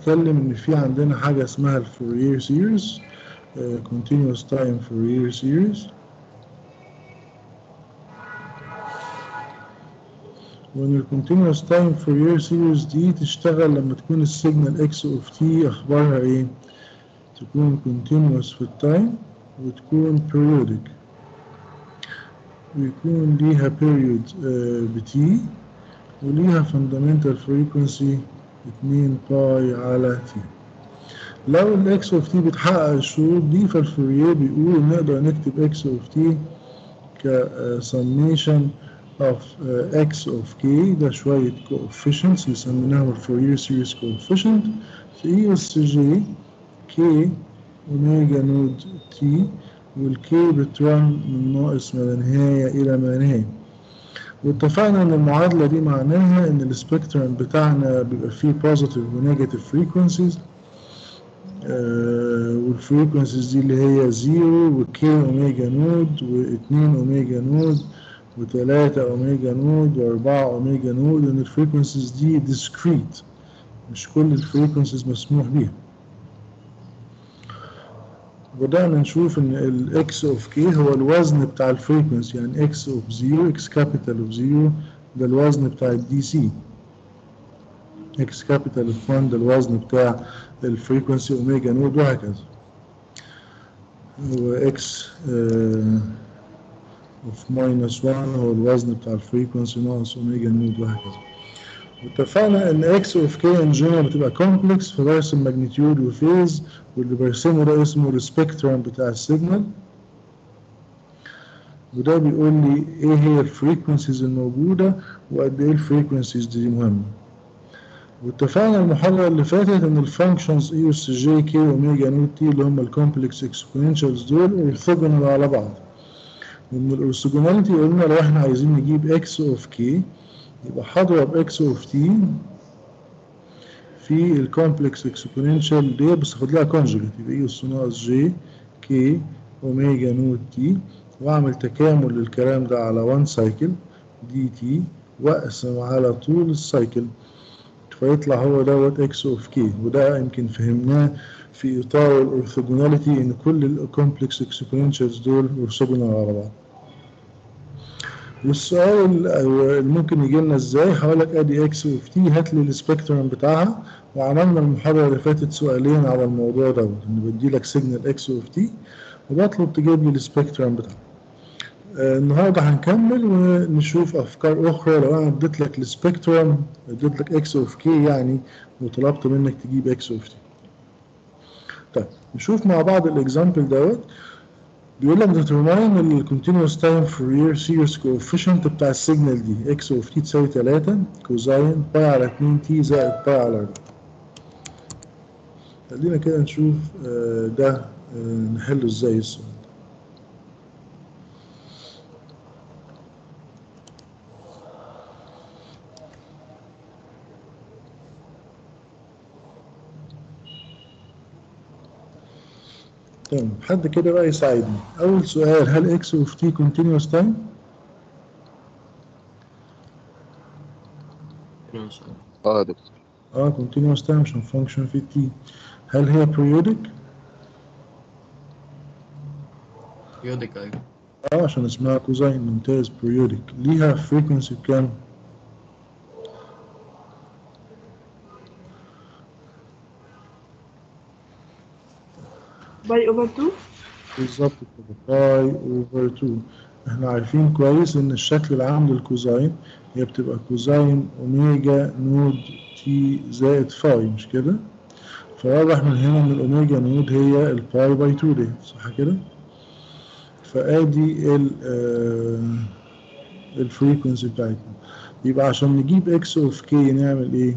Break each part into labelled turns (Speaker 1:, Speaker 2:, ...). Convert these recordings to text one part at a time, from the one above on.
Speaker 1: بتتكلم ان في عندنا حاجه اسمها الفورير سيريز continuous time Fourier series وان ال continuous time Fourier series دي تشتغل لما تكون السيجنال x of t اخبارها ايه تكون continuous في التايم وتكون periodic ويكون ليها period ب t وليها fundamental frequency 2 باي على t لو الاكس اوف تي بتحقق الشروط دي فالفوريه بيقول نقدر نكتب اكس اوف تي ك summation of x of k ده شوية coefficients يسميناهم الفوريه سيريز coefficient في اي اس جي k اوميجا نود تي والكي بترن من ناقص ما لا نهاية إلى ما لا نهاية واتفقنا ان المعادلة دي معناها ان السبيكترم بتاعنا بيبقى فيه بوزيتيف ونيجاتيف فريكونسيز والفريكونسيز دي اللي هي 0 وكي اوميجا نود و2 اوميجا نود و3 اوميجا نود و4 اوميجا نود ان الفريكونسيز دي ديسكريت مش كل الفريكونسيز مسموح بيها بدأنا نشوف ان الاكس اوف كي هو الوزن بتاع الفريكونسي يعني اكس اوف 0 اكس كابيتال اوف 0 ده الوزن بتاع الدي سي اكس كابيتال اوف 1 ده الوزن بتاع الفريكونسي اوميجا نود وهكذا واكس اوف ماينس 1 هو الوزن بتاع الفريكونسي ناقص اوميجا نود وهكذا واتفقنا ان اكس اوف كي ان جنرال بتبقى كومبلكس فبرسم ماجنتيود وفيز واللي برسمه ده اسمه السبيكترم بتاع السيجنال وده بيقول لي ايه هي الفريكونسيز الموجوده وقد ايه الفريكونسيز دي مهمه واتفقنا المحاضرة اللي فاتت إن الفانكشنز اي اس جي كي اوميجا نوت تي اللي هم الكومبلكس اكسبوننشالز دول اورثوجونال على بعض. ومن الاورثوجوناليتي قلنا لو احنا عايزين نجيب اكس اوف كي يبقى هضرب اكس اوف تي في الكومبلكس اكسبوننشال دي بس اخد لها كونجوجيت يبقى اي اس ناقص جي كي اوميجا نوت تي واعمل تكامل للكلام ده على 1 سايكل دي تي واقسم على طول السايكل فيطلع هو دوت اكس اوف كي وده يمكن فهمناه في اطار الاورثوجوناليتي ان كل الكومبلكس اكسبوننشالز دول اورثوجونال على بعض والسؤال اللي ممكن يجي لنا ازاي هقول لك ادي اكس اوف تي هات لي السبيكترم بتاعها وعملنا المحاضره اللي فاتت سؤالين على الموضوع دوت ان بدي لك سيجنال اكس اوف تي وبطلب تجيب لي السبيكترم بتاعها آه النهارده هنكمل ونشوف افكار اخرى لو انا اديت لك السبيكترم اديت لك اكس اوف كي يعني وطلبت منك تجيب اكس اوف تي طيب نشوف مع بعض الاكزامبل دوت بيقول لك determine ال continuous time Fourier series coefficient بتاع السيجنال دي اكس اوف تي تساوي 3 كوزاين باي على 2 تي زائد باي على 4 خلينا كده نشوف آه ده آه نحله ازاي السؤال تمام حد كده بقى يساعدني اول سؤال هل اكس اوف تي continuous time
Speaker 2: اه يا دكتور
Speaker 1: اه continuous time عشان فانكشن في تي هل هي periodic
Speaker 3: يودك ايوه
Speaker 1: اه عشان اسمها كوزاين ممتاز periodic ليها frequency بكام
Speaker 4: باي اوفر 2
Speaker 1: بالظبط كده باي اوفر 2 احنا عارفين كويس ان الشكل العام للكوزاين هي بتبقى كوزاين اوميجا نود تي زائد فاي مش كده فواضح من هنا ان الاوميجا نود هي الباي باي 2 دي صح كده فادي ال الفريكونسي بتاعتنا يبقى عشان نجيب اكس اوف كي نعمل ايه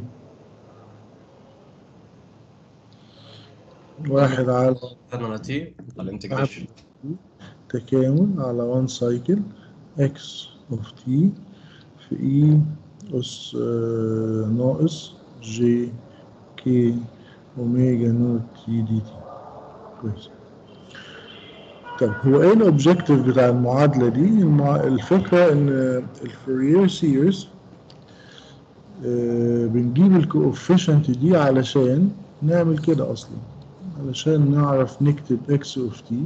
Speaker 1: واحد على
Speaker 3: خدنا على تي على الانتجريشن
Speaker 1: تكامل على 1 سايكل x of t في e أس آه، ناقص j k أوميجا نوت تي دي تي كويس طب هو ايه الاوبجيكتيف بتاع المعادلة دي؟ المع... الفكرة ان الفورير سيريز بنجيب الكوفيشنت دي علشان نعمل كده اصلا علشان نعرف نكتب x of t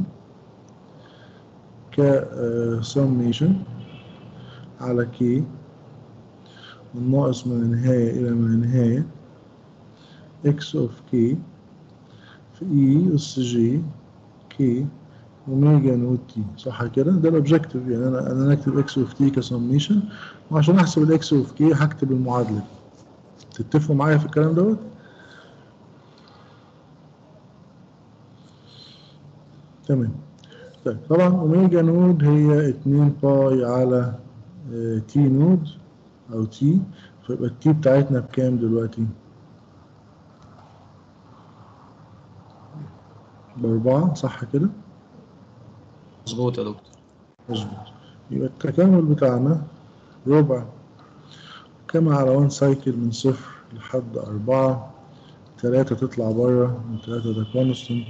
Speaker 1: ك آه، summation على k من ناقص ما لا نهاية إلى ما لا نهاية x of k في e أس j k أوميجا نوت تي صح كده؟ ده الأوبجيكتيف يعني أنا أنا نكتب x of t كسميشن وعشان أحسب ال x of k هكتب المعادلة دي تتفقوا معايا في الكلام دوت؟ تمام طيب طبعا اوميجا نود هي 2 باي على آه، تي نود او تي فيبقى التي بتاعتنا بكام دلوقتي؟ بأربعة صح كده؟
Speaker 3: مظبوط يا دكتور
Speaker 1: مظبوط يبقى التكامل بتاعنا ربع كما على وان سايكل من صفر لحد أربعة تلاتة تطلع بره وتلاتة ده كونستنت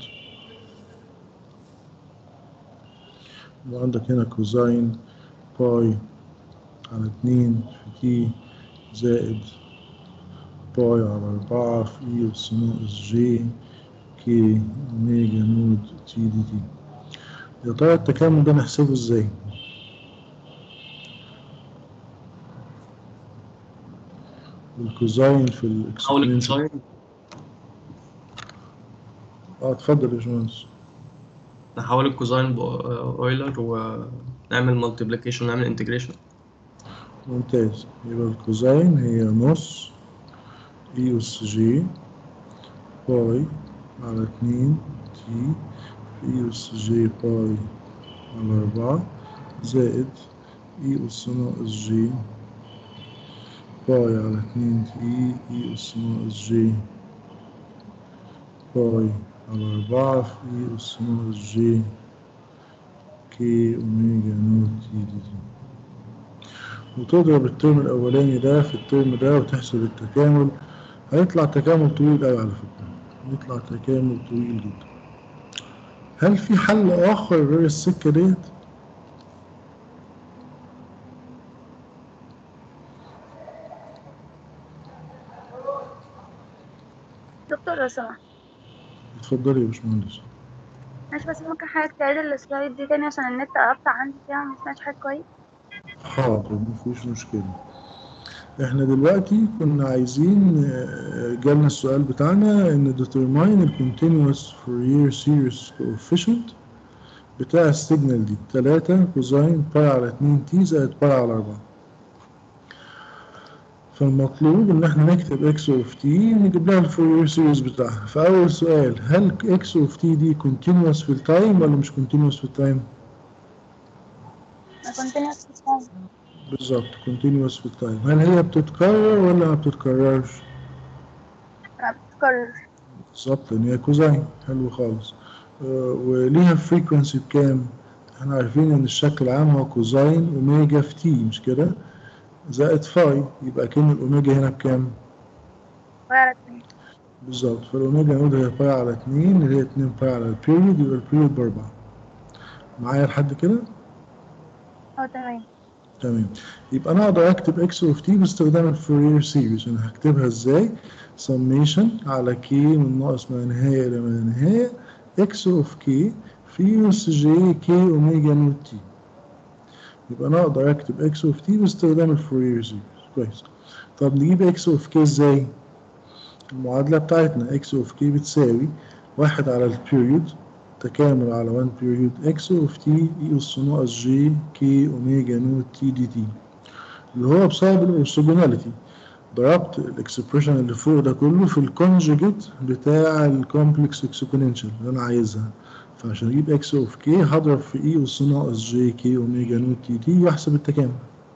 Speaker 1: وعندك هنا كوزاين باي على اتنين في تي زائد باي على أربعة في إي أس ناقص جي كي أوميجا نود تي دي تي يا ترى التكامل ده نحسبه ازاي؟ الكوزاين في
Speaker 3: حول
Speaker 1: الاكسبرينشن
Speaker 3: الكوساين
Speaker 1: اه اتفضل يا باشمهندس
Speaker 3: نحول الكوساين بأويلر ونعمل مالتيبليكيشن ونعمل انتجريشن
Speaker 1: ممتاز يبقى الكوزاين هي نص اي اس جي باي على اتنين تي في اي اس جي باي على أربعة زائد اي اس ناقص جي باي على اتنين تي اي اس ناقص جي باي على أربعة في اي اس ناقص جي كي أوميجا نوت تي دي تي وتضرب الترم الأولاني ده في الترم ده وتحسب التكامل هيطلع تكامل طويل أوي على فكرة يطلع تكامل طويل جدا هل في حل آخر غير السكة ديت؟
Speaker 4: دكتور لو سمحت
Speaker 1: اتفضلي يا باشمهندس
Speaker 4: ماشي بس ممكن حضرتك تعيد السلايد دي تاني عشان النت قطع عندي فيها وما سمعتش حاجة كويس
Speaker 1: حاضر مفيش مشكلة احنا دلوقتي كنا عايزين آه، جالنا السؤال بتاعنا ان determine the continuous Fourier series coefficient بتاع السيجنال دي 3 كوزين باي على 2 تي زائد باي على 4 فالمطلوب ان احنا نكتب اكس اوف تي نجيب لها الفورير سيريز بتاعها فاول سؤال هل اكس اوف تي دي continuous في التايم ولا مش continuous في التايم؟
Speaker 4: أنا كنت نفس السؤال
Speaker 1: بالظبط continuous في التايم هل هي بتتكرر ولا ما بتتكررش؟
Speaker 4: أنا بتكرر
Speaker 1: بالظبط ان هي كوزين حلو خالص آه، وليها فريكونسي بكام؟ احنا عارفين ان الشكل العام هو كوزين اوميجا في تي مش كده؟ زائد فاي يبقى كان الاوميجا هنا بكام؟
Speaker 4: وعلى اتنين
Speaker 1: بالظبط فالاوميجا نود هي باي على 2 اللي هي 2 باي على البيريود يبقى البيريود باربعة معايا لحد كده؟
Speaker 4: اه تمام
Speaker 1: تمام يبقى انا اقدر اكتب اكس اوف تي باستخدام الفورير سيريز انا هكتبها ازاي سميشن على كي من ناقص ما لا نهايه الى ما لا نهايه اكس اوف كي في اس جي كي اوميجا نوت تي يبقى انا اقدر اكتب اكس اوف تي باستخدام الفورير سيريز كويس طب نجيب اكس اوف كي ازاي المعادله بتاعتنا اكس اوف كي بتساوي واحد على البيريود تكامل على 1 بيريود اكس اوف تي اي اس ناقص جي كي اوميجا نوت تي دي تي اللي هو بسبب الاورثوجوناليتي ضربت الاكسبريشن اللي فوق ده كله في الكونجوجيت بتاع الكومبلكس اكسبوننشال اللي انا عايزها فعشان اجيب اكس اوف كي هضرب في اي اس ناقص جي كي اوميجا نوت تي تي واحسب التكامل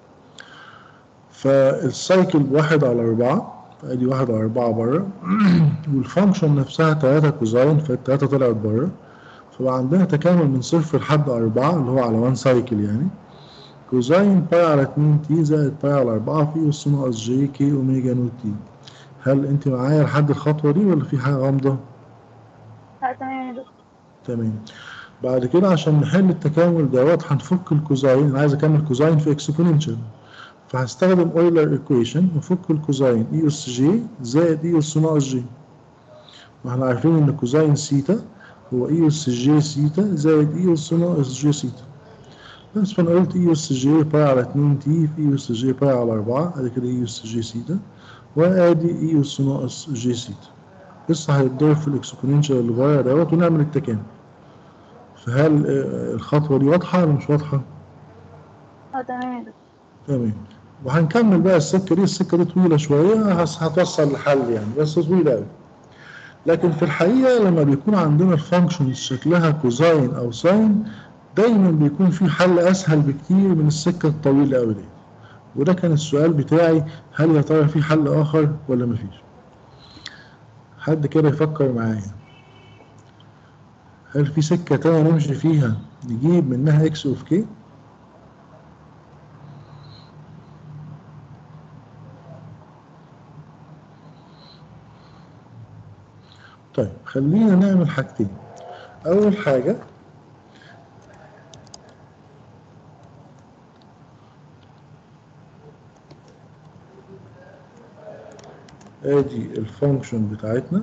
Speaker 1: فالسايكل بواحد على أربعة فأدي واحد على أربعة بره والفانكشن نفسها تلاتة كوزاين فالتلاتة طلعت بره فبقى عندنا تكامل من صفر لحد أربعة اللي هو على وان سايكل يعني كوزاين باي على 2 تي زائد باي على 4 في اس ناقص جي كي اوميجا نوت تي هل انت معايا لحد الخطوة دي ولا في حاجة غامضة؟
Speaker 4: لا تمام يا دكتور
Speaker 1: تمام بعد كده عشان نحل التكامل دوت هنفك الكوزاين انا عايز اكمل كوزاين في اكسبوننشال فهستخدم اويلر ايكويشن وفك الكوزاين اي اس جي زائد اي اس ناقص جي واحنا عارفين ان كوزين سيتا هو اي اس جي سيتا زائد اي اس ناقص جي سيتا بس فانا قلت اي اس جي باي على 2 تي في اي اس جي باي على 4 ادي كده اي اس جي سيتا وادي اي اس ناقص جي سيتا لسه هيتضرب في الاكسبوننشال اللي بره دوت ونعمل التكامل فهل آه، الخطوه دي واضحه ولا مش واضحه؟
Speaker 4: اه تمام يا دكتور
Speaker 1: تمام وهنكمل بقى السكه دي السكه دي طويله شويه هس- هتوصل لحل يعني بس طويله قوي لكن في الحقيقه لما بيكون عندنا الفانكشنز شكلها كوزاين او ساين دايما بيكون في حل اسهل بكتير من السكه الطويله قوي دي وده كان السؤال بتاعي هل يا ترى في حل اخر ولا مفيش حد كده يفكر معايا هل في سكه تانية نمشي فيها نجيب منها اكس اوف كي طيب خلينا نعمل حاجتين أول حاجة ادي الفانكشن بتاعتنا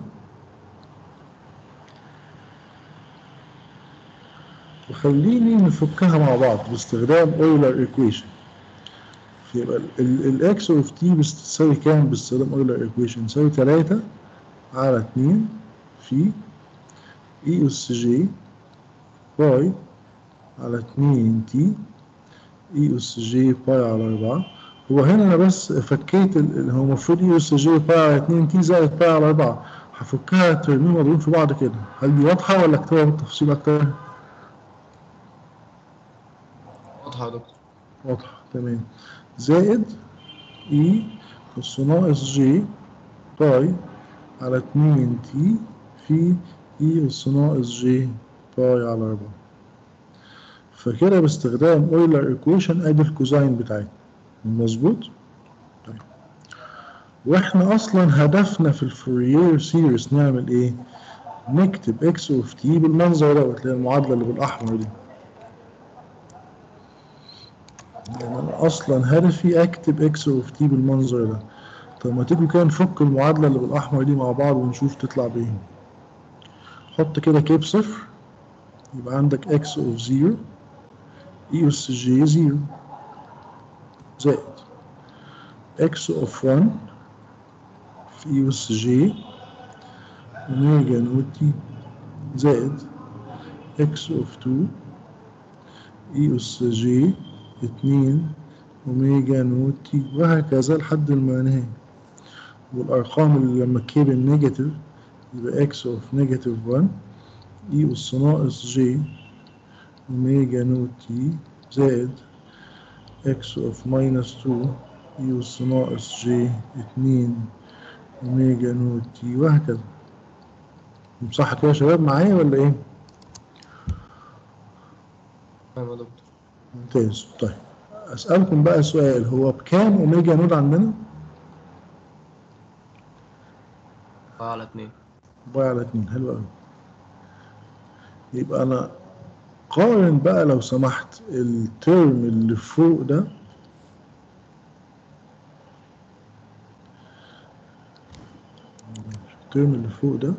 Speaker 1: وخليني نفكها مع بعض باستخدام اويلر ايكويشن يبقى الاكس اوف تي بتساوي كام باستخدام اويلر ايكويشن تساوي 3 على 2 في اي اس جي باي على 2 تي اي اس جي باي على 4 هو هنا انا بس فكيت ال- ال- هو المفروض اي اس جي باي على 2 تي زائد باي على 4 هفكها ترمين مضروبين في بعض كده هل دي واضحه ولا اكتبها بالتفصيل اكتر؟
Speaker 3: واضحة يا دكتور
Speaker 1: واضحه تمام زائد اي اس ناقص جي باي على 2 تي في اي اس ناقص جي باي على 4 فكده باستخدام اويلر ايكويشن ادي الكوزاين بتاعتنا مظبوط طيب واحنا اصلا هدفنا في الفوريير سيريس نعمل ايه نكتب اكس اوف تي بالمنظر دوت اللي هي المعادله اللي بالاحمر دي يعني انا اصلا هدفي اكتب اكس اوف تي بالمنظر ده طب ما تيجوا كده نفك المعادله اللي بالاحمر دي مع بعض ونشوف تطلع بايه حط كده كيب صفر يبقى عندك اكس اوف زيرو اي اس جي زيرو زائد اكس اوف 1 في اي اس جي اوميجا نوت تي زائد اكس اوف 2 اي اس جي 2 اوميجا نوت تي وهكذا لحد المنهاية والارقام اللي لما كيب النيجاتيف يبقى اكس اوف نيجاتيف 1 اي اس ناقص جي اوميجا نوت تي زائد اكس اوف ماينس 2 اي اس ناقص جي 2 اوميجا نوت تي وهكذا صح كده يا شباب معايا ولا ايه؟
Speaker 3: تمام يا دكتور
Speaker 1: ممتاز طيب اسالكم بقى سؤال هو بكام اوميجا نود عندنا؟
Speaker 3: على اتنين
Speaker 1: باي على اتنين حلو قوي يبقى انا قارن بقى لو سمحت الترم اللي فوق ده الترم اللي فوق ده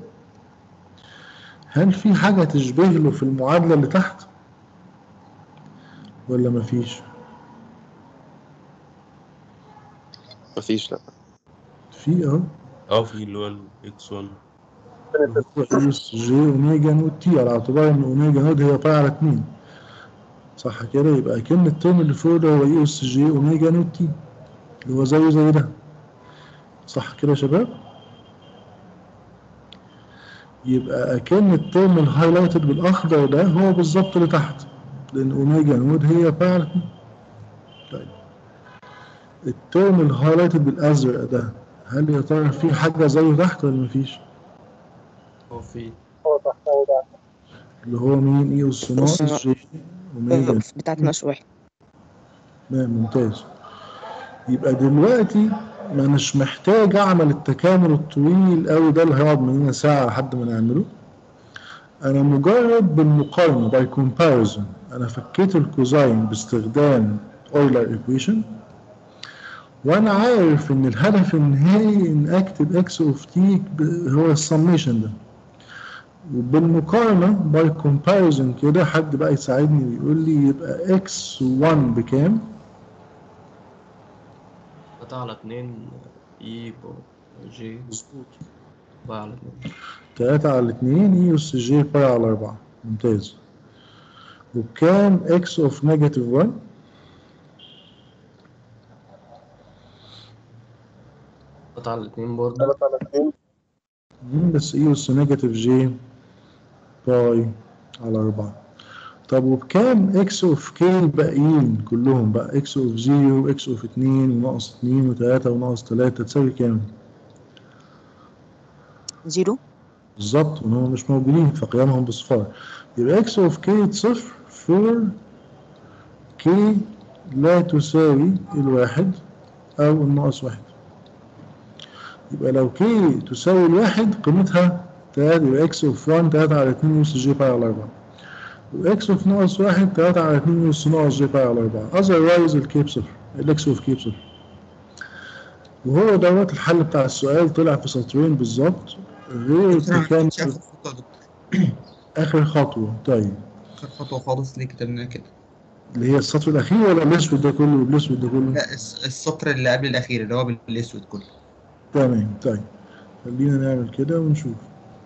Speaker 1: هل في حاجة تشبه له في المعادلة اللي تحت ولا مفيش؟
Speaker 2: مفيش لا
Speaker 1: في اهو
Speaker 5: اه في اللي هو الاكس 1
Speaker 1: اس جي اوميجا نود تي على اعتبار ان اوميجا نود هي باي على 2 صح كده يبقى كلمة الترم اللي فوق ده هو اي اس جي اوميجا نود تي اللي هو زيه زي ده صح كده يا شباب يبقى كلمة الترم الهايلايتد بالاخضر ده هو بالظبط اللي تحت لان اوميجا نود هي باي على 2 طيب الترم الهايلايتد بالازرق ده هل يا ترى في حاجة زيه تحت ولا مفيش؟
Speaker 3: هو في
Speaker 1: اللي هو مين اي اس ناقص جي اوميجا
Speaker 6: بتاعت مشروع
Speaker 1: تمام ممتاز يبقى دلوقتي ما مش محتاج اعمل التكامل الطويل قوي ده اللي هيقعد مننا ساعه لحد ما نعمله انا مجرد بالمقارنه باي كومباريزون انا فكيت الكوزاين باستخدام اويلر ايكويشن وانا عارف ان الهدف النهائي ان اكتب اكس اوف تي هو السميشن ده وبالمقارنة باي كومباريزون كده حد بقى يساعدني ويقول لي يبقى اكس 1 بكام؟
Speaker 3: تلاتة على اتنين اي بو جي
Speaker 1: مظبوط
Speaker 3: باي على اتنين
Speaker 1: 3 على 2 اي اس جي باي على 4 ممتاز وبكام اكس اوف نيجاتيف 1
Speaker 3: تلاتة على اتنين برضه
Speaker 1: مم، بس اي اس نيجاتيف جي باي على 4 طب وبكام اكس اوف كي الباقيين كلهم بقى اكس اوف 0 واكس اوف 2 وناقص 2 و3 وناقص 3 تساوي كام؟
Speaker 6: زيرو
Speaker 1: بالظبط وان هم مش موجودين فقيمهم بصفار يبقى اكس اوف كي صفر فور كي لا تساوي الواحد او الناقص واحد يبقى لو كي تساوي الواحد قيمتها تلاتة يبقى اكس اوف 1 3 على 2 يوس جي باي على 4 واكس اوف ناقص واحد 3 على 2 يوس ناقص جي باي على 4 اذروايز الكي بصفر الاكس اوف كي بصفر وهو دوت الحل بتاع السؤال طلع في سطرين بالظبط غير كان
Speaker 7: مش آخر خطوة يا دكتور
Speaker 1: اخر خطوه طيب
Speaker 7: آخر خطوة خالص ليه كتبناها كده
Speaker 1: اللي هي السطر الاخير ولا الاسود ده كله والاسود ده كله
Speaker 7: لا الس- السطر اللي قبل الأخير اللي هو بالأسود كله
Speaker 1: تمام طيب خلينا نعمل كده ونشوف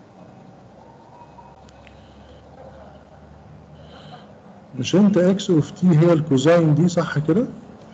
Speaker 1: مش انت اكس اوف تي هي الكوزاين دي صح كده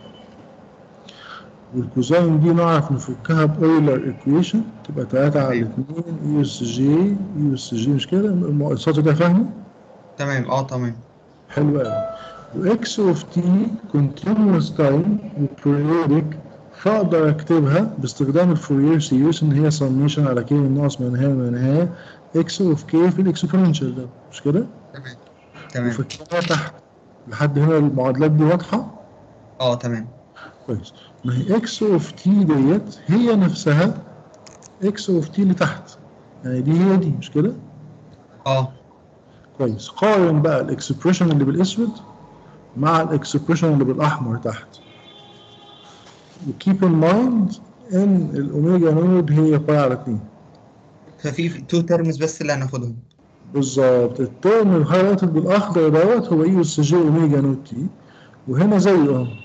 Speaker 1: والكوزاين دي نعرف نفكها باويلر ايكويشن تبقى 3 على 2 اي اس جي اي اس جي مش كده الم- السطر ده فاهمه
Speaker 7: تمام اه تمام
Speaker 1: حلو قوي واكس اوف تي كونتينوس تايم وبريودك فاقدر اكتبها باستخدام الفورير سيريس ان هي سميشن على كي ناقص ما نهايه ما نهايه اكس اوف كي في الاكسبوننشال ده مش كده؟
Speaker 7: تمام تمام
Speaker 1: وفكرها تحت لحد هنا المعادلات دي واضحه؟
Speaker 7: اه تمام
Speaker 1: كويس ما هي اكس اوف تي ديت هي نفسها اكس اوف تي اللي تحت يعني دي هي دي مش كده؟
Speaker 7: اه
Speaker 1: كويس قارن بقى الاكسبريشن اللي بالاسود مع الاكسبريشن اللي بالاحمر تحت وكيب ان مايند ان الاوميجا نود هي باي على 2
Speaker 7: ففي تو ترمز بس اللي هناخدهم
Speaker 1: بالظبط الترم الهايلايتد بالاخضر دوت هو اي اس جي اوميجا نود تي وهنا زيه اهو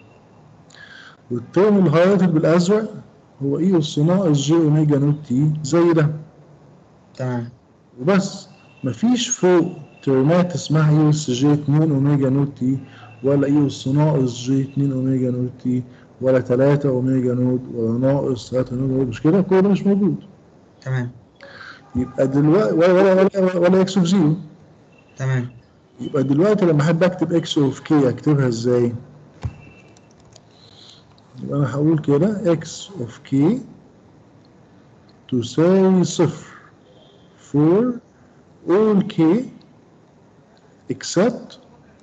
Speaker 1: والترم الهايلايتد بالازرق هو اي اس ناقص جي اوميجا نود تي زي ده
Speaker 7: تمام
Speaker 1: وبس مفيش فوق ترمات اسمها اي اس جي 2 اوميجا نوت تي ولا اي اس ناقص جي 2 اوميجا نوت تي ولا 3 اوميجا نوت ولا ناقص 3 نوت مش كده كل ده مش موجود
Speaker 7: تمام
Speaker 1: يبقى دلوقتي ولا ولا ولا, ولا اكس اوف زيرو
Speaker 7: تمام
Speaker 1: يبقى دلوقتي لما احب اكتب اكس اوف كي اكتبها ازاي؟ يبقى انا هقول كده اكس اوف كي تساوي صفر for all k except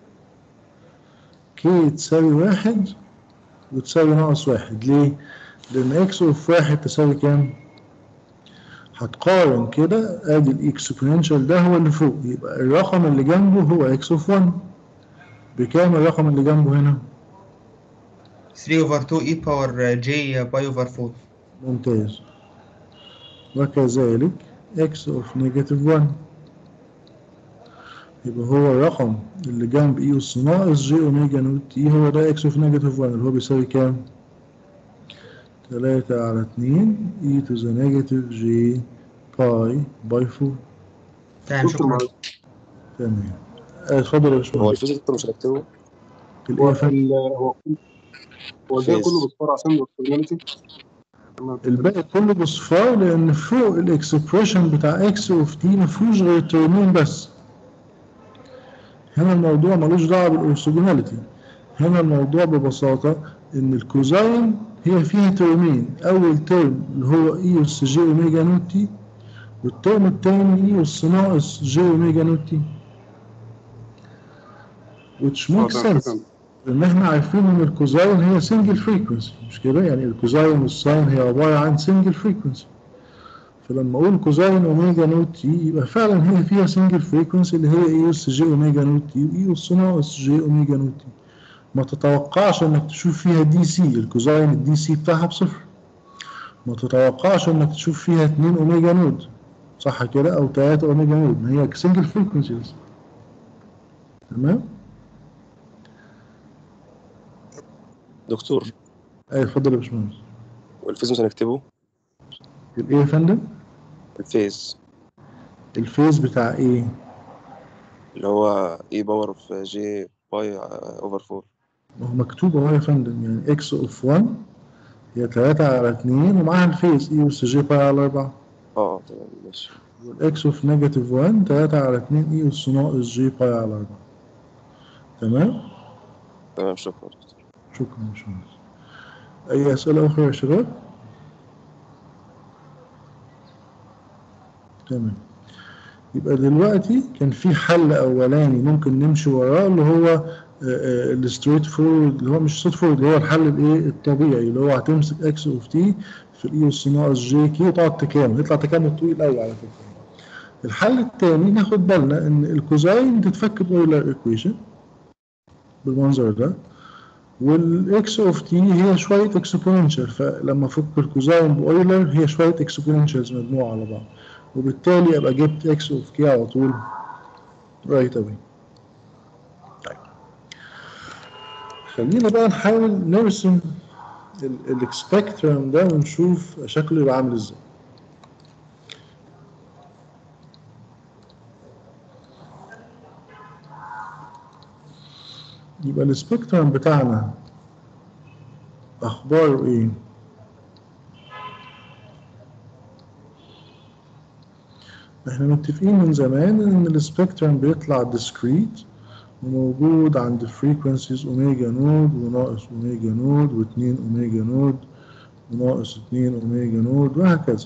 Speaker 1: k تساوي واحد وتساوي ناقص واحد ليه؟ لأن x اوف واحد تساوي كام؟ هتقارن كده ادي الاكسبوننشال ده هو اللي فوق يبقى الرقم اللي جنبه هو x اوف 1 بكام الرقم اللي جنبه هنا؟
Speaker 7: 3 over 2 e power j باي over 4
Speaker 1: ممتاز وكذلك x of negative 1 يبقى هو الرقم اللي جنب e أس ناقص j أوميجا نوت تي هو ده x of negative 1 اللي هو بيساوي كام؟ تلاتة على اتنين e to the negative j باي باي 4
Speaker 7: تمام شكرا
Speaker 1: تمام آه، اتفضل يا
Speaker 2: هو
Speaker 1: باشمهندس
Speaker 2: الفيزيك انت مش هتكتبه
Speaker 1: الإيه يا فندم؟
Speaker 8: ال- هو هو الباقي
Speaker 2: فيز.
Speaker 8: كله بصفار عشان الاورثوجوناليتي
Speaker 1: الباقي كله بصفار لان فوق الاكسبريشن بتاع اكس اوف تي ما فيهوش غير ترمين بس هنا الموضوع ملوش دعوه بالاورثوجوناليتي هنا الموضوع ببساطه ان الكوزاين هي فيها ترمين اول ترم اللي هو اي اس جي اوميجا نوت تي والترم الثاني اي اس ناقص جي اوميجا نوت تي which makes sense لان احنا عارفين ان الكوزاين هي سنجل فريكونسي مش كده يعني الكوزاين والساين هي عباره عن سنجل فريكونسي فلما اقول كوزاين اوميجا نوت تي يبقى فعلا هي فيها سنجل فريكونسي اللي هي اي اس جي اوميجا نوت تي واي اس ناقص جي اوميجا نوت تي ما تتوقعش انك تشوف فيها دي سي الكوزاين الدي سي بتاعها بصفر ما تتوقعش انك تشوف فيها 2 اوميجا نود صح كده او 3 اوميجا نود ما هي سنجل فريكونسي بس تمام
Speaker 2: دكتور
Speaker 1: اي اتفضل يا باشمهندس
Speaker 2: والفيز مش هنكتبه
Speaker 1: الايه يا فندم
Speaker 2: الفيز
Speaker 1: الفيز بتاع ايه
Speaker 2: اللي هو اي باور في جي باي اوفر 4
Speaker 1: ما هو مكتوب اهو يا فندم يعني اكس اوف 1 هي 3 على 2 ومعاها الفيز اي اس جي باي على 4
Speaker 2: اه اه تمام ماشي
Speaker 1: والاكس اوف نيجاتيف 1 3 على 2 اي اس ناقص جي باي على 4 تمام
Speaker 2: تمام شكرا دكتور
Speaker 1: شكرا يا باشمهندس اي اسئله اخرى يا شباب تمام يبقى دلوقتي كان في حل اولاني ممكن نمشي وراه اللي هو الستريت فورورد اللي هو مش ستريت فورورد اللي هو الحل الايه الطبيعي اللي هو هتمسك اكس اوف تي في الاي اس ناقص جي كي وتقعد تكامل يطلع تكامل طويل قوي على فكره الحل الثاني ناخد بالنا ان الكوزاين بتتفك باويلر ايكويشن بالمنظر ده والاكس اوف تي هي شويه اكسبوننشال فلما افك الكوزاين باويلر هي شويه اكسبوننشالز مجموعه على بعض وبالتالي ابقى جبت اكس اوف كي على طول رايت اوي طيب خلينا بقى نحاول نرسم السبيكترم ده ونشوف شكله يبقى عامل ازاي يبقى السبيكترم بتاعنا اخباره ايه احنا متفقين من زمان ان السبيكترم بيطلع ديسكريت وموجود عند فريكونسيز اوميجا نود وناقص اوميجا نود واتنين اوميجا نود وناقص اتنين اوميجا نود وهكذا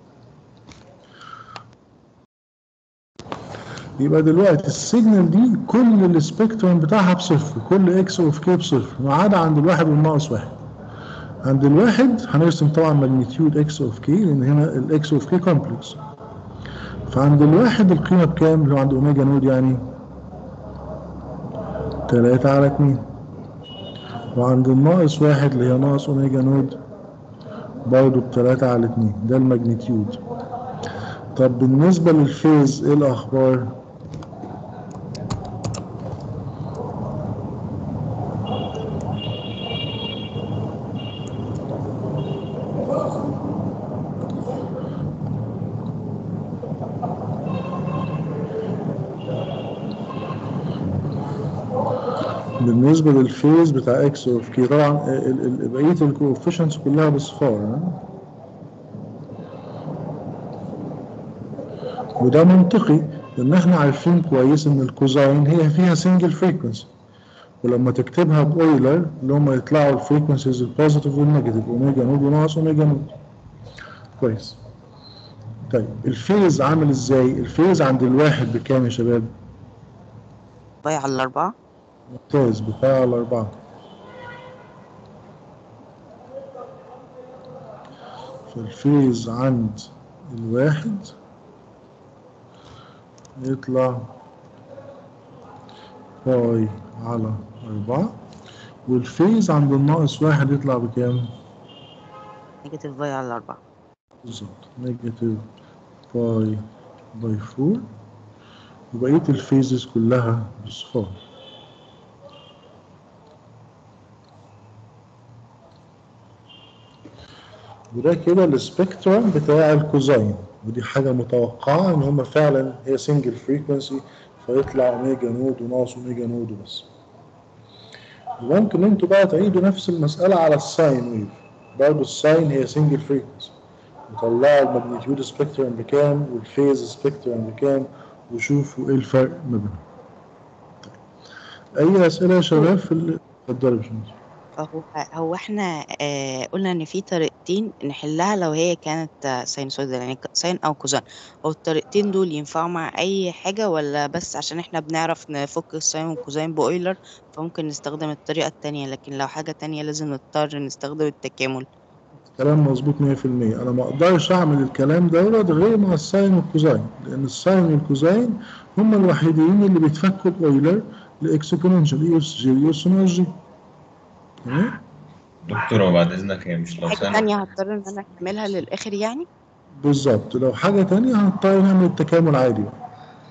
Speaker 1: يبقى دلوقتي السيجنال دي كل السبيكترم بتاعها بصفر كل اكس اوف كي بصفر ما عدا عند الواحد والناقص واحد عند الواحد هنرسم طبعا ماجنتيود اكس اوف كي لان هنا الاكس اوف كي كومبلكس فعند الواحد القيمة بكام اللي هو عند اوميجا نود يعني تلاتة على اتنين وعند الناقص واحد اللي هي ناقص اوميجا نود برضه بتلاتة على اتنين ده الماجنتيود طب بالنسبة للفيز ايه الأخبار؟ بالنسبة للفيز بتاع اكس اوف كي طبعا ال- ال- بقية الكوفيشنتس كلها بصفار ها؟ وده منطقي لان احنا عارفين كويس ان الكوزاين هي فيها سنجل فريكونسي ولما تكتبها باويلر اللي هم يطلعوا الفريكونسيز البوزيتيف والنيجاتيف اوميجا نود وناقص اوميجا نود كويس طيب الفيز عامل ازاي الفيز عند الواحد بكام يا شباب
Speaker 6: باي على الأربعة
Speaker 1: ممتاز بتاع الأربعة فالفيز عند الواحد يطلع باي على أربعة والفيز عند الناقص واحد يطلع بكام؟
Speaker 6: نيجاتيف باي على الأربعة
Speaker 1: بالظبط نيجاتيف باي باي فور وبقية الفيزز كلها بصفار وده كده السبيكترم بتاع الكوزاين ودي حاجة متوقعة ان هما فعلا هي سنجل فريكونسي فيطلع اوميجا نود وناقص اوميجا نود وبس وممكن انتوا بقى تعيدوا نفس المسألة على الساين ويف برضه الساين هي سنجل فريكونسي وطلعوا الماجنتيود سبيكترم بكام والفيز سبيكترم بكام وشوفوا ايه الفرق ما بينهم طيب. اي اسئله يا شباب في ال- اتفضلوا يا باشمهندس
Speaker 6: هو هو احنا آه قلنا ان في طريقتين نحلها لو هي كانت آه، ساينسويدال يعني ك- ساين او كوزين هو الطريقتين دول ينفعوا مع اي حاجة ولا بس عشان احنا بنعرف نفك الساين والكوزين بأويلر فممكن نستخدم الطريقة التانية لكن لو حاجة تانية لازم نضطر نستخدم التكامل
Speaker 1: كلام مظبوط 100% انا ما اقدرش اعمل الكلام دوت غير مع الساين والكوزاين لان الساين والكوزاين هم الوحيدين اللي بيتفكوا باويلر لاكسبوننشال اي اس جي اي اس ناقص جي تمام
Speaker 9: دكتور وبعد إذنك هي مش لو
Speaker 6: حاجة
Speaker 9: سنة
Speaker 6: تانية هضطر ان انا اكملها للآخر يعني
Speaker 1: بالظبط لو حاجة تانية هنضطر نعمل التكامل عادي بقى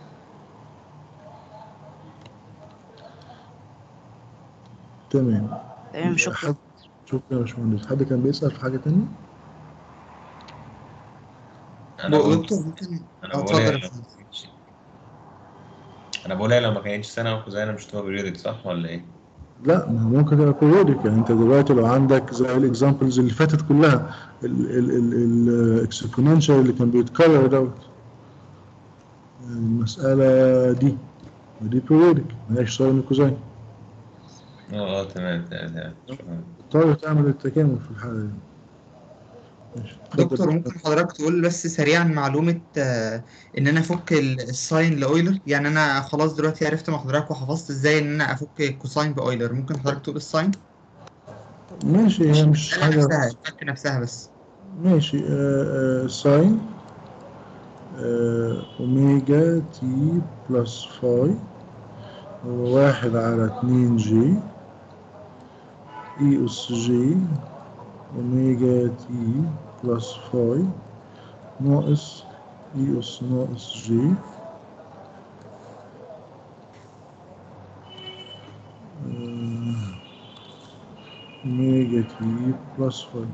Speaker 1: تمام
Speaker 6: تمام شكرا
Speaker 1: حد شكرا يا باشمهندس حد كان بيسأل في حاجة تانية؟
Speaker 5: انا بقول
Speaker 7: دكتور ممكن
Speaker 5: انا
Speaker 7: اه
Speaker 5: بقول هي
Speaker 7: اتفضل يا
Speaker 5: لو
Speaker 7: فندم.
Speaker 5: ما كانتش انا بقول هي لو ما كانتش سنه وكوزين مش هتبقى بريودك صح ولا ايه؟
Speaker 1: لا ما هو ممكن تبقى periodic يعني انت دلوقتي لو عندك زي الاكزامبلز اللي فاتت كلها الاكسبوننشال اللي كان بيتكرر دوت المسألة دي دي periodic ملهاش ساين وكوزين
Speaker 5: اه اه تمام تمام تمام شكراً.
Speaker 1: تضطر تعمل التكامل في الحالة دي ماشي اتفضل.
Speaker 7: دكتور ممكن حضرتك تقول بس سريعا معلومة آه، إن أنا أفك ال- الساين لأويلر يعني أنا خلاص دلوقتي عرفت مع حضرتك وحفظت إزاي إن أنا أفك الكوساين بأويلر ممكن حضرتك تقول الساين؟
Speaker 1: ماشي هي مش
Speaker 7: الآلة
Speaker 1: حاجة
Speaker 7: نفسها الفك نفسها بس
Speaker 1: ماشي آه، آه، ساين آه، أوميجا تي بلس فاي هو واحد على اتنين جي إي أس جي أوميجا تي بلس فاي ناقص إي أس ناقص جي آه، أوميجا تي بلس فاي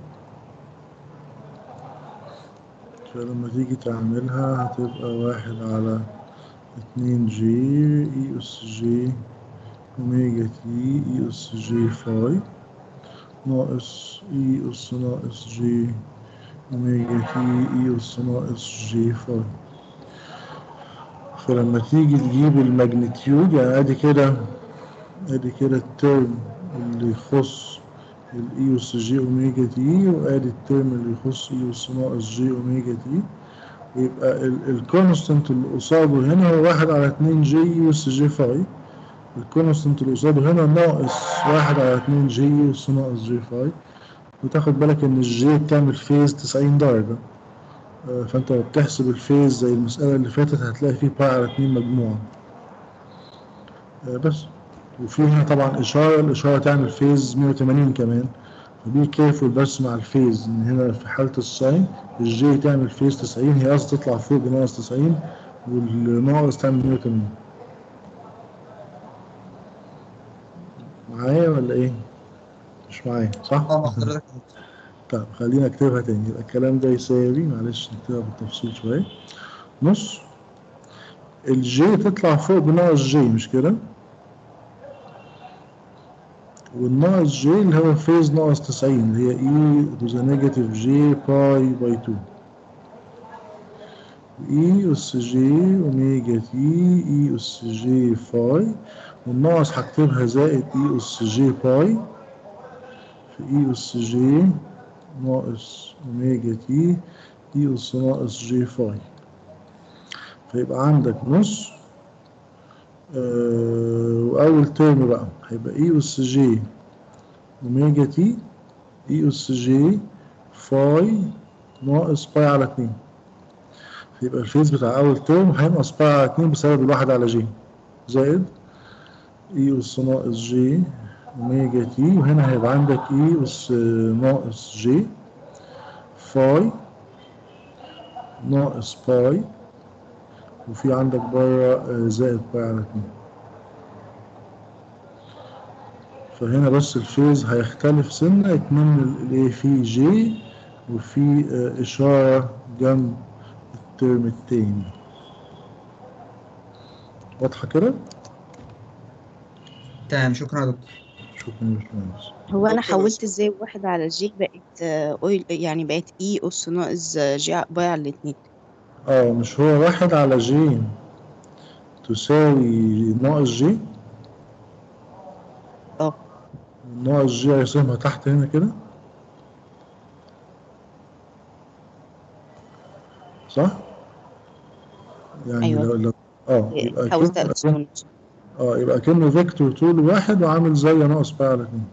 Speaker 1: فلما تيجي تعملها هتبقى واحد على اتنين جي اي اس جي اوميجا تي اي اس جي فاي ناقص اي اس ناقص جي اوميجا تي اي اس ناقص جي فاي فلما تيجي تجيب الماجنتيود يعني ادي كده ادي كده الترم اللي يخص الاي اس جي اوميجا تي وادي الترم اللي يخص اي اس ناقص جي اوميجا تي يبقى الكونستنت اللي قصاده هنا هو واحد على اتنين جي اي اس جي فاي الكونستنت اللي قصاده هنا ناقص واحد على اتنين جي اي اس ناقص جي فاي وتاخد بالك ان الجي بتعمل فيز 90 درجة آه، فانت لو بتحسب الفيز زي المسألة اللي فاتت هتلاقي فيه باي على اتنين مجموعة آه، بس وفي هنا طبعا إشارة الإشارة تعمل فيز 180 كمان فبي كيرفول بس مع الفيز إن هنا في حالة الساين الجي تعمل فيز 90 هي قصدي تطلع فوق بناقص 90 والناقص تعمل 180 معايا ولا إيه؟ مش معايا صح؟
Speaker 7: اه مع حضرتك
Speaker 1: طيب خلينا اكتبها تاني يبقى الكلام ده يساوي معلش نكتبها بالتفصيل شوية نص الجي تطلع فوق بناقص جي مش كده؟ والناقص جي اللي هو فيز ناقص 90 اللي هي اي تو ذا نيجاتيف جي باي باي 2 اي اس جي اوميجا تي اي اس جي فاي والناقص هكتبها زائد اي اس جي باي في اي اس جي ناقص اوميجا تي اي اس ناقص جي فاي فيبقى عندك نص آه واول ترم بقى هيبقى اي اس جي اوميجا تي اي اس جي فاي ناقص باي على اتنين يبقى الفيز بتاع اول ترم هينقص باي على اتنين بسبب الواحد على جي زائد اي اس ناقص جي اوميجا تي وهنا هيبقى عندك اي اس ناقص جي فاي ناقص باي وفي عندك بره آه، زائد باي على اتنين فهنا بس الفيز هيختلف سنة اتنين الايه في جي وفي آه، إشارة جنب الترم التاني واضحة كده؟
Speaker 7: تمام شكرا يا دكتور
Speaker 1: شكرا يا باشمهندس
Speaker 6: هو انا
Speaker 7: دكتور
Speaker 6: حولت ازاي واحد على جي بقت آه، اويل يعني بقت اي اس ناقص آه، جي باي على الاتنين
Speaker 1: اه مش هو واحد على جي تساوي ناقص جي
Speaker 6: اه
Speaker 1: ناقص جي هيرسمها تحت هنا كده صح؟ يعني
Speaker 6: أيوة.
Speaker 1: لو لو اه يبقى
Speaker 6: حولت
Speaker 1: كده
Speaker 6: اقسام
Speaker 1: اه يبقى كأنه فيكتور طول واحد وعامل زي ناقص باي على اتنين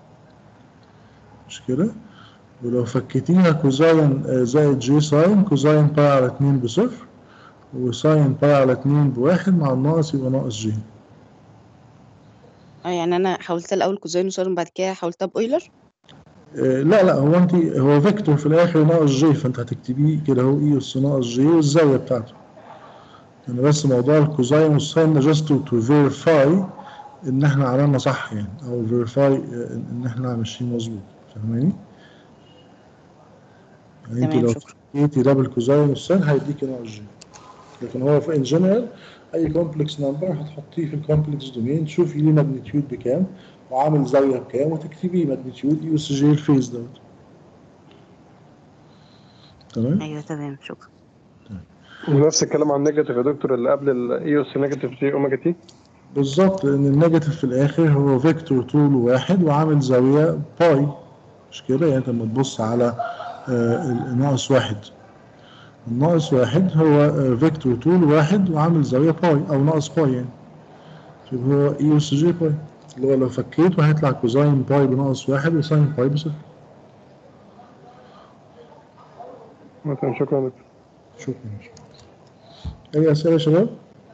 Speaker 1: مش كده؟ ولو فكيتيها كوزاين آه، زائد جي ساين كوزاين باي على اتنين بصفر وساين باي على اتنين بواحد مع الناقص يبقى ناقص جي
Speaker 6: اه يعني انا حولتها الاول كوزين وساين بعد كده حولتها باويلر
Speaker 1: آه، لا لا هو انت هو فيكتور في الاخر ناقص جي فانت هتكتبيه كده اهو اي اس ناقص جي والزاويه بتاعته انا بس موضوع الكوزاين والساين ده جاست تو فيريفاي ان احنا عملنا صح يعني او فيريفاي ان احنا ماشيين مظبوط فاهماني؟ يعني انت
Speaker 6: تمام،
Speaker 1: لو
Speaker 6: شكرا.
Speaker 1: فكيتي دبل كوزاين والساين هيديكي ناقص جي لكن هو في ان جنرال اي كومبلكس نمبر هتحطيه في الكومبلكس دومين تشوفي ليه ماجنتيود بكام وعامل زاويه بكام وتكتبيه ماجنتيود اي اس جي الفيز دوت تمام
Speaker 6: ايوه تمام شكرا
Speaker 8: ونفس الكلام عن النيجاتيف يا دكتور اللي قبل الاي اس نيجاتيف جي اوميجا تي
Speaker 1: بالظبط لان النيجاتيف في الاخر هو فيكتور طوله واحد وعامل زاويه باي مش كده يعني انت لما تبص على آه، الناقص واحد الناقص واحد هو آه، فيكتور طوله واحد وعامل زاويه باي او ناقص باي يعني يبقى هو اي اس جي باي اللي هو لو فكيته هيطلع كوزاين باي بناقص واحد وساين باي بصفر
Speaker 8: مثلا شكرا يا دكتور
Speaker 1: شكرا اي اسئله يا شباب؟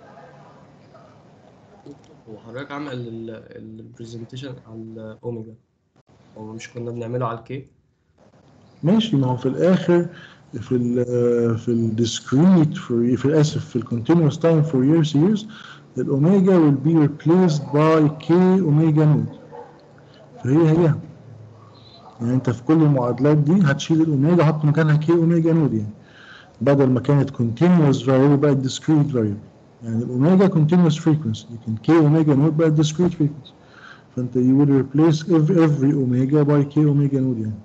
Speaker 3: هو حضرتك عامل البرزنتيشن على الاوميجا هو مش كنا بنعمله على الكي
Speaker 1: ماشي ما هو في الاخر في ال في الديسكريت في في اسف في الكونتينوس تايم فورير سيريز الاوميجا will be replaced by k اوميجا نود فهي هي يعني انت في كل المعادلات دي هتشيل الاوميجا حط مكانها k اوميجا نود يعني بدل ما كانت continuous variable بقت discrete variable يعني الاوميجا continuous frequency لكن k اوميجا نود بقت discrete frequency فانت you will replace every, every omega by k اوميجا نود يعني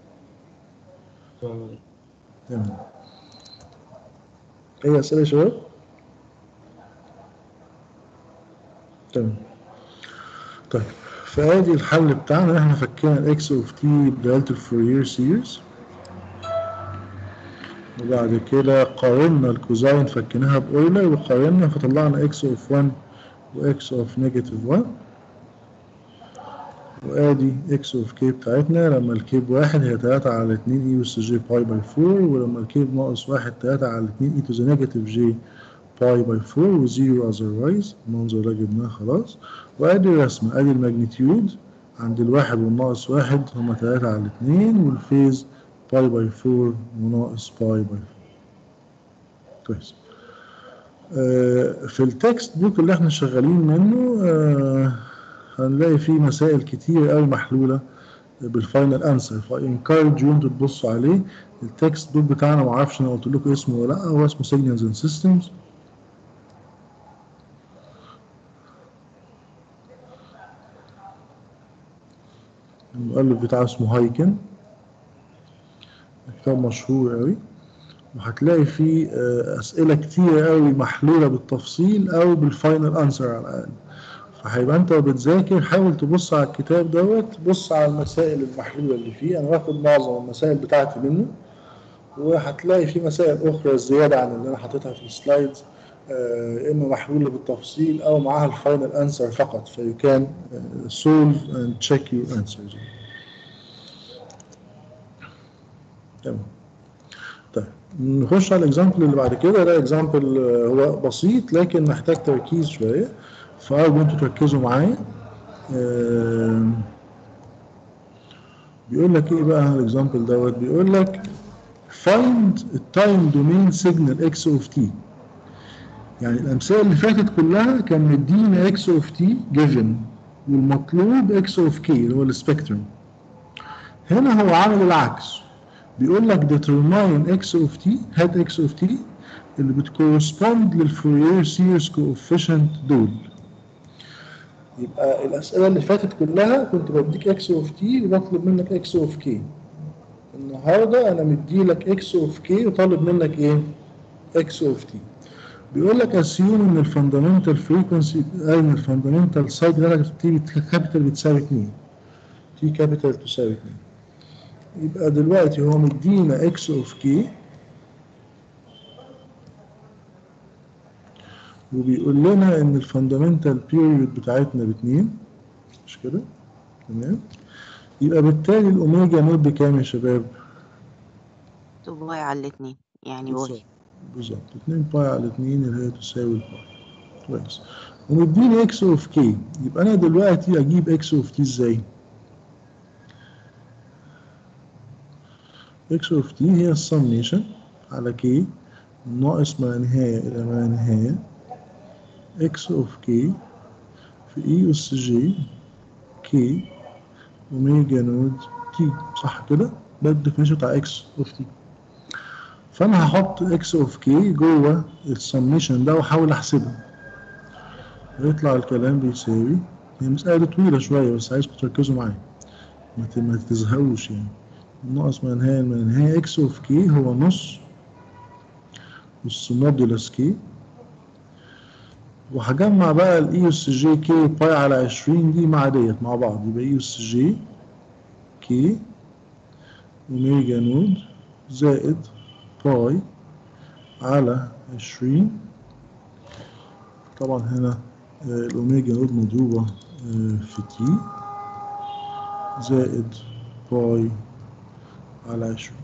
Speaker 3: تمام.
Speaker 1: تمام اي اسئله يا شباب تمام طيب فادي الحل بتاعنا احنا فكينا الاكس اوف تي بدلاله الفورير سيريز وبعد كده قارنا الكوزاين فكيناها باويلر وقارنا فطلعنا اكس اوف 1 واكس اوف نيجاتيف 1 وادي اكس اوف كي بتاعتنا لما الكيب واحد هي 3 على 2 اي اس جي باي باي 4 ولما الكيب ناقص واحد 3 على 2 اي تو ذا نيجاتيف جي باي باي 4 وزيرو اذروايز المنظر ده جبناه خلاص وادي الرسمه ادي الماجنتيود عند الواحد والناقص واحد هما 3 على 2 والفيز باي باي 4 وناقص باي باي 4 كويس آه في التكست بوك اللي احنا شغالين منه آه هنلاقي فيه مسائل كتير قوي محلولة بالفاينل انسر فانكارج يو انتوا تبصوا عليه التكست بوك بتاعنا معرفش انا قلت لكم اسمه ولا لا هو اسمه سيجنالز اند سيستمز المؤلف بتاعه اسمه هايكن كتاب مشهور قوي وهتلاقي فيه آه، اسئله كتير قوي محلوله بالتفصيل او بالفاينل انسر على الاقل فهيبقى انت بتذاكر حاول تبص على الكتاب دوت بص على المسائل المحلوله اللي فيه انا باخد معظم المسائل بتاعتي منه وهتلاقي في مسائل اخرى زياده عن اللي انا حاططها في السلايدز آه، اما محلوله بالتفصيل او معاها الفاينل انسر فقط فيو كان سولف اند تشيك يور انسرز تمام طيب نخش على الاكزامبل اللي بعد كده ده اكزامبل هو بسيط لكن محتاج تركيز شويه فأرجو انتوا تركزوا معايا آم، بيقول لك ايه بقى الاكزامبل دوت بيقول لك find التايم دومين سيجنال اكس اوف تي يعني الامثله اللي فاتت كلها كان مدينا اكس اوف تي جيفن والمطلوب اكس اوف كي اللي هو السبيكترم هنا هو عامل العكس بيقول لك determine x of t هات x of t اللي بتكورسبوند للفورير سيريز كوفيشنت دول يبقى الاسئله اللي فاتت كلها كنت بديك اكس اوف تي وبطلب منك اكس اوف كي النهارده انا مديلك اكس اوف كي وطالب منك ايه اكس اوف تي بيقول لك اسيوم ان الفاندامنتال فريكونسي ان الفاندامنتال سايد ريلاتيف تي كابيتال بتساوي 2 تي كابيتال تساوي 2 يبقى دلوقتي هو مدينا اكس اوف كي وبيقول لنا ان الفاندامنتال بيريود بتاعتنا باتنين مش كده تمام يبقى بالتالي الاوميجا نوت بكام يا شباب
Speaker 6: باي على الاتنين يعني
Speaker 1: بالظبط
Speaker 6: باي
Speaker 1: بالظبط 2 باي على 2 اللي هي تساوي الباي كويس ومديني اكس اوف كي يبقى انا دلوقتي اجيب اكس اوف تي ازاي اكس اوف تي هي السميشن على كي ناقص ما نهاية إلى ما نهاية اكس اوف كي في اي اس جي كي اوميجا نود تي صح كده ده الديفينيشن بتاع اكس اوف تي فانا هحط اكس اوف كي جوه السميشن ده واحاول احسبها ويطلع الكلام بيساوي هي مسألة طويلة شوية بس عايزكم تركزوا معايا ما ت- ما تزهقوش يعني ناقص ما نهاية ما نهاية اكس اوف كي هو نص نص مودولس كي وهجمع بقى الاي اس جي كي باي على 20 دي مع ديت مع بعض يبقى اي اس جي كي اوميجا نود زائد باي على 20 طبعا هنا آه، الأوميجا نود مضروبة آه، في تي زائد باي على 20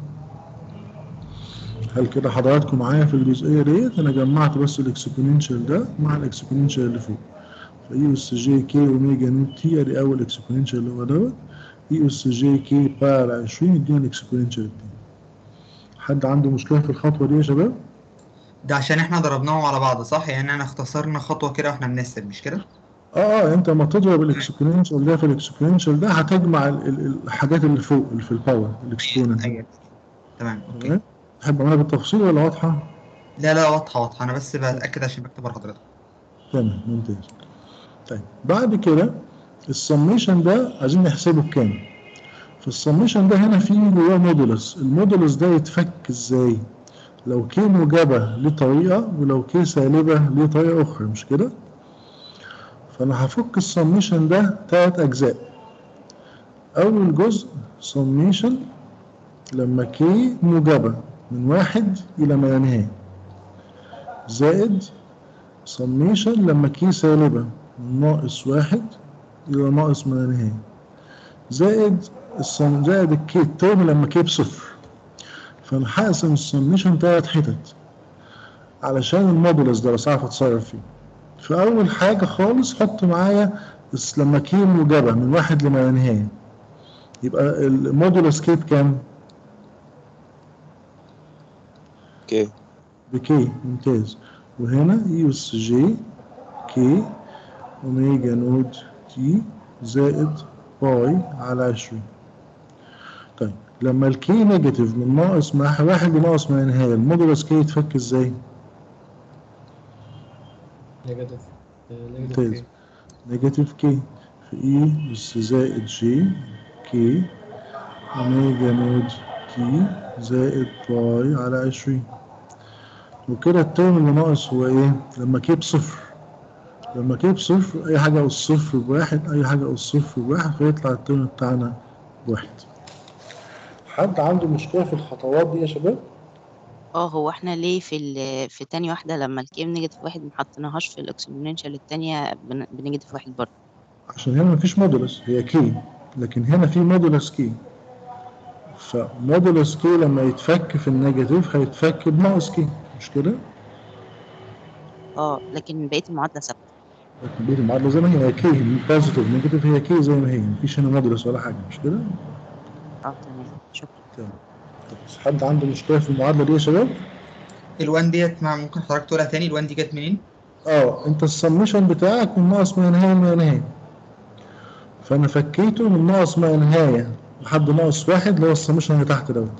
Speaker 1: هل كده حضراتكم معايا في الجزئية ديت أنا جمعت بس الإكسبوننشال ده مع الإكسبوننشال اللي فوق فإي أس جي كي أوميجا نود تي أدي أول إكسبوننشال اللي هو دوت إي أس جي كي باي على 20 يدينا الإكسبوننشال التاني حد عنده مشكلة في الخطوة دي يا شباب؟
Speaker 7: ده عشان احنا ضربناهم على بعض صح يعني انا اختصرنا خطوة كده واحنا بنحسب مش كده
Speaker 1: اه اه انت لما تضرب الاكسبوننشال ده في الاكسبوننشال ده هتجمع ال- ال- الحاجات اللي فوق اللي في الباور الاكسبوننت
Speaker 7: ايوه تمام اوكي
Speaker 1: تمام تحب اعملها بالتفصيل ولا واضحه؟
Speaker 7: لا لا واضحة واضحة انا بس بتأكد عشان بكتب لحضرتك
Speaker 1: تمام ممتاز طيب بعد كده السميشن ده عايزين نحسبه بكام؟ في السميشن ده هنا في جواه مودولس المودولس ده يتفك ازاي؟ لو كي موجبة ليه طريقة ولو كي سالبة ليه طريقة أخرى مش كده؟ فأنا هفك السميشن ده تلات أجزاء أول جزء سميشن لما كي موجبة من واحد إلى ما لا نهاية زائد سميشن لما كي سالبة من ناقص واحد إلى ناقص ما لا نهاية زائد السم زائد الكي الترم لما كي بصفر فأنا هقسم السميشن تلات حتت علشان المودولس ده بس أعرف أتصرف فيه فأول حاجة خالص حط معايا بس لما كي موجبة من واحد لما لا نهاية يبقى المودولس كي بكام؟
Speaker 2: اوكي
Speaker 1: بكي ممتاز وهنا اي اس جي كي اوميجا نود تي زائد باي على 20 طيب لما الكي نيجاتيف من ناقص مع واحد لناقص ما لا نهاية المودولس كي يتفك ازاي؟
Speaker 3: نيجاتيف نيجاتيف
Speaker 1: ممتاز
Speaker 3: كي
Speaker 1: نيجاتيف كي في اي اس زائد جي كي اوميجا نود تي زائد باي على 20 وكده الترم اللي ناقص هو ايه؟ لما كي بصفر لما كي بصفر اي حاجة أس صفر بواحد اي حاجة أس صفر بواحد فيطلع الترم بتاعنا واحد حد عنده مشكلة في الخطوات دي يا شباب؟
Speaker 6: اه هو احنا ليه في ال في تاني واحدة لما الكيم نيجاتيف واحد محطناهاش في الاكسبوننشال التانية بن- بنيجاتيف واحد برضه
Speaker 1: عشان هنا مفيش مودولس هي كي لكن هنا في مودولس كي فمودولس كي لما يتفك في النيجاتيف هيتفك بناقص كي مش كده؟
Speaker 6: اه لكن بقية المعادلة ثابتة
Speaker 1: لكن بقية المعادلة زي ما هي هي كي بوزيتيف نيجاتيف هي كي زي ما هي مفيش هنا مودولس ولا حاجة مش كده؟
Speaker 6: اه تمام شكرا
Speaker 1: تمام بس حد عنده مشكلة في المعادلة دي يا شباب؟
Speaker 7: الوان ديت مع ممكن حضرتك تقولها تاني الوان دي جت منين؟
Speaker 1: اه انت السميشن بتاعك من ناقص ما نهاية ما نهاية فانا فكيته من ناقص ما نهاية لحد ناقص واحد اللي هو السميشن اللي تحت دوت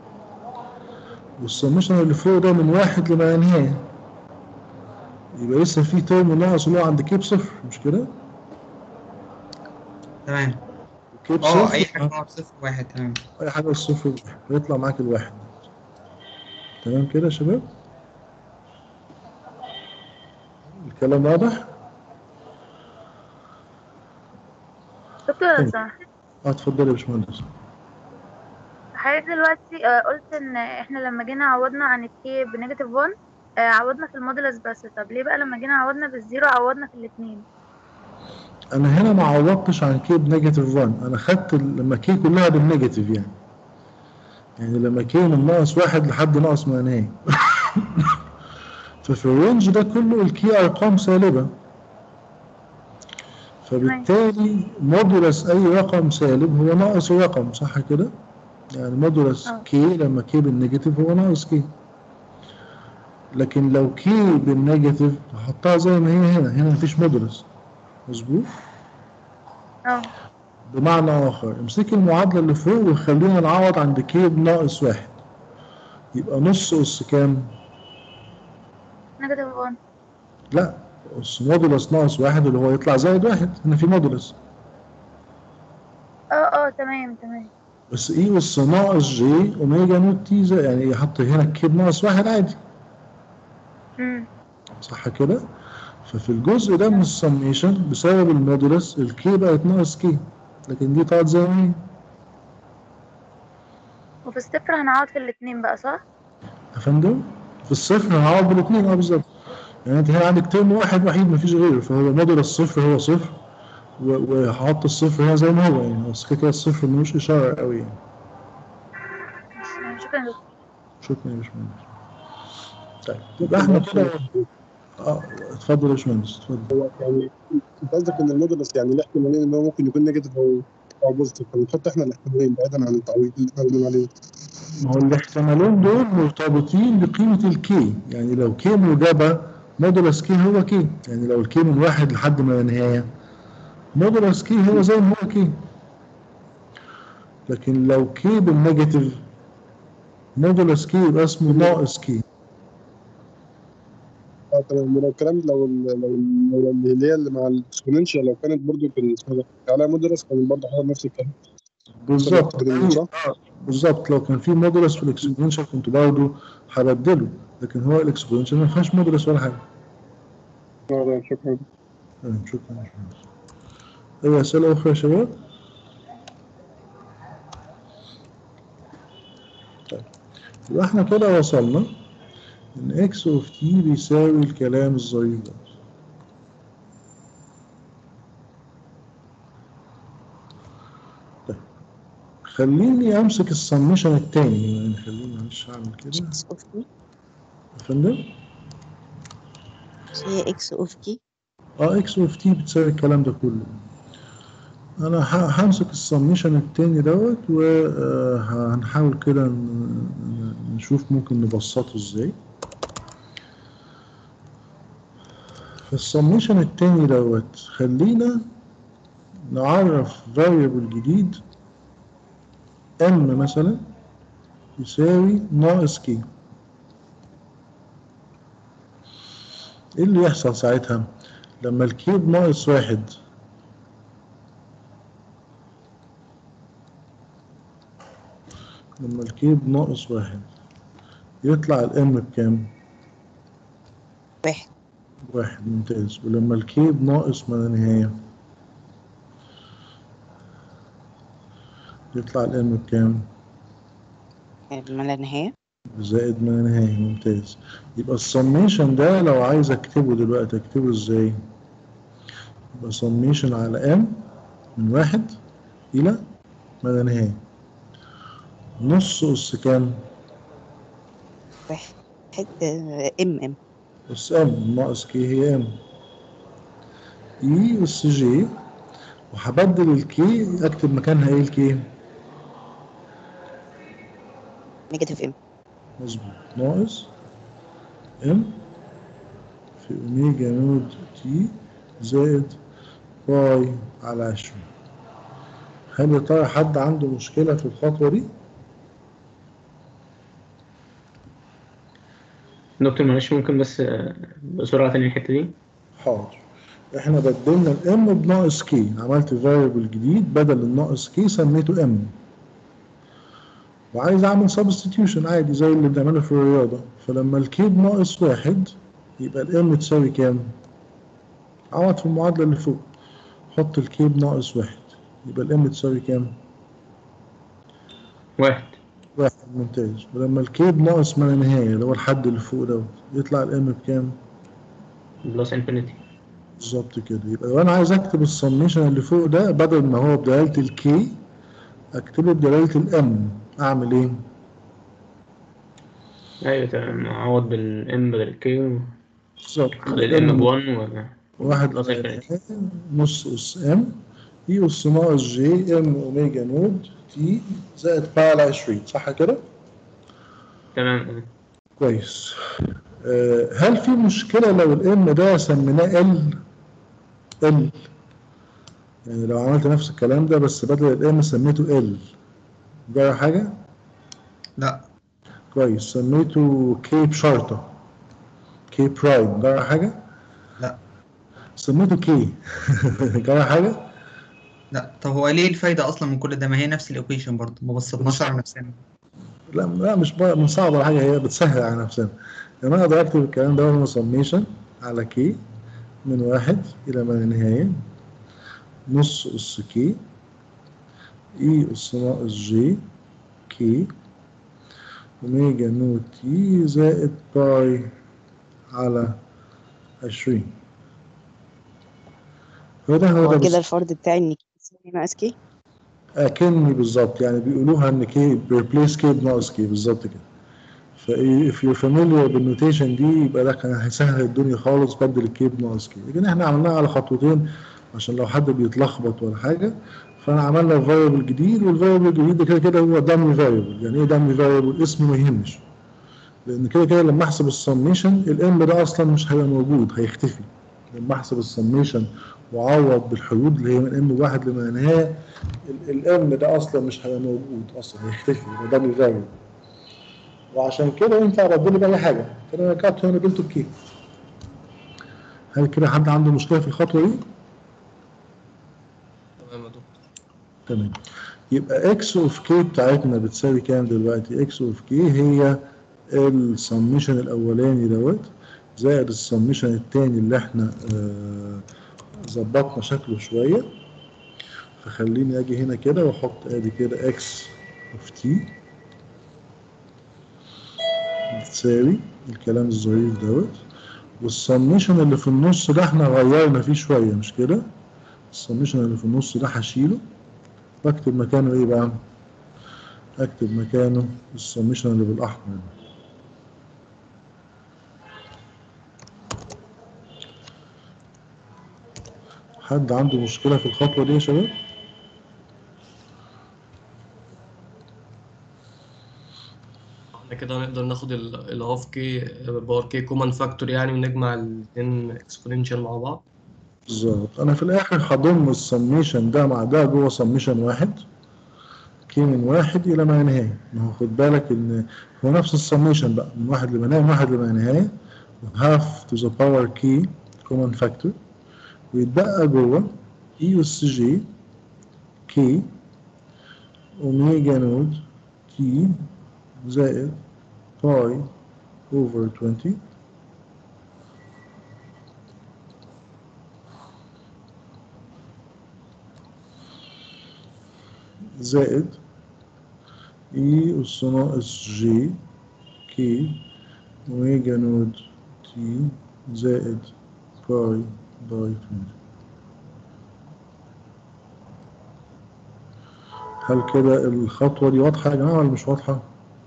Speaker 1: والسميشن اللي فوق ده من واحد لما لا نهاية يبقى لسه في ترم ناقص اللي هو عند كيب صفر مش كده؟
Speaker 7: تمام
Speaker 1: كيب
Speaker 7: اه
Speaker 1: صفر
Speaker 7: اي حاجة ناقص صفر واحد تمام
Speaker 1: اي حاجة الصفر هيطلع معاك الواحد تمام كده يا شباب؟ الكلام واضح؟
Speaker 4: دكتور لو
Speaker 1: طيب.
Speaker 4: سمحت
Speaker 1: اه اتفضل يا باشمهندس
Speaker 4: حضرتك دلوقتي آه، قلت ان احنا لما جينا عوضنا عن الكي بنيجاتيف 1 آه، عوضنا في المودولس بس طب ليه بقى لما جينا عوضنا بالزيرو عوضنا في الاتنين
Speaker 1: انا هنا ما عوضتش عن كي بنيجاتيف 1 انا خدت ال- لما كي كلها بالنيجاتيف يعني يعني لما كي من ناقص واحد لحد ناقص ما نهاية ففي الرينج ده كله الكي ارقام سالبة فبالتالي مودولس اي رقم سالب هو ناقص رقم صح كده يعني مودولس
Speaker 4: اه.
Speaker 1: كي لما كي بالنيجاتيف هو ناقص كي لكن لو كي بالنيجاتيف هحطها زي ما هي هنا هنا مفيش مودولس مظبوط
Speaker 4: اه
Speaker 1: بمعنى آخر امسكي المعادلة اللي فوق وخلينا نعوض عند كي بناقص واحد يبقى نص أس كام؟
Speaker 4: نيجاتيف 1
Speaker 1: لا أس مودولس ناقص واحد اللي هو يطلع زائد واحد هنا في مودولس
Speaker 4: اه اه تمام تمام
Speaker 1: بس اي اس ناقص جي اوميجا نوت تي زي يعني يحط هنا كي بناقص واحد عادي
Speaker 4: امم
Speaker 1: صح كده؟ ففي الجزء ده من السميشن بسبب المودولس الكي بقت ناقص كي لكن دي طلعت زي ما هي
Speaker 4: وفي الصفر هنعوض في الاتنين بقى صح؟
Speaker 1: يا فندم في الصفر هنعوض بالاثنين اه بالظبط يعني انت هنا عندك ترم واحد وحيد مفيش غيره فهو مودولس الصفر هو صفر و- وهحط الصفر هنا زي ما هو يعني بس كده كده الصفر ملوش اشاره قوي يعني
Speaker 4: شكرا يا دكتور
Speaker 1: شكرا يا باشمهندس طيب يبقى احنا كده اه اتفضل يا باشمهندس اتفضل
Speaker 9: هو يعني انت قصدك ان المودولس يعني له احتمالين ان هو ممكن يكون نيجاتيف او او بوزيتيف فبنحط احنا الاحتمالين بعيدا عن التعويض اللي احنا بنقول عليه
Speaker 1: ما هو الاحتمالين دول مرتبطين بقيمة الكي يعني لو كي موجبة مودولس كي هو كي يعني لو الكي من واحد لحد ما النهاية مودولس كي هو زي ما هو كي لكن لو كي بالنيجاتيف مودولس كي يبقى اسمه ناقص كي
Speaker 9: اه تمام ولو الكلام لو ال- لو ال- لو اللي هي اللي مع الاكسبوننشال لو كانت برضو كان اسمها ده، عليها مودولس كان برضه حصل نفس الكلام
Speaker 1: بالظبط
Speaker 9: تقريباً، صح؟
Speaker 1: آه، بالظبط لو كان في مودولس في الاكسبوننشال كنت برضه هبدله لكن هو الاكسبوننشال ما فيهاش مودولس ولا حاجة
Speaker 9: اه تمام شكرا
Speaker 1: تمام شكرا يا باشمهندس أي أسئلة أخرى يا شباب؟ طيب يبقى احنا كده وصلنا إن إكس أوف تي بيساوي الكلام الظريف ده طيب خليني أمسك السمشن التاني يعني خليني معلش أعمل كده
Speaker 6: اكس اوف كي
Speaker 1: يا فندم
Speaker 6: مش هي اكس اوف كي
Speaker 1: اه اكس اوف تي بتساوي الكلام ده كله انا ه- همسك السميشن التاني دوت وهنحاول كده ن- ن- نشوف ممكن نبسطه ازاي في السميشن التاني دوت خلينا نعرف variable جديد m مثلا يساوي ناقص كي ايه اللي يحصل ساعتها لما الكيوب ناقص واحد لما الكيوب ناقص واحد يطلع الام بكام؟
Speaker 6: واحد
Speaker 1: واحد ممتاز ولما الكيوب ناقص ما لا نهاية يطلع الام بكام؟
Speaker 6: ما لا نهاية
Speaker 1: زائد ما لا نهاية ممتاز يبقى السميشن ده لو عايز اكتبه دلوقتي اكتبه ازاي؟ يبقى سميشن على ام من واحد إلى ما لا نهاية نص أس كام؟
Speaker 6: واحد آه، ام ام
Speaker 1: أس ام ناقص كي هي ام إي أس جي وهبدل الكي أكتب مكانها إيه الكي؟
Speaker 6: نيجاتيف ام
Speaker 1: مظبوط ناقص ام في أوميجا نود تي زائد باي على عشرين هل يا ترى حد عنده مشكلة في الخطوة دي؟
Speaker 10: دكتور معلش ممكن بس آه، بسرعة تاني الحتة دي
Speaker 1: حاضر احنا بدلنا الام بناقص كي عملت فاريبل جديد بدل الناقص كي سميته ام وعايز اعمل سبستيتيوشن عادي زي اللي بنعمله في الرياضة فلما الكي بناقص واحد يبقى الام تساوي كام؟ عوض في المعادلة اللي فوق حط الكي بناقص واحد يبقى الام تساوي كام؟
Speaker 10: واحد
Speaker 1: واحد ممتاز ولما الكي بناقص ما لا نهاية اللي هو الحد اللي فوق دوت يطلع الام بكام؟
Speaker 10: بلس انفينيتي
Speaker 1: بالظبط كده يبقى لو انا عايز اكتب السميشن اللي فوق ده بدل ما هو بدلالة الكي اكتبه بدلالة الام اعمل ايه؟
Speaker 10: ايوه تمام اعوض بالام بدل الكي
Speaker 1: بالظبط
Speaker 10: خلي الام بوان و
Speaker 1: واحد
Speaker 10: بلس
Speaker 1: على
Speaker 10: انفينيتي
Speaker 1: نص اس ام اي اس ناقص جي ام اوميجا نود تي زائد باي على 20 صح كده؟
Speaker 10: تمام آه.
Speaker 1: كويس آه، هل في مشكلة لو الام ده سميناه ال ال يعني لو عملت نفس الكلام ده بس بدل الام سميته ال جرى حاجة؟
Speaker 7: لا
Speaker 1: كويس سميته كي بشرطة كي برايم جرى حاجة؟
Speaker 7: لا
Speaker 1: سميته كي جرى حاجة؟
Speaker 7: لا طب هو ليه الفايدة أصلا من كل ده ما هي نفس الإيكويشن برضه ما بسطناش على نفسنا
Speaker 1: لا لا مش بقى من صعب ولا حاجة هي بتسهل على نفسنا يعني أنا أقدر أكتب الكلام ده هو سميشن على كي من واحد إلى ما لا نهاية نص أس كي إي أس ناقص جي كي أوميجا نوت تي زائد باي على عشرين هو ده هو
Speaker 6: هو
Speaker 1: ده
Speaker 6: كده
Speaker 1: بس
Speaker 6: الفرض بتاعي ان كي يساوي ناقص كي
Speaker 1: أكني بالظبط يعني بيقولوها إن كي replace كي بناقص كي بالظبط كده فا if you're familiar بالنوتيشن دي يبقى ده كان هيسهل الدنيا خالص بدل الكي بناقص كي لكن احنا عملناها على خطوتين عشان لو حد بيتلخبط ولا حاجة فانا عملنا فاريبل جديد والفاريبل الجديد ده كده كده هو دامي فاريبل يعني ايه دامي فاريبل اسمه ما يهمش لان كده كده لما احسب السميشن الام ده اصلا مش هيبقى موجود هيختفي لما احسب السميشن واعوض بالحدود اللي هي من ام واحد لما لا نهايه الام ده اصلا مش هيبقى موجود اصلا هيختفي يبقى دامي فاريبل وعشان كده ينفع ابدله باي حاجه فانا رجعت هنا قلت بكي هل كده حد عنده مشكله في الخطوه دي؟
Speaker 3: تمام يا دكتور
Speaker 1: تمام يبقى اكس اوف كي بتاعتنا بتساوي كام دلوقتي اكس اوف كي هي السميشن الاولاني دوت زائد السميشن التاني اللي احنا آه، ظبطنا شكله شويه فخليني اجي هنا كده واحط ادي كده اكس اوف تي بتساوي الكلام الظريف دوت والسميشن اللي في النص ده احنا غيرنا فيه شويه مش كده السميشن اللي في النص ده هشيله واكتب مكانه ايه بقى اكتب مكانه السميشن اللي بالاحمر ده. حد عنده مشكلة في الخطوة دي يا شباب؟
Speaker 3: احنا كده نقدر ناخد الهاف كي باور كي كومن فاكتور يعني ونجمع الاثنين اكسبوننشال مع بعض
Speaker 1: بالظبط انا في الاخر هضم السميشن ده مع ده جوه سميشن واحد كي من واحد الى ما لا نهايه ما هو خد بالك ان هو نفس السميشن بقى من واحد لما نهايه من واحد لما لا نهايه هاف تو ذا باور كي كومن فاكتور ويتبقى جوه اي اس جي كي اوميجا نود تي زائد باي اوفر 20 زائد اي اس ناقص جي كي اوميجا نود تي زائد باي باي 20 هل كده الخطوة دي واضحة يا جماعة ولا مش واضحة؟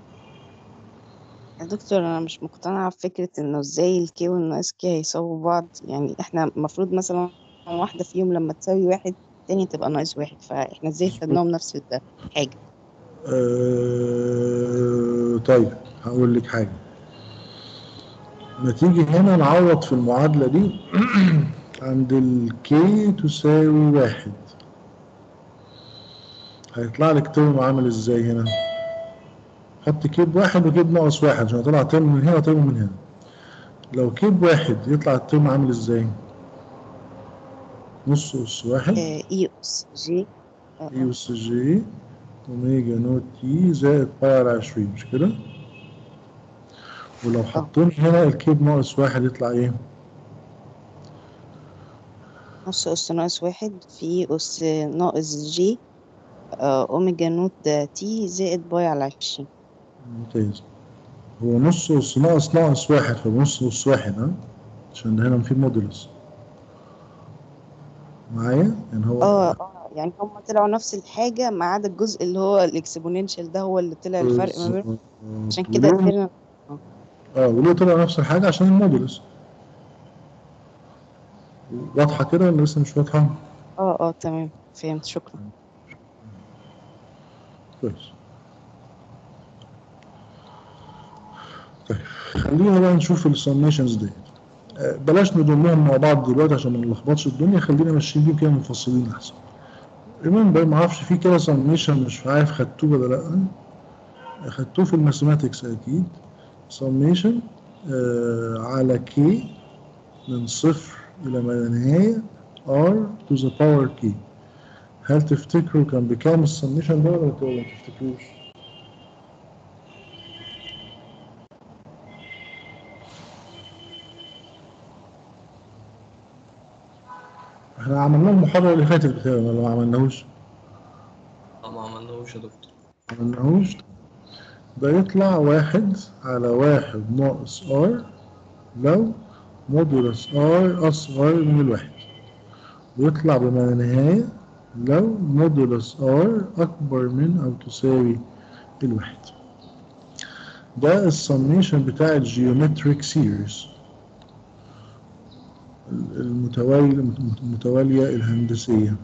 Speaker 6: يا دكتور انا مش مقتنعة بفكرة انه ازاي الكي والناقص كي هيساووا بعض يعني احنا المفروض مثلا واحدة فيهم لما تساوي واحد التانية تبقى ناقص واحد فاحنا ازاي خدناهم نفس الحاجة
Speaker 1: آه طيب هقول لك حاجة ما تيجي هنا نعوض في المعادلة دي عند الكي تساوي واحد هيطلع لك ترم عامل ازاي هنا حط كيب واحد وكيب ناقص واحد عشان يطلع ترم من هنا وترم من هنا لو كيب واحد يطلع الترم عامل ازاي نص اس واحد
Speaker 6: اي اس جي آه،
Speaker 1: اي اس جي اوميجا نوت تي زائد باي على 20 مش كده ولو حطينا هنا الكيب ناقص واحد يطلع ايه
Speaker 6: نص اس ناقص واحد في اس ناقص جي آه، اوميجا نوت تي زائد باي على عشرين
Speaker 1: ممتاز هو نص اس ناقص ناقص واحد فنص اس واحد ها عشان ده هنا في مودولس معايا يعني هو
Speaker 6: اه اه يعني هم طلعوا نفس الحاجة ما عدا الجزء اللي هو الاكسبوننشال ده هو اللي طلع الفرق ما بينهم عشان كده
Speaker 1: وليه-
Speaker 6: قدرنا
Speaker 1: اه وليه طلع نفس الحاجة عشان المودولس واضحة كده ولا لسه مش واضحة؟
Speaker 6: اه اه تمام فهمت شكرا
Speaker 1: كويس طيب خلينا بقى نشوف السميشنز ديت آه، بلاش نضمهم مع بعض دلوقتي عشان ما نلخبطش الدنيا خلينا ماشيين بيهم كده منفصلين احسن ريمبر ما اعرفش في كده سميشن مش عارف خدتوه ولا لا خدتوه في الماثيماتكس اكيد سميشن آه على كي من صفر الى ما لا نهايه r to the power k هل تفتكروا كان بكام السميشن ده ولا ولا ما تفتكروش؟ احنا عملناه المحاضرة اللي فاتت بتاعنا ولا ما عملناهوش؟
Speaker 3: لا ما عملناهوش يا دكتور
Speaker 1: ما عملناهوش ده يطلع واحد على واحد ناقص ار لو مودولس ار أصغر من الواحد ويطلع بما لا نهاية لو مودولس ار أكبر من أو تساوي الواحد ده السميشن بتاع الجيومتريك سيريز المتوالية المتوالية الهندسية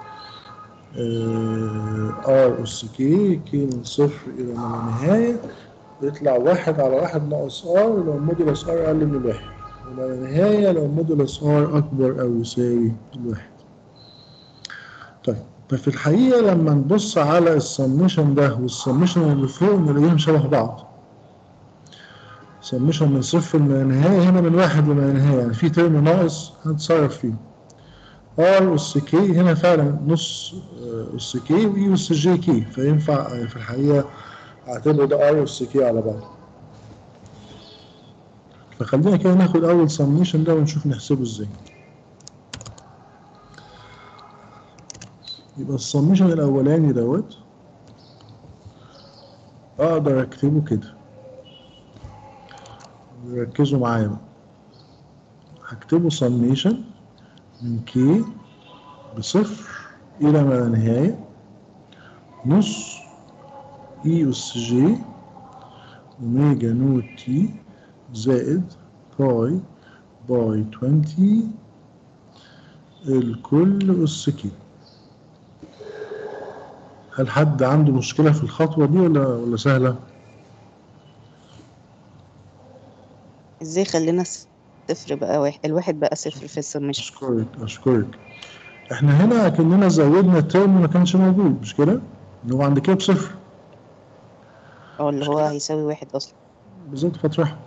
Speaker 1: ار اس كي كي من صفر إلى ما لا نهاية بيطلع واحد على واحد ناقص ار لو مودولس ار أقل من الواحد وما لا نهاية لو مودولس ار أكبر أو يساوي الواحد طيب ففي الحقيقة لما نبص على السميشن ده والسميشن اللي فوق نلاقيهم شبه بعض سميشن من صفر لما لا نهاية هنا من واحد لما لا نهاية يعني في ترم ناقص هنتصرف فيه ار اس كي هنا فعلا نص آه، اس كي واي اس جي كي فينفع آه، في الحقيقة اعتبر ده ار اس كي على بعض فخلينا كده ناخد اول سميشن ده ونشوف نحسبه ازاي يبقى السميشن الاولاني دوت اقدر اكتبه كده ركزوا معايا بقى هكتبه سميشن من كي بصفر إلى ما لا نهاية نص إي أس جي أوميجا نوت تي زائد باي باي 20 الكل أس كي هل حد عنده مشكلة في الخطوة دي ولا ولا سهلة؟
Speaker 6: ازاي خلينا صفر بقى واحد الواحد بقى صفر في السميشن
Speaker 1: أشكرك أشكرك إحنا هنا كأننا زودنا الترم ما كانش موجود مش كده؟ اللي هو عند كده بصفر
Speaker 6: اه اللي هو هيساوي واحد اصلا
Speaker 1: بالظبط فترة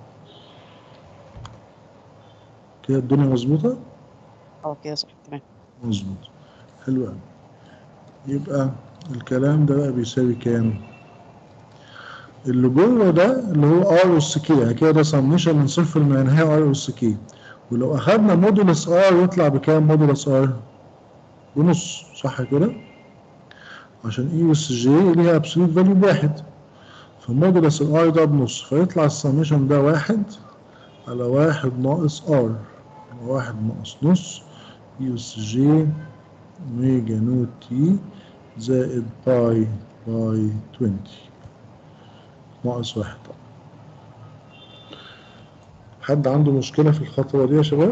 Speaker 1: كده الدنيا مظبوطة؟
Speaker 6: اه كده صح تمام
Speaker 1: مظبوط حلو قوي يبقى الكلام ده بقى بيساوي كام؟ اللي جوه ده اللي هو ار اس كي يعني كده ده سميشن من صفر لما ينهي ار اس كي ولو اخدنا مودولس ار يطلع بكام مودولس ار؟ بنص صح كده؟ عشان اي اس جي ليها ابسوليت فاليو بواحد فمودولس الار ده بنص فيطلع السميشن ده واحد على واحد ناقص ار واحد ناقص نص اي اس جي اوميجا نوت تي زائد باي باي 20 ناقص واحد حد عنده مشكلة في الخطوة دي يا شباب؟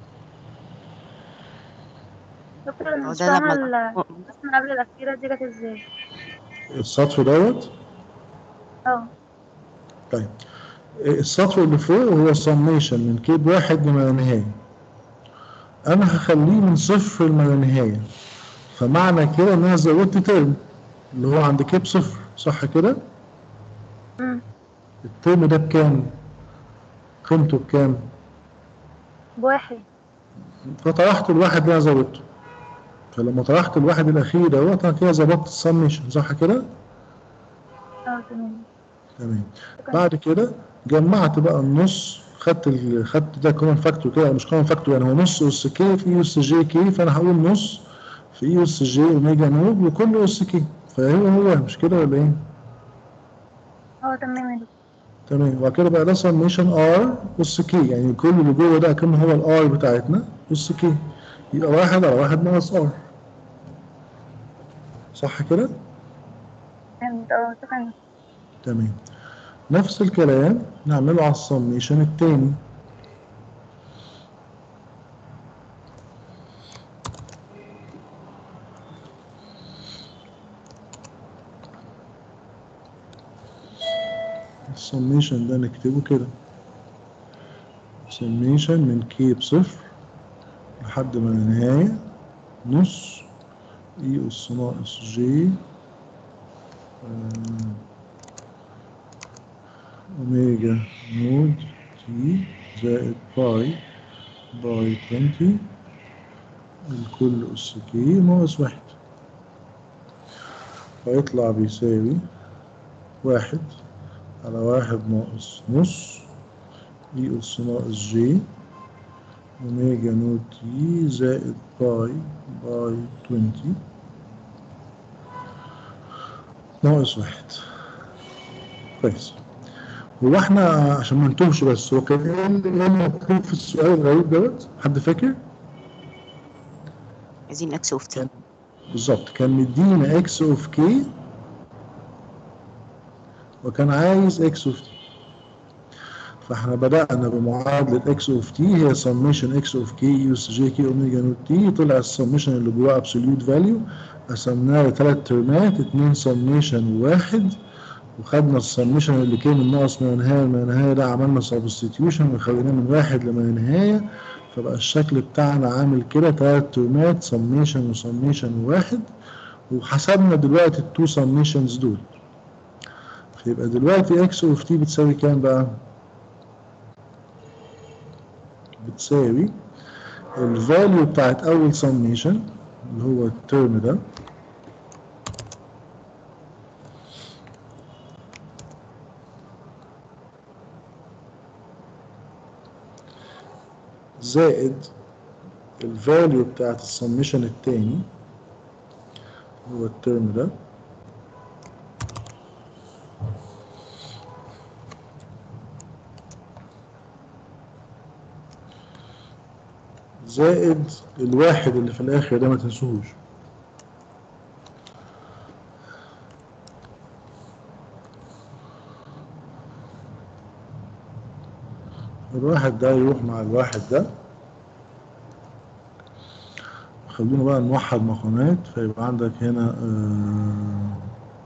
Speaker 4: دكتور انا
Speaker 6: هو
Speaker 4: مش
Speaker 6: ده
Speaker 4: فاهمة
Speaker 6: لما
Speaker 4: ال- الرسمة قبل الأخيرة دي جت ازاي
Speaker 1: السطر دوت
Speaker 4: اه
Speaker 1: طيب السطر اللي فوق هو سميشن من كيب واحد لما لا نهاية أنا هخليه من صفر لما لا نهاية فمعنى كده إن أنا زودت ترم اللي هو عند كيب صفر صح كده؟
Speaker 4: مم.
Speaker 1: الترم ده بكام؟ قيمته بكام؟
Speaker 4: بواحد
Speaker 1: فطرحت الواحد اللي أنا زودته فلما طرحت الواحد الأخير دوت أنا كده ظبطت السميشن صح كده؟
Speaker 4: اه تمام
Speaker 1: تمام بعد كده جمعت بقى النص خدت ال... خدت ده كومن فاكتور كده مش كومن فاكتور يعني هو نص اس كي في اس جي كي فانا هقول نص في اس جي اوميجا نود وكل اس كي فهو هو مش كده ولا ايه؟
Speaker 4: اه تمام يا دكتور
Speaker 1: تمام وبعد كده بقى ده سميشن ار اس كي يعني كل اللي جوه ده كان هو الار بتاعتنا اس كي يبقى واحد على واحد ناقص ار صح كده؟
Speaker 4: فهمت اه شكرا
Speaker 1: تمام نفس الكلام نعمله على السميشن التاني السميشن ده نكتبه كده سميشن من كي بصفر لحد ما النهاية نص اي اس ناقص جي آه، اوميجا نود تي زائد باي باي 20 الكل اس كي ناقص واحد فيطلع بيساوي واحد على واحد ناقص نص اي اس ناقص جي اوميجا نوت تي زائد باي باي 20 ناقص واحد كويس هو احنا عشان ما نتوهش بس هو كان ايه اللي مكتوب في السؤال الغريب دوت حد فاكر؟
Speaker 6: عايزين اكس اوف تي
Speaker 1: بالظبط كان مدينا اكس اوف كي وكان عايز اكس اوف تي فاحنا بدأنا بمعادلة اكس اوف تي هي سميشن اكس اوف كي يوس جي كي اوميجا نوت تي طلع السميشن اللي جواه ابسوليوت فاليو قسمناه لثلاث ترمات اتنين سميشن وواحد وخدنا السميشن اللي كان من ناقص ما نهاية ما نهاية ده عملنا سبستيتيوشن وخليناه من واحد لما نهاية فبقى الشكل بتاعنا عامل كده تلات ترمات سميشن وسميشن وواحد وحسبنا دلوقتي التو سميشنز دول فيبقى دلوقتي اكس اوف تي بتساوي كام بقى؟ بتساوي الفاليو بتاعت اول سميشن اللي هو الترم ده زائد الفاليو بتاعت السميشن التاني هو الترم ده زائد الواحد اللي في الاخر ده ما تنسوهوش الواحد ده يروح مع الواحد ده خلونا بقى نوحد مقامات فيبقى عندك هنا آه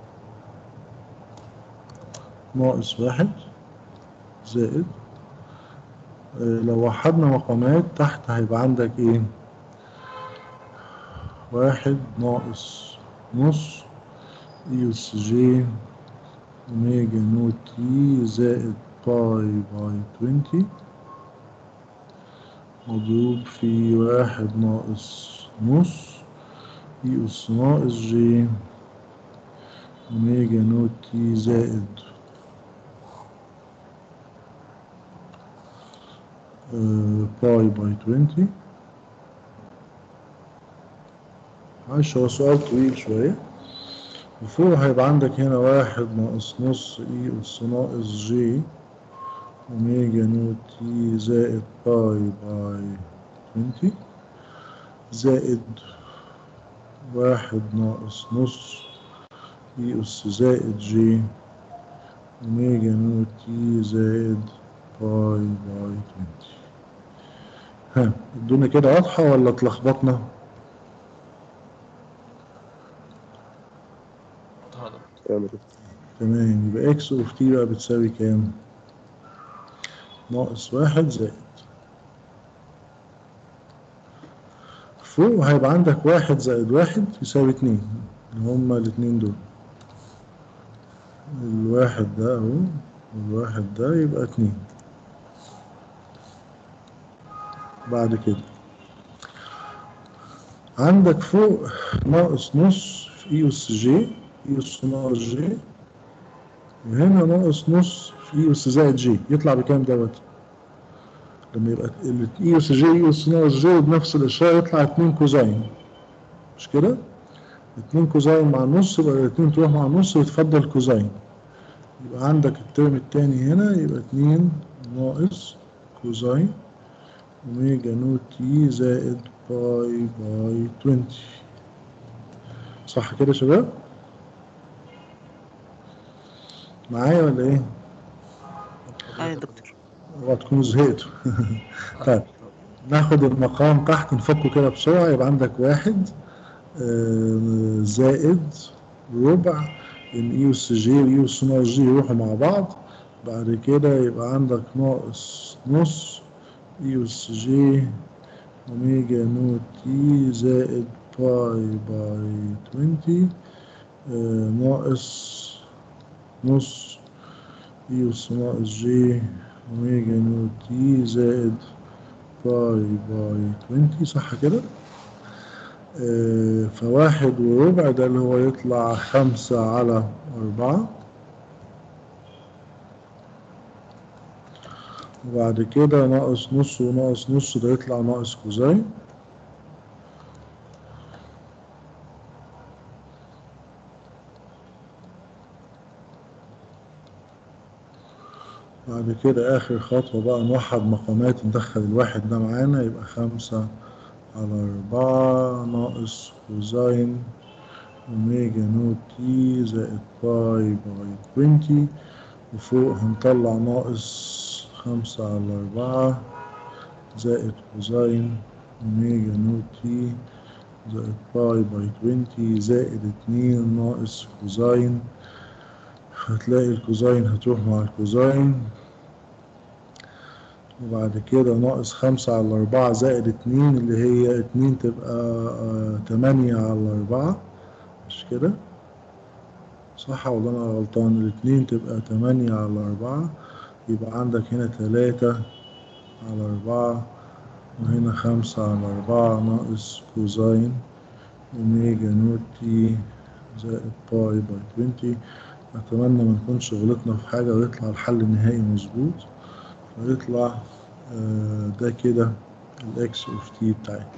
Speaker 1: ناقص واحد زائد آه لو وحدنا مقامات تحت هيبقى عندك ايه واحد ناقص نص اي اس جي اوميجا نوت تي زائد باي باي 20 مضروب في واحد ناقص نص اي اس ناقص جي اوميجا نوت تي زائد آه، باي باي 20 معلش هو سؤال طويل شوية وفوق هيبقى عندك هنا واحد ناقص نص اي اس ناقص جي اوميجا نوت تي زائد باي باي 20 زائد واحد ناقص نص اي اس زائد جي اوميجا نوت تي زائد باي باي 20 ها الدنيا كده واضحة ولا اتلخبطنا؟ تمام يبقى اكس اوف تي بقى بتساوي كام؟ ناقص واحد زائد فوق هيبقى عندك واحد زائد واحد يساوي اتنين اللي هما الاتنين دول الواحد ده اهو والواحد ده يبقى اتنين بعد كده عندك فوق ناقص نص في اي اس جي اي اس ناقص جي وهنا ناقص نص في اي اس زائد جي يطلع بكام دوت لما يبقى الاي اس جي اي اس ناقص جي بنفس الاشاره يطلع 2 كوزين مش كده 2 كوزين مع النص يبقى الاثنين تروح مع النص ويتفضل كوزين يبقى عندك الترم الثاني هنا يبقى 2 ناقص كوزين اوميجا نوت تي زائد باي باي 20 صح كده يا شباب معايا ولا ايه
Speaker 6: اه يا دكتور
Speaker 1: اوعى تكونوا زهقتوا طيب ناخد المقام تحت نفكه كده بسرعة يبقى عندك واحد آه، زائد ربع ان اي اس جي واي اس ناقص جي يروحوا مع بعض بعد كده يبقى عندك ناقص نص اي اس جي اوميجا نوت تي زائد باي باي 20 آه ناقص نص اي اس ناقص جي اوميجا نوت تي زائد باي باي 20 صح كده؟ آه فواحد وربع ده اللي هو يطلع خمسة على أربعة وبعد كده ناقص نص وناقص نص ده يطلع ناقص كوزين بعد كده آخر خطوة بقى نوحد مقامات ندخل الواحد ده معانا يبقى خمسة على أربعة ناقص كوزين أوميجا نوت تي زائد باي باي 20 وفوق هنطلع ناقص خمسة على أربعة زائد كوزين أوميجا نوت تي زائد باي باي 20 زائد اتنين ناقص كوزين هتلاقي الكوزين هتروح مع الكوزين وبعد كده ناقص خمسة على أربعة زائد اتنين اللي هي اتنين تبقى آه، تمانية على أربعة مش كده صح ولا أنا غلطان الاتنين تبقى تمانية على أربعة يبقى عندك هنا تلاتة على أربعة وهنا خمسة على أربعة ناقص كوزين أوميجا نوت تي زائد باي باي 20 أتمنى ما نكونش غلطنا في حاجة ويطلع الحل النهائي مظبوط ويطلع آه، ده كده الإكس أوف تي بتاعتنا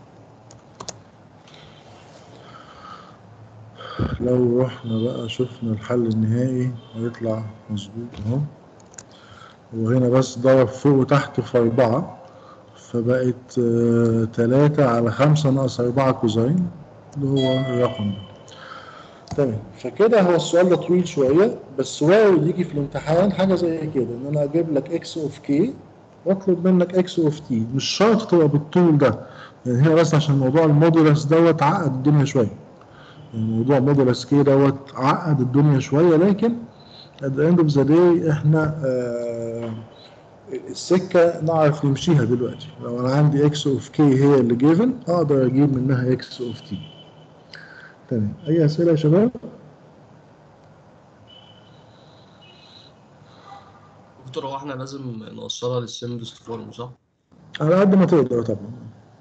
Speaker 1: لو رحنا بقى شفنا الحل النهائي هيطلع مظبوط اهو وهنا بس ضرب فوق وتحت في أربعة فبقت آه، تلاتة على خمسة ناقص أربعة كوزين اللي هو الرقم ده تمام فكده هو السؤال ده طويل شوية بس وارد يجي في الامتحان حاجة زي كده إن أنا أجيب لك إكس أوف كي وأطلب منك إكس أوف تي مش شرط تبقى بالطول ده يعني هنا بس عشان موضوع المودولس دوت عقد الدنيا شوية يعني موضوع مودولس كي دوت عقد الدنيا شوية لكن at the end of the day احنا آه السكة نعرف نمشيها دلوقتي لو انا عندي اكس اوف كي هي اللي جيفن اقدر اجيب منها اكس اوف تي تمام اي اسئلة يا شباب
Speaker 3: دكتور هو احنا لازم نوصلها للسمبلست فورم صح؟
Speaker 1: على قد ما تقدر طبعا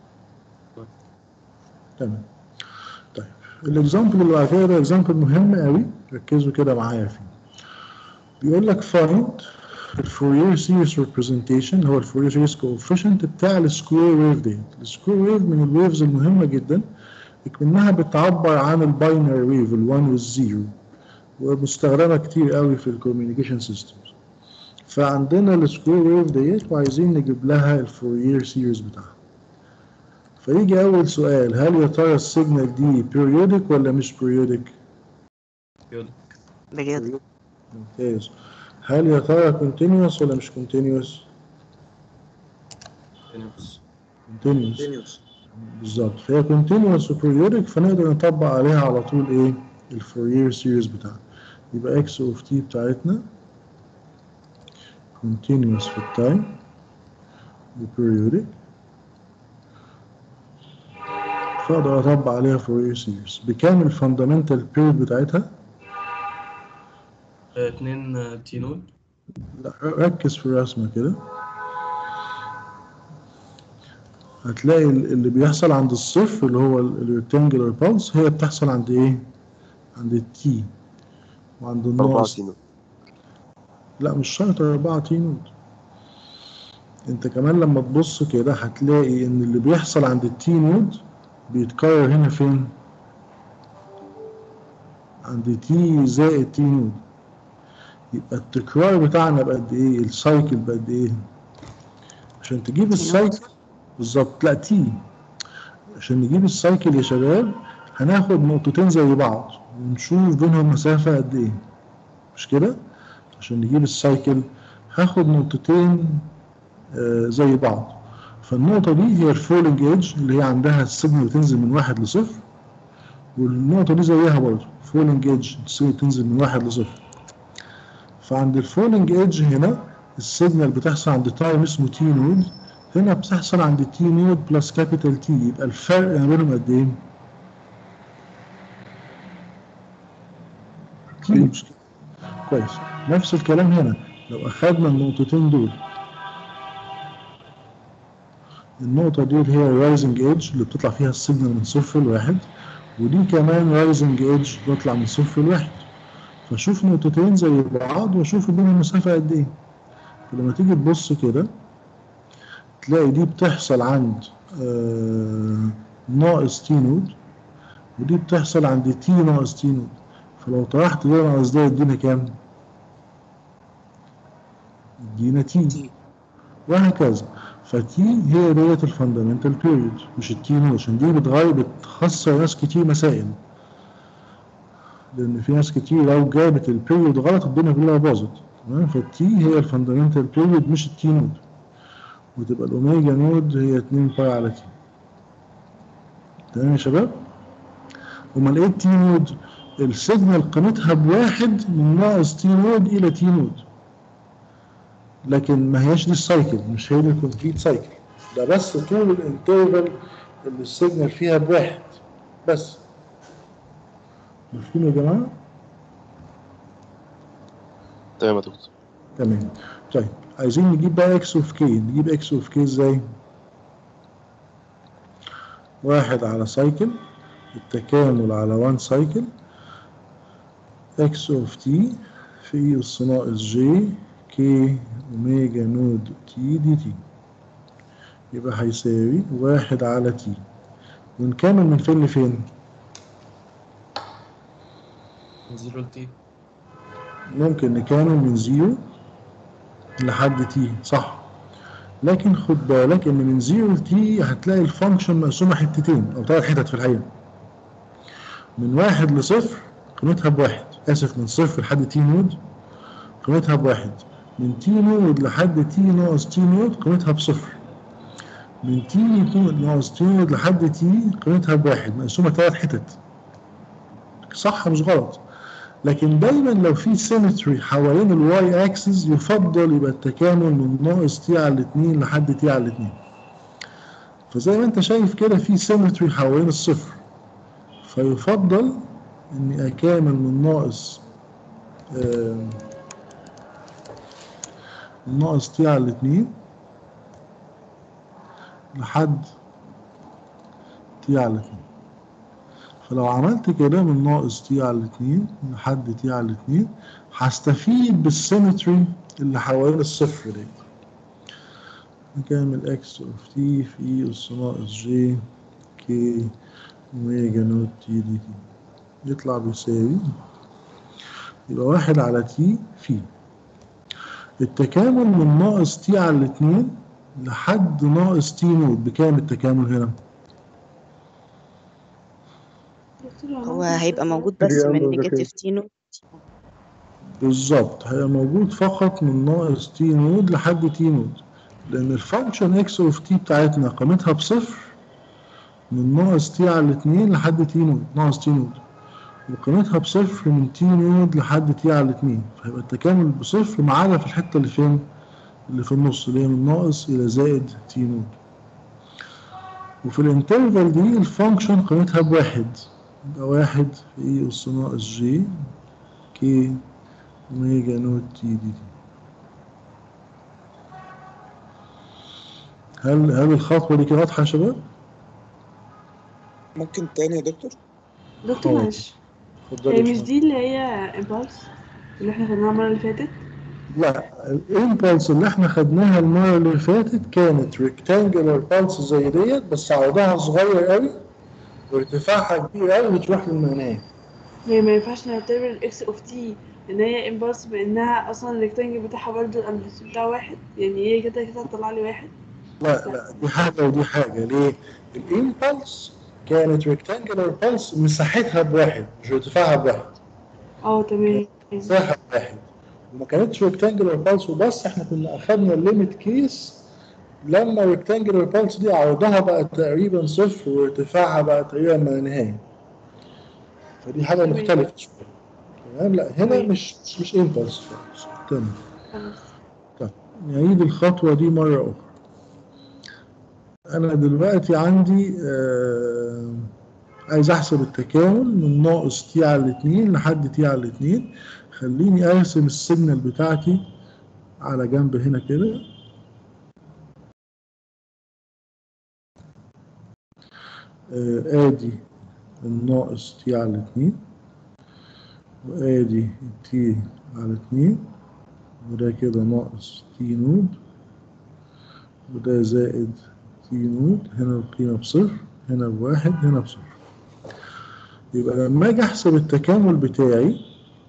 Speaker 1: تمام طيب الاكزامبل اللي بعد كده ده اكزامبل مهم قوي ركزوا كده معايا فيه بيقول لك find الفورير سيريس ريبريزنتيشن هو الفورير سيريس كوفيشنت بتاع السكوير ويف ديت السكوير ويف من الويفز المهمه جدا منها بتعبر عن الباينري ويف ال1 والزيرو ومستخدمه كتير قوي في الكوميونيكيشن سيستمز فعندنا السكوير ويف ديت وعايزين نجيب لها الفورير سيريز بتاعها فيجي اول سؤال هل يا ترى السيجنال دي بيريودك ولا مش بيريودك
Speaker 6: بجد
Speaker 1: ممتاز هل يا ترى continuous ولا مش continuous continuous بالظبط فهي continuous وبريودك فنقدر نطبق عليها على طول ايه الفورير سيريز بتاعنا يبقى اكس اوف تي بتاعتنا continuous في التايم وبريودك فاقدر اطبق عليها فورير سيريز بكام الفاندامنتال بيريود بتاعتها
Speaker 3: آه، اتنين آه، تي نود
Speaker 1: لا ركز في الرسمة كده هتلاقي ال- اللي بيحصل عند الصفر اللي هو الريكتانجلر بالز هي بتحصل عند ايه؟ عند التي وعند
Speaker 2: أربعة
Speaker 1: الناقص
Speaker 2: تينو
Speaker 1: لا مش شرط أربعة تي نود انت كمان لما تبص كده هتلاقي ان اللي بيحصل عند التي نود بيتكرر هنا فين؟ عند تي زائد تي نود يبقى التكرار بتاعنا بقد ايه السايكل بقد ايه عشان تجيب السايكل بالظبط لا تي عشان نجيب السايكل يا شباب هناخد نقطتين زي بعض ونشوف بينهم مسافة قد ايه مش كده عشان نجيب السايكل هاخد نقطتين آه زي بعض فالنقطة دي هي الفولنج ايدج اللي هي عندها السيجنال بتنزل من واحد لصفر والنقطة دي زيها برضه فولنج ايدج تنزل من واحد لصفر فعند الفولنج ايدج هنا السيجنال بتحصل عند تايم اسمه تي نود هنا بتحصل عند تي نود بلس كابيتال تي يبقى الفرق ما بينهم قد ايه؟ تي مش كده كويس نفس الكلام هنا لو اخدنا النقطتين دول النقطة دي اللي هي رايزنج ايدج اللي بتطلع فيها السيجنال من صفر لواحد ودي كمان رايزنج ايدج بتطلع من صفر لواحد فشوف نقطتين زي بعض وشوف بينهم المسافة قد ايه فلما تيجي تبص كده تلاقي دي بتحصل عند آه ناقص تي نود ودي بتحصل عند تي ناقص تي نود فلو طرحت ده ناقص ده يدينا كام؟ يدينا تي وهكذا فتي هي ديت الفاندامنتال بيريود مش التي نود عشان دي بتغير بتخسر ناس كتير مسائل لان في ناس كتير لو جابت البيريود غلط الدنيا كلها باظت تمام فالتي هي الفاندامنتال بيريود مش التي نود وتبقى الاوميجا نود هي 2 باي على تي تمام يا شباب امال ايه التي نود السيجنال قيمتها بواحد من ناقص تي نود الى تي نود لكن ما هياش دي السايكل مش هي دي الكومبليت سايكل ده بس طول الانترفال اللي السيجنال فيها بواحد بس مفهوم يا جماعه؟
Speaker 2: تمام يا دكتور
Speaker 1: تمام طيب عايزين نجيب بقى اكس اوف كي نجيب اكس اوف كي ازاي؟ واحد على سايكل التكامل على وان سايكل اكس اوف تي في اس ناقص جي كي اوميجا نود تي دي تي يبقى هيساوي واحد على تي ونكمل من فين لفين؟
Speaker 3: من زيرو لتي
Speaker 1: ممكن نكمل من زيرو لحد تي صح لكن خد بالك ان من زيرو لتي هتلاقي الفانكشن مقسومه حتتين او ثلاث حتت في الحقيقه من واحد لصفر قيمتها بواحد اسف من صفر لحد تي نود قيمتها بواحد من تي نود لحد تي ناقص تي نود قيمتها بصفر من تي نود ناقص تي نود لحد تي قيمتها بواحد مقسومه ثلاث حتت صح مش غلط لكن دايما لو في سيمتري حوالين الواي اكسس يفضل يبقى التكامل من ناقص تي على الاثنين لحد تي على الاثنين فزي ما انت شايف كده في سيمتري حوالين الصفر فيفضل اني اكامل من ناقص آه من ناقص تي على الاثنين لحد تي على الاثنين فلو عملت كده من ناقص تي على الاثنين لحد تي على الاثنين هستفيد بالسيمتري اللي حوالين الصفر دي نكمل اكس اوف تي في اس ناقص جي كي اوميجا نوت تي دي تي يطلع بيساوي يبقى واحد على تي في التكامل من ناقص تي على الاثنين لحد ناقص تي نود بكام التكامل هنا؟
Speaker 6: هو هيبقى موجود بس من نيجاتيف تي نوت
Speaker 1: بالظبط هيبقى موجود فقط من ناقص تي نود لحد تي نود لان الفانكشن اكس اوف تي بتاعتنا قيمتها بصفر من ناقص تي على الاثنين لحد تي نود ناقص تي نود وقيمتها بصفر من تي نود لحد تي على الاثنين فهيبقى التكامل بصفر ما عدا في الحته اللي فين اللي في النص اللي هي من ناقص الى زائد تي نود وفي الانترفال دي الفانكشن قيمتها بواحد يبقى واحد في اي اس ناقص جي كي اوميجا نوت تي دي تي هل هل الخطوة دي كده واضحة يا شباب؟
Speaker 11: ممكن تاني يا دكتور
Speaker 12: دكتور
Speaker 1: حاضر.
Speaker 12: معلش
Speaker 1: اتفضلي
Speaker 12: هي
Speaker 1: يا
Speaker 12: مش
Speaker 1: باشمهندس.
Speaker 12: دي اللي هي امبالس اللي احنا خدناها المرة اللي فاتت
Speaker 1: لا الامبلس اللي احنا خدناها المرة اللي فاتت كانت ريكتانجلر بالس زي ديت بس عرضها صغير قوي وارتفاعها كبير قوي بتروح للمناية
Speaker 12: هي ما ينفعش نعتبر الاكس اوف تي ان هي امبالس بانها اصلا الريكتانجل بتاعها برضه الامبليتيود بتاعها واحد يعني هي كده كده هتطلع لي واحد
Speaker 1: لا لا دي حاجة ودي حاجة ليه؟ الامبلس كانت ريكتانجلر بالس مساحتها بواحد مش ارتفاعها بواحد
Speaker 12: اه تمام
Speaker 1: مساحة بواحد وما كانتش ريكتانجلر بالس وبس احنا كنا اخدنا الليميت كيس لما الريكتانجلر بالس دي عرضها بقى تقريبا صفر وارتفاعها بقى تقريبا ما نهاية فدي حاجة
Speaker 12: تمام.
Speaker 1: مختلفة شوية تمام لا هنا مش مش مش امبلس خالص تمام
Speaker 12: خلاص
Speaker 1: طيب نعيد الخطوة دي مرة أخرى أنا دلوقتي عندي آه عايز أحسب التكامل من ناقص تي على الاتنين لحد تي على الاتنين خليني أرسم السيجنال بتاعتي على جنب هنا كده آه آدي الناقص تي على الاتنين وآدي تي على اتنين وده كده ناقص تي نود وده زائد تي نود هنا القيمة بصفر هنا بواحد هنا بصفر يبقى لما اجي احسب التكامل بتاعي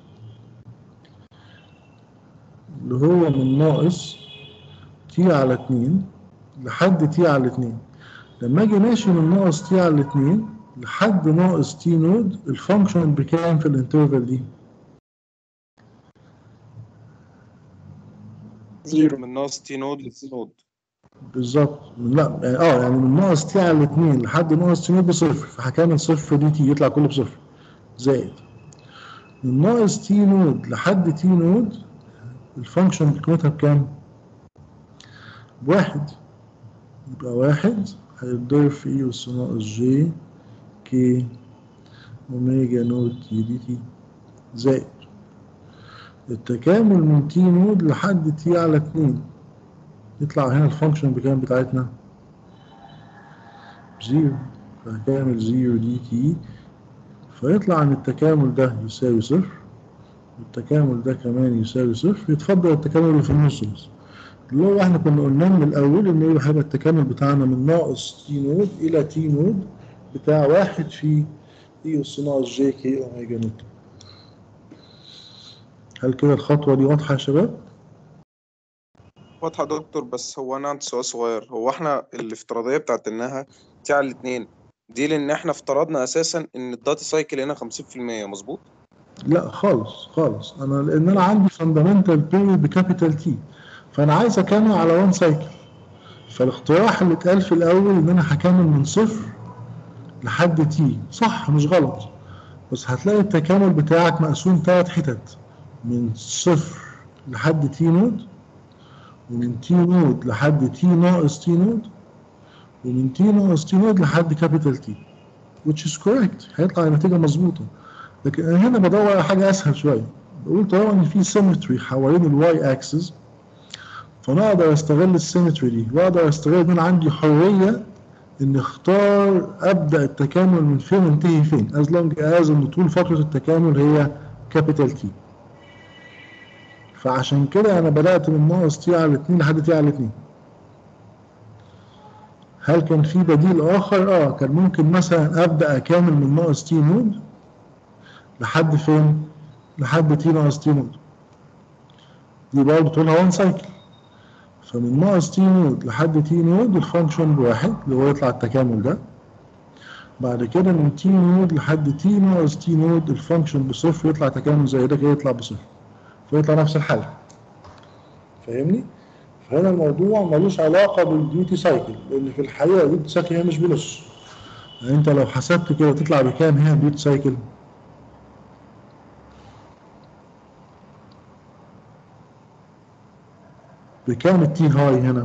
Speaker 1: اللي هو من ناقص تي على اتنين لحد تي على اتنين لما اجي ماشي من ناقص تي على اتنين لحد ناقص تي نود الفانكشن بكام في الانترفال دي؟
Speaker 2: زيرو من ناقص تي نود لتي نود
Speaker 1: بالظبط لا يعني اه يعني من ناقص تي على الاثنين لحد ناقص تي نود بصفر فهكمل صفر دي تي يطلع كله بصفر زائد من ناقص تي نود لحد تي نود الفانكشن قيمتها بكام؟ بواحد يبقى واحد هيتضرب في اي اس ناقص جي كي اوميجا نود تي دي تي زائد التكامل من تي نود لحد تي على اتنين يطلع هنا الفانكشن بكام بتاعتنا زيرو فهكامل زيرو دي تي فيطلع ان التكامل ده يساوي صفر والتكامل ده كمان يساوي صفر يتفضل التكامل اللي في النص بس اللي هو احنا كنا قلناه من الاول ان هو هيبقى التكامل بتاعنا من ناقص تي نود الى تي نود بتاع واحد في اي اس ناقص جي كي اوميجا نود هل كده الخطوة دي واضحة يا شباب؟
Speaker 2: واضحة يا دكتور بس هو أنا عندي سؤال صغير هو احنا الافتراضية بتاعت إنها تي على الاتنين دي لأن احنا افترضنا أساسا إن الداتا سايكل هنا خمسين في المية مظبوط؟
Speaker 1: لا خالص خالص انا لان انا عندي فاندامنتال بيريود بكابيتال تي فانا عايز اكمل على وان سايكل فالاقتراح اللي اتقال في الاول ان انا هكمل من صفر لحد تي صح مش غلط بس هتلاقي التكامل بتاعك مقسوم ثلاث حتت من صفر لحد تي نود ومن تي نود لحد تي ناقص تي نود ومن تي ناقص تي نود لحد كابيتال تي which is correct هيطلع النتيجة مظبوطة لكن انا هنا بدور على حاجة اسهل شوية بقول طالما ان في سيمتري حوالين الواي اكسس فانا اقدر استغل السيمتري دي واقدر استغل ان انا عندي حرية ان اختار ابدا التكامل من فين وانتهي فين as long as ان طول فترة التكامل هي كابيتال تي فعشان كده انا بدأت من ناقص تي على 2 لحد تي على 2 هل كان في بديل اخر اه كان ممكن مثلا ابدا اكامل من ناقص تي نود لحد فين لحد تي ناقص تي نود دي برضه طولها وان سايكل فمن ناقص تي نود لحد تي نود الفانكشن بواحد اللي هو يطلع التكامل ده بعد كده من تي نود لحد تي ناقص تي نود الفانكشن بصفر يطلع تكامل زي ده كده يطلع بصفر فيطلع نفس الحل فاهمني؟ فهنا الموضوع ملوش علاقة بالديوتي سايكل لأن في الحقيقة الديوتي سايكل هي مش بنص يعني أنت لو حسبت كده تطلع بكام هي الديوتي سايكل؟ بكام التي هاي هنا؟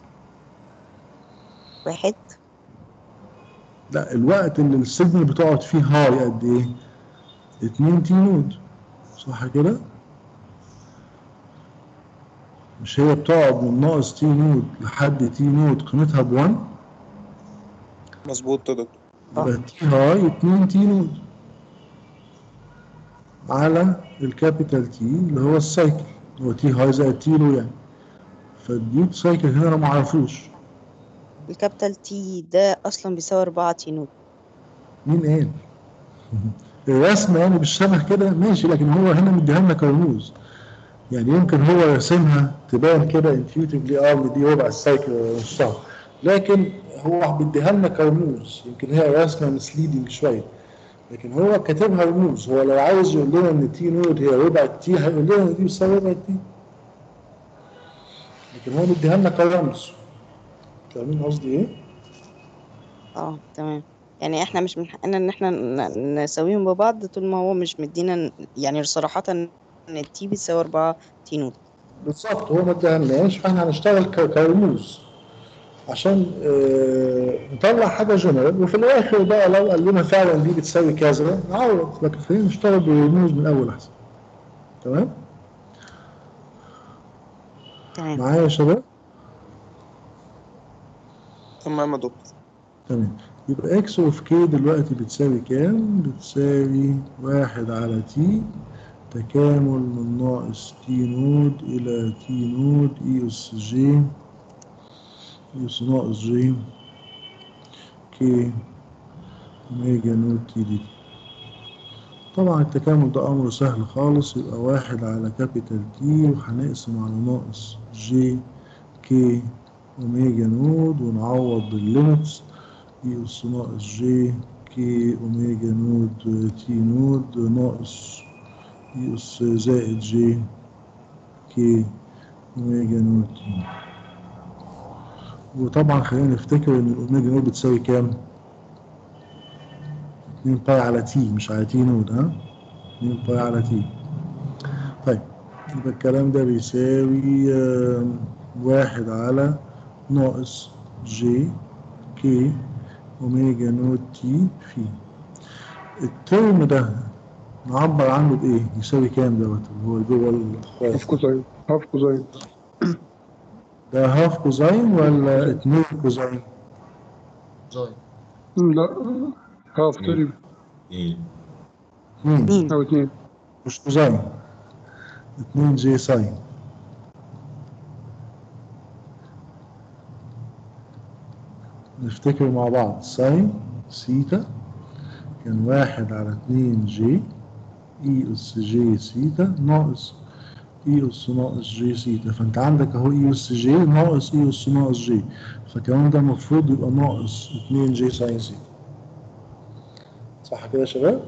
Speaker 6: واحد
Speaker 1: لا الوقت اللي السيجنال بتقعد فيه هاي قد ايه؟ 2 تي نود صح كده؟ مش هي بتقعد من ناقص تي نود لحد تي نود قيمتها ب 1
Speaker 2: مظبوط يا دكتور
Speaker 1: يبقى تي هاي 2 تي نود على الكابيتال تي اللي هو السايكل هو تي هاي زائد تي لو يعني فالديوت سايكل هنا انا ما اعرفوش
Speaker 6: الكابيتال تي ده اصلا بيساوي 4 تي نود
Speaker 1: مين قال؟ الرسمة يعني بالشبه كده ماشي لكن هو هنا مديها لنا كرموز يعني يمكن هو راسمها تبان كده انتيوتيفلي اه ان دي ربع السايكل ولا نصها لكن هو بيديها لنا كرموز يمكن هي رسمه مسليدنج شويه لكن هو كاتبها رموز هو لو عاوز يقول لنا ان تي نود هي ربع التي هيقول لنا ان دي بتساوي ربع التي لكن هو مديها لنا كرمز فاهمين قصدي ايه؟
Speaker 6: اه تمام يعني احنا مش من حقنا ان احنا ن- نساويهم ببعض طول ما هو مش مدينا يعني صراحة التي بتساوي 4 تي نوت
Speaker 1: بالظبط هو ما ادهالناش فاحنا هنشتغل ك- كرموز عشان آه، نطلع حاجه جنرال وفي الاخر بقى لو قال لنا فعلا دي بتساوي كذا نعوض لكن خلينا نشتغل بالرموز من الاول احسن تمام
Speaker 6: تمام
Speaker 1: معايا يا شباب
Speaker 2: تمام يا دكتور
Speaker 1: تمام يبقى اكس اوف كي دلوقتي بتساوي كام؟ بتساوي واحد على تي تكامل من ناقص تي نود إلى تي نود إي أس جي إي أس ناقص جي كي أوميجا نود تي دي طبعا التكامل ده أمر سهل خالص يبقى واحد على كابيتال تي وهنقسم على ناقص جي كي أوميجا نود ونعوض بالليمتس اي اس ناقص جي كي اوميجا نود تي نود ناقص اي اس زائد جي كي اوميجا نود تي وطبعا خلينا نفتكر ان الاوميجا نود بتساوي كام 2 باي على تي مش على تي نود ها 2 باي على تي طيب يبقى الكلام ده بيساوي آم، واحد على ناقص جي كي اوميجا نوت تي في الترم ده نعبر عنه بايه يساوي كام دوت اللي هو جوه
Speaker 8: هاف
Speaker 1: الاخوات
Speaker 8: كوزاين هاف كوزاين
Speaker 1: ده هاف كوزاين ولا اتنين كوزاين
Speaker 3: زاي
Speaker 8: لا هاف تقريبا
Speaker 5: ايه
Speaker 1: اتنين
Speaker 8: او اتنين
Speaker 1: مش كوزاين اتنين جي ساين نفتكر مع بعض ساين سيتا كان واحد على اتنين جي اي اس جي سيتا ناقص اي اس ناقص جي سيتا فانت عندك اهو اي اس جي ناقص اي اس ناقص جي فكمان ده المفروض يبقى ناقص اتنين جي ساين سيتا صح كده يا شباب؟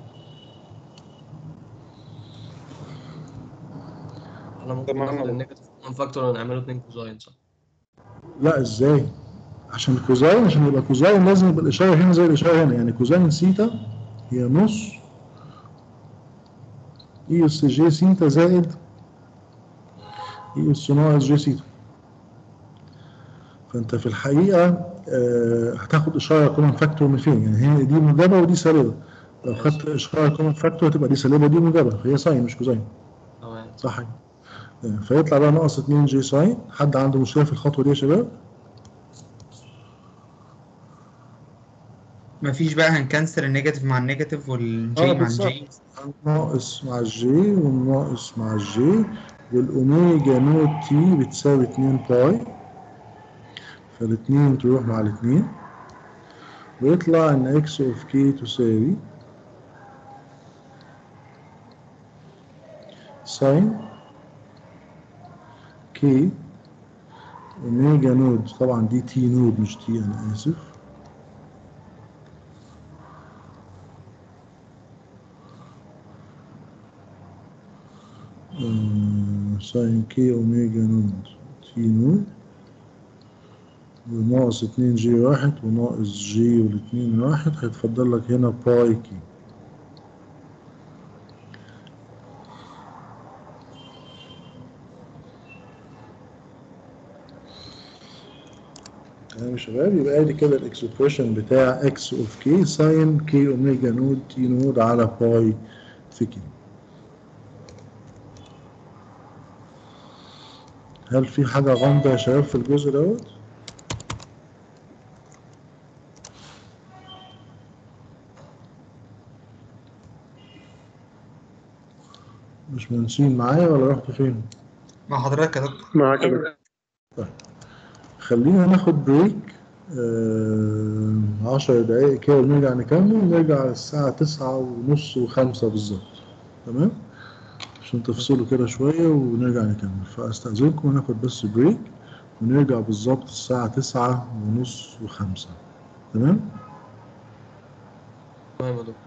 Speaker 3: احنا ممكن
Speaker 2: تمام.
Speaker 3: ناخد النيجاتيف كومن فاكتور ونعمله 2 كوزاين صح؟
Speaker 1: لا ازاي؟ عشان كوزاين عشان يبقى كوزاين لازم يبقى الاشاره هنا زي الاشاره هنا يعني كوزاين سيتا هي نص اي اس جي سيتا زائد اي اس ناقص جي سيتا فانت في الحقيقه آه هتاخد اشاره كومن فاكتور من فين؟ يعني هنا دي موجبه ودي سالبه لو خدت اشاره كومن فاكتور هتبقى دي سالبه ودي موجبه فهي ساين مش كوزاين
Speaker 3: تمام
Speaker 1: صح كده. آه، فيطلع بقى ناقص 2 جي ساين حد عنده مشكله في الخطوه دي يا شباب؟
Speaker 7: مفيش بقى هنكنسل النيجاتيف مع النيجاتيف والجي
Speaker 1: اه
Speaker 7: مع
Speaker 1: بالظبط
Speaker 7: الجي
Speaker 1: الناقص مع الجي والناقص مع الجي والاوميجا نوت تي بتساوي 2 باي فالاتنين تروح مع الاتنين ويطلع ان اكس اوف كي تساوي ساين كي اوميجا نود طبعا دي تي نود مش تي انا اسف آه، ساين كي اوميجا نود تي نود وناقص اتنين جي واحد وناقص جي والاتنين واحد هيتفضل لك هنا باي كي تمام يا شباب يبقى ادي كده الاكسبريشن بتاع اكس اوف كي ساين كي اوميجا نود تي نود على باي في كي هل في حاجة غامضة يا شباب في الجزء دوت؟ مش منسين معايا ولا رحتوا فين؟
Speaker 7: مع حضرتك يا دكتور
Speaker 8: معاك يا دكتور
Speaker 1: خلينا ناخد بريك آه عشر دقايق كده ونرجع نكمل ونرجع على الساعة تسعة ونص وخمسة بالظبط تمام؟ عشان تفصلوا كده شوية ونرجع نكمل فأستأذنكم وناخد بس بريك ونرجع بالظبط الساعة تسعة ونص وخمسة تمام؟
Speaker 3: تمام يا دكتور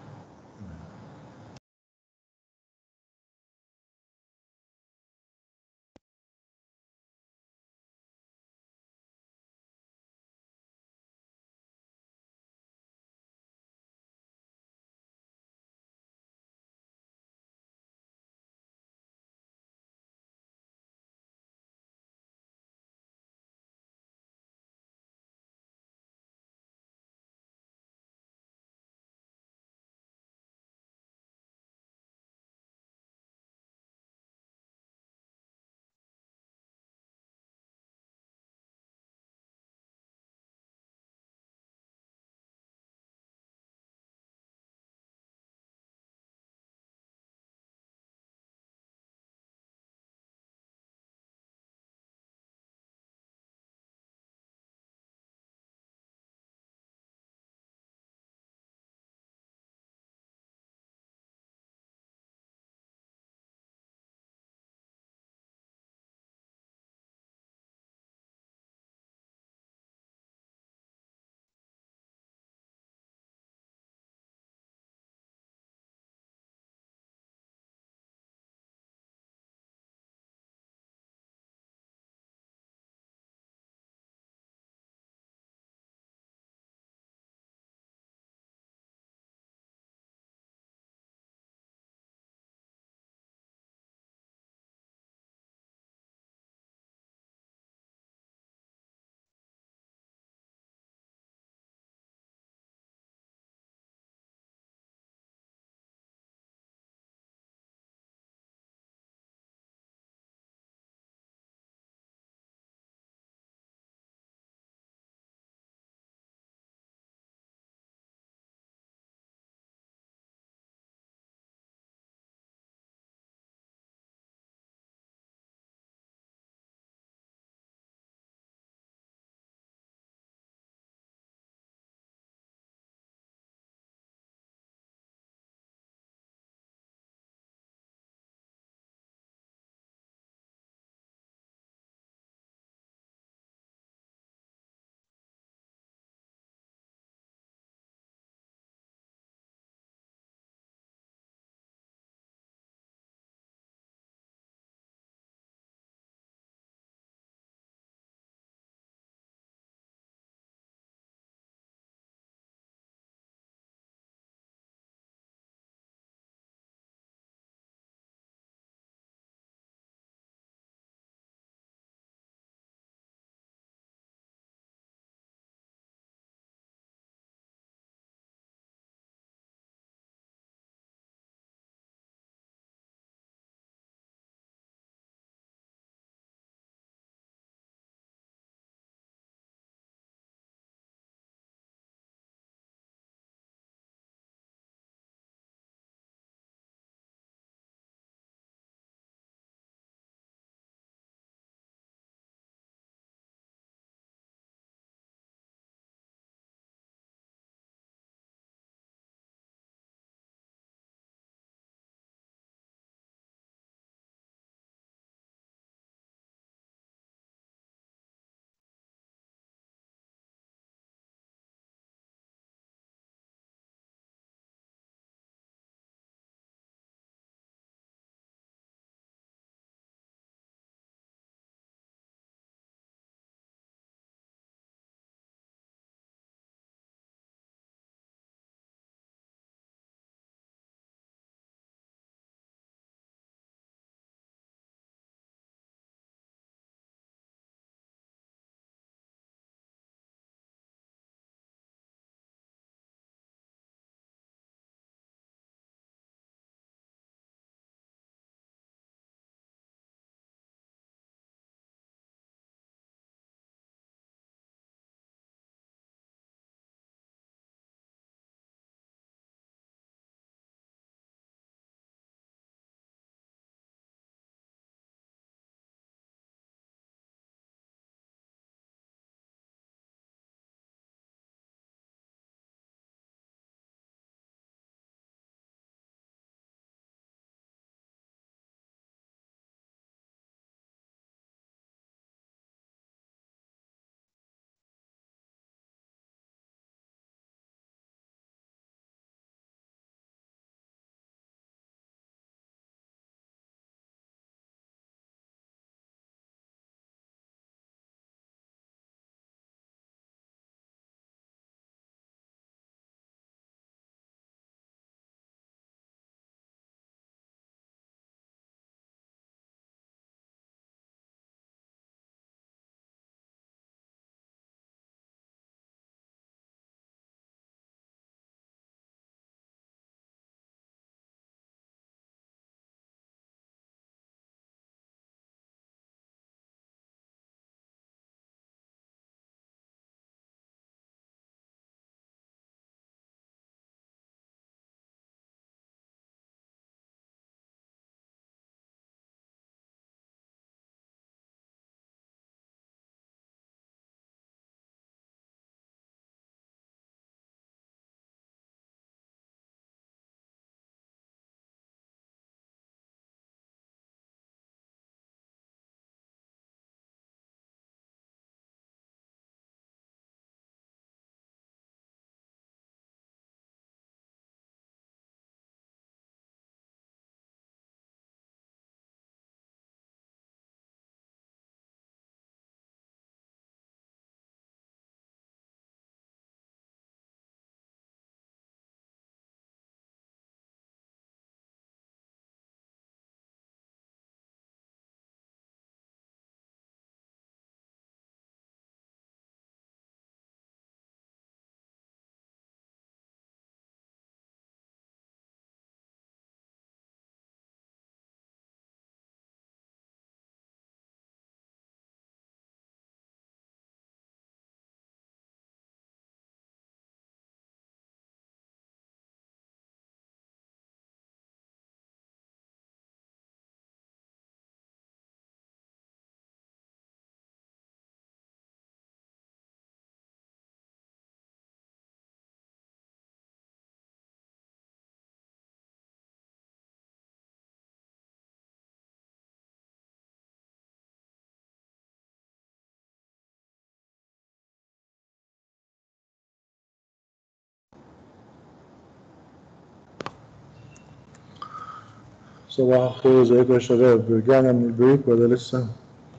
Speaker 1: صباح الخير ازيكم يا شباب رجعنا من البريك ولا لسه؟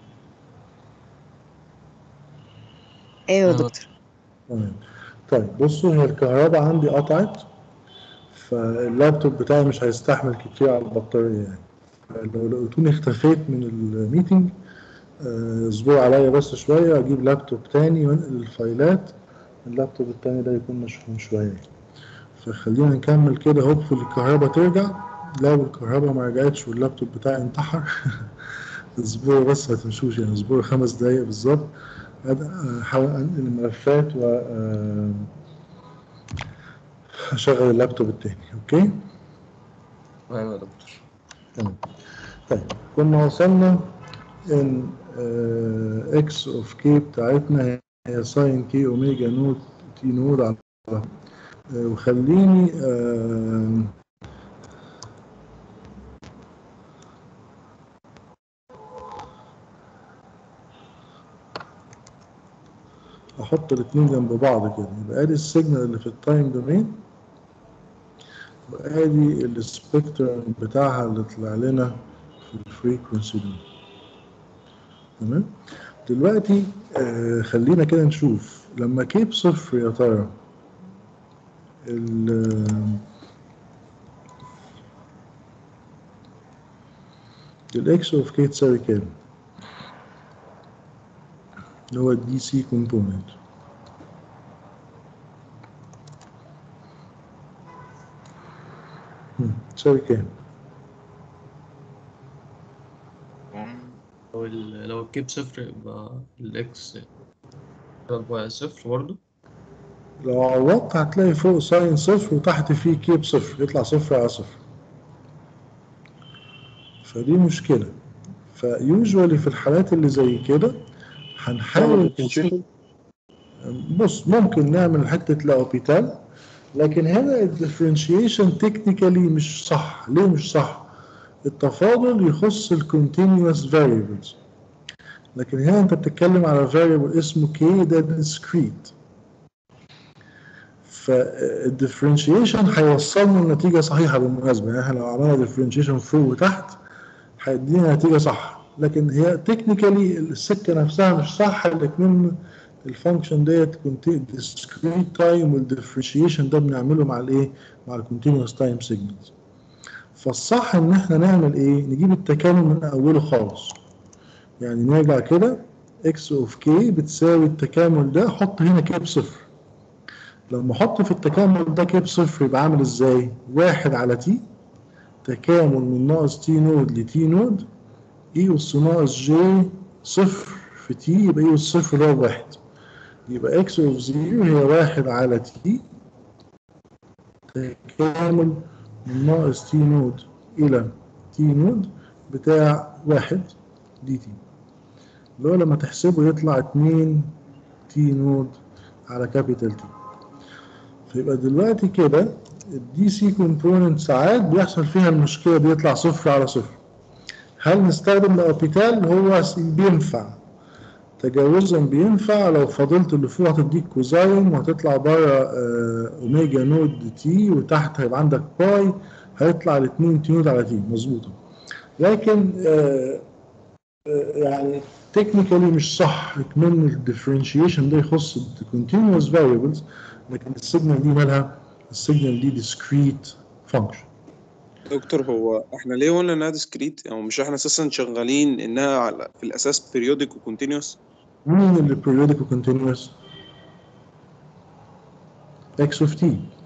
Speaker 6: ايوه يا
Speaker 3: آه.
Speaker 6: دكتور
Speaker 1: تمام طيب بصوا هي الكهرباء عندي قطعت فاللابتوب بتاعي مش هيستحمل كتير على البطارية يعني لو لقيتوني اختفيت من الميتنج آه، اصبروا عليا بس شوية اجيب لابتوب تاني وانقل الفايلات اللابتوب التاني ده يكون مشحون شوية فخلينا نكمل كده هوب الكهرباء ترجع لو الكهرباء ما رجعتش واللابتوب بتاعي انتحر اصبروا بس ما تمشوش يعني اصبروا خمس دقايق بالظبط أد- احاول انقل الملفات و آه، هشغل اللابتوب التاني اوكي
Speaker 3: ايوه يا دكتور
Speaker 1: تمام طيب كنا وصلنا ان اكس اوف كي بتاعتنا هي ساين كي اوميجا نود تي نود على آه، وخليني آه، احط الاتنين جنب بعض كده يبقى ادي السيجنال اللي في التايم دومين وادي السبيكترم بتاعها اللي طلع لنا في الفريكونسي دي تمام دلوقتي آه خلينا كده نشوف لما كي بصفر يا ترى ال الاكس اوف كي تساوي كام؟ اللي هو الدي سي كومبوننت تساوي كام؟
Speaker 3: لو ال- لو الكيب صفر يبقى الاكس يبقى صفر برضه
Speaker 1: لو عوضت هتلاقي فوق ساين صفر وتحت فيه كيب صفر يطلع صفر على صفر فدي مشكلة فيوجوالي في الحالات اللي زي كده هنحاول نشوف بص ممكن نعمل حتة لاوبيتال لكن هنا الديفرنشيشن تكنيكالي مش صح ليه مش صح التفاضل يخص الكونتينوس فاريبلز لكن هنا انت بتتكلم على فاريبل اسمه كي ده discrete فالديفرنشيشن هيوصلنا لنتيجة صحيحة بالمناسبة يعني احنا لو عملنا ديفرنشيشن فوق وتحت هيدينا نتيجة صح لكن هي تكنيكالي السكة نفسها مش صح لكن الفانكشن ديت discrete تايم والديفرنشيشن ده بنعمله مع الايه؟ مع الكونتينوس تايم سيجنالز فالصح ان احنا نعمل ايه؟ نجيب التكامل من اوله خالص يعني نرجع كده اكس اوف كي بتساوي التكامل ده حط هنا كي بصفر لما احط في التكامل ده كي بصفر يبقى عامل ازاي؟ واحد على تي تكامل من ناقص تي نود لتي نود اي اس ناقص جي صفر في تي يبقى اي اس صفر اللي هو واحد يبقى اكس اوف زيرو هي واحد على تي تكامل من ناقص تي نود الى تي نود بتاع واحد دي تي اللي هو لما تحسبه يطلع اتنين تي نود على كابيتال تي فيبقى دلوقتي كده الدي سي كومبوننت ساعات بيحصل فيها المشكله دي يطلع صفر على صفر هل نستخدم الاوبيتال هو بينفع تجاوزا بينفع لو فضلت اللي فوق هتديك كوزاين وهتطلع بره آه، اوميجا نود تي وتحت هيبقى عندك باي هيطلع الاتنين تي نود على تي مظبوطه لكن آه، آه، يعني تكنيكالي مش صح كمان الديفرنشيشن ده يخص الكونتينوس فاريبلز لكن السيجنال دي مالها السيجنال دي discrete function
Speaker 2: دكتور هو احنا ليه قلنا انها ديسكريت يعني مش احنا اساسا شغالين انها على في الاساس بيريودك وكونتينوس
Speaker 1: مين اللي periodic و continuous؟ x of t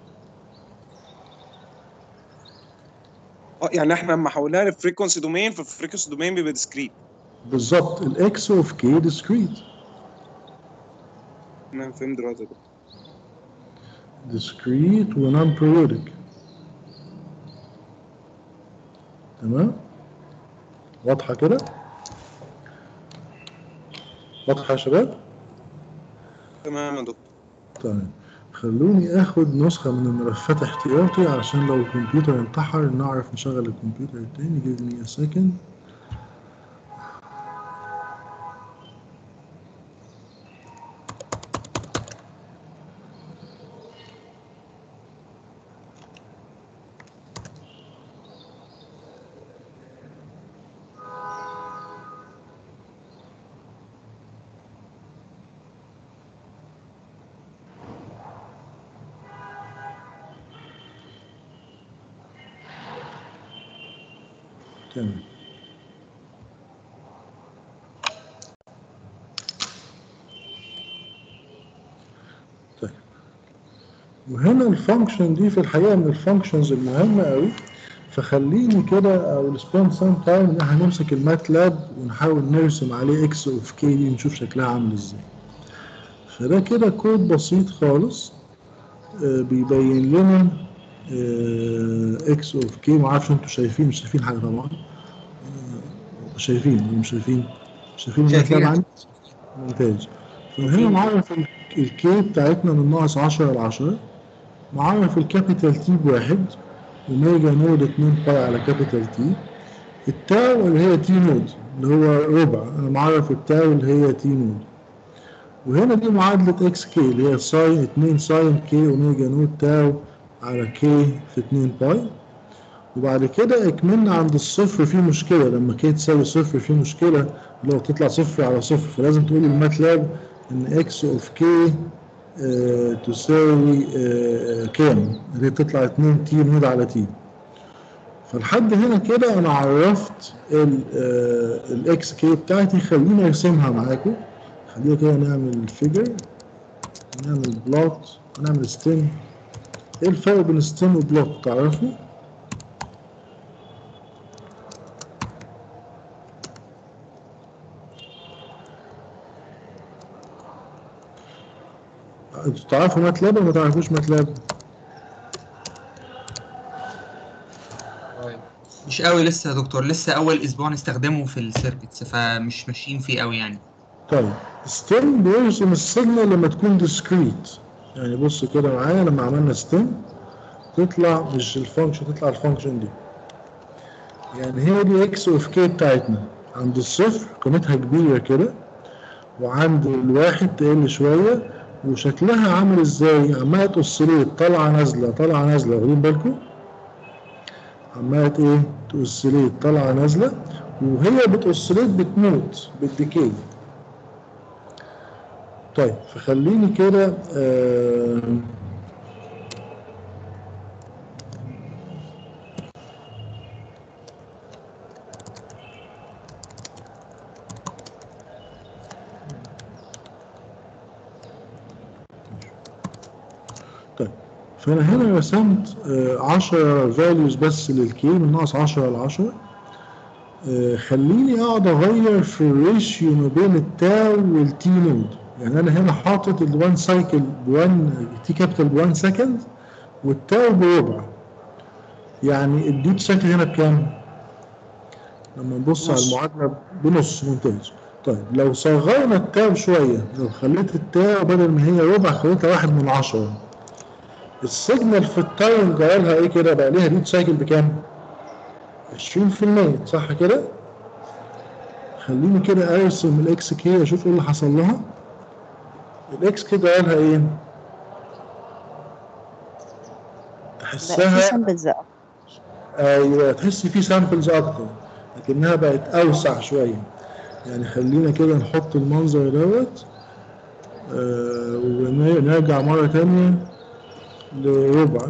Speaker 2: اه يعني احنا لما حولناها لفريكونسي دومين فالفريكونسي دومين بيبقى ديسكريت
Speaker 1: بالظبط ال x of k discrete
Speaker 2: انا فهمت دلوقتي ده.
Speaker 1: discrete و non periodic تمام واضحة كده واضحة يا شباب
Speaker 2: تمام يا دكتور
Speaker 1: طيب خلوني اخد نسخة من الملفات احتياطي علشان لو الكمبيوتر انتحر نعرف نشغل الكمبيوتر التاني give me a second تمام طيب وهنا الفانكشن دي في الحقيقه من الفانكشنز المهمه قوي فخليني كده او سبيند سام تايم ان احنا نمسك الماتلاب ونحاول نرسم عليه اكس اوف كي دي نشوف شكلها عامل ازاي فده كده كود بسيط خالص آه، بيبين لنا اكس اوف كي معرفش انتوا شايفين مش شايفين حاجه طبعا آه، شايفين ولا مش شايفين شايفين
Speaker 7: شايفين.
Speaker 1: الماتلاب عندي ممتاز فهنا معرف ال- الكي بتاعتنا من ناقص 10 ل 10 معرف الكابيتال تي بواحد اوميجا نود 2 باي على كابيتال تي التاو اللي هي تي نود اللي هو ربع انا معرف التاو اللي هي تي نود وهنا دي معادلة اكس كي اللي هي ساين 2 ساين كي اوميجا نود تاو على كي في 2 باي وبعد كده اكملنا عند الصفر في مشكلة لما كي تساوي صفر في مشكلة اللي هو تطلع صفر على صفر فلازم تقول الماتلاب ان اكس اوف كي تساوي آه، كام اللي هي تطلع 2 تي نود على تي فلحد هنا كده انا عرفت الاكس كي بتاعتي خليني ارسمها معاكم خلينا كده نعمل فيجر نعمل بلوت ونعمل ستيم ايه الفرق بين ستيم وبلوت تعرفوا؟ انتوا تعرفوا ماتلاب ولا ما تعرفوش ماتلاب؟
Speaker 7: مش قوي لسه يا دكتور لسه اول اسبوع نستخدمه في السيركتس فمش ماشيين فيه قوي يعني
Speaker 1: طيب ستيم بيرسم السيجنال لما تكون ديسكريت يعني بص كده معايا لما عملنا ستيم تطلع مش الفانكشن تطلع الفانكشن دي يعني هي دي اكس اوف كي بتاعتنا عند الصفر قيمتها كبيرة كده وعند الواحد تقل شوية وشكلها عامل ازاي عمالة تأوسيليت طالعة نازلة طالعة نازلة واخدين بالكم عمالة ايه تأوسيليت طالعة نازلة وهي بتأوسيليت بتموت بالديكي طيب فخليني كده آه طيب فانا هنا رسمت 10 فاليوز بس للكي من ناقص 10 ل 10 آه، خليني اقعد اغير في الريشيو ما بين التاو والتي نود يعني انا هنا حاطط ال1 سايكل ب1 تي كابيتال ب1 سكند والتاو بربع يعني الديب سايكل هنا بكام؟ لما نبص على
Speaker 8: نص.
Speaker 1: المعادله بنص ممتاز طيب لو صغرنا التاو شويه لو خليت التاو بدل ما هي ربع خليتها واحد من عشرة السيجنال في التايم جرالها ايه كده بقى ليها ديب سايكل بكام؟ 20% صح كده؟ خليني كده ارسم الاكس كي اشوف ايه اللي حصل لها الاكس كي جرالها ايه؟
Speaker 6: بقى في
Speaker 1: تحسها
Speaker 6: سامبلز
Speaker 1: ايوه تحس في سامبلز اكتر لكنها بقت اوسع شويه يعني خلينا كده نحط المنظر دوت آه ونرجع مره تانية لربع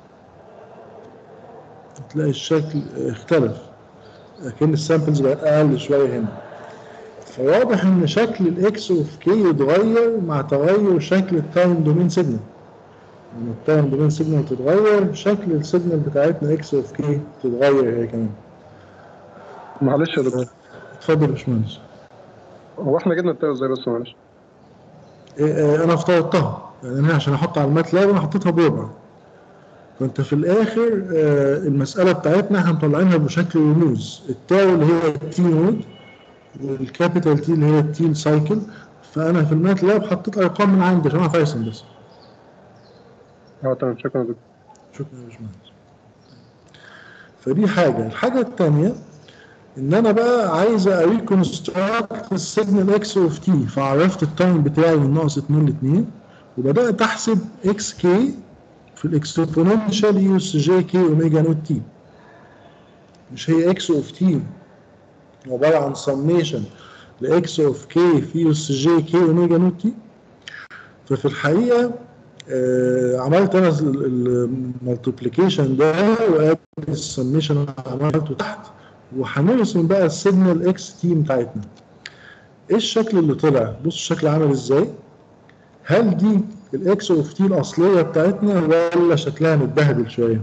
Speaker 1: تلاقي الشكل اختلف لكن السامبلز بقت اقل شويه هنا فواضح ان شكل الاكس اوف كي يتغير مع تغير شكل التايم دومين سيجنال لما التايم دومين سيجنال تتغير شكل السيجنال بتاعتنا اكس اوف كي تتغير هي كمان
Speaker 8: معلش يا دكتور
Speaker 1: اتفضل يا باشمهندس
Speaker 8: هو احنا جبنا التاو ازاي بس معلش
Speaker 1: إيه، إيه، انا افترضتها يعني انا عشان احط على الماتلاب انا حطيتها بربع فانت في الاخر آه، المساله بتاعتنا احنا مطلعينها بشكل رموز التاو اللي هي التي نود والكابيتال تي اللي هي التي سايكل فانا في الماتلاب حطيت ارقام من عندي عشان اعرف ارسم بس
Speaker 8: اه تمام شكرا يا دكتور
Speaker 1: شكرا يا باشمهندس فدي حاجه الحاجه الثانيه ان انا بقى عايز اريكونستراكت السيجنال اكس اوف تي فعرفت التايم بتاعي من ناقص 2 ل 2 وبدات احسب اكس كي في الاكسبوننشال يو اس جي كي اوميجا نوت تي مش هي اكس اوف تي عباره عن سميشن لاكس اوف كي في يو اس جي كي اوميجا نوت تي ففي الحقيقه آه عملت انا المالتيبليكيشن ده وادي السميشن عملته تحت وهنرسم بقى السيجنال اكس تي بتاعتنا ايه الشكل اللي طلع بص الشكل عامل ازاي هل دي الاكس اوف تي الاصليه بتاعتنا ولا شكلها متبهدل شويه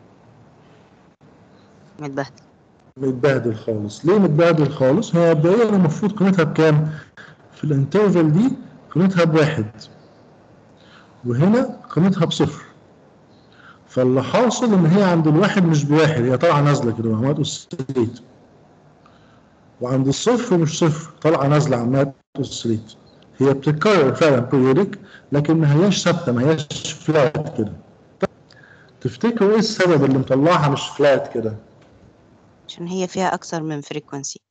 Speaker 6: متبهدل
Speaker 1: متبهدل خالص ليه متبهدل خالص هي مبدئيا المفروض قيمتها بكام في الانترفال دي قيمتها بواحد وهنا قيمتها بصفر فاللي حاصل ان هي عند الواحد مش بواحد هي طالعه نازله كده عماله تأوسيليت وعند الصفر مش صفر طالعه نازله عماله تأوسيليت هي بتتكرر فعلا بيريودك لكن ما هياش ثابته ما هياش فلات كده تفتكروا ايه السبب اللي مطلعها مش فلات كده
Speaker 6: عشان هي فيها أكثر من فريكونسي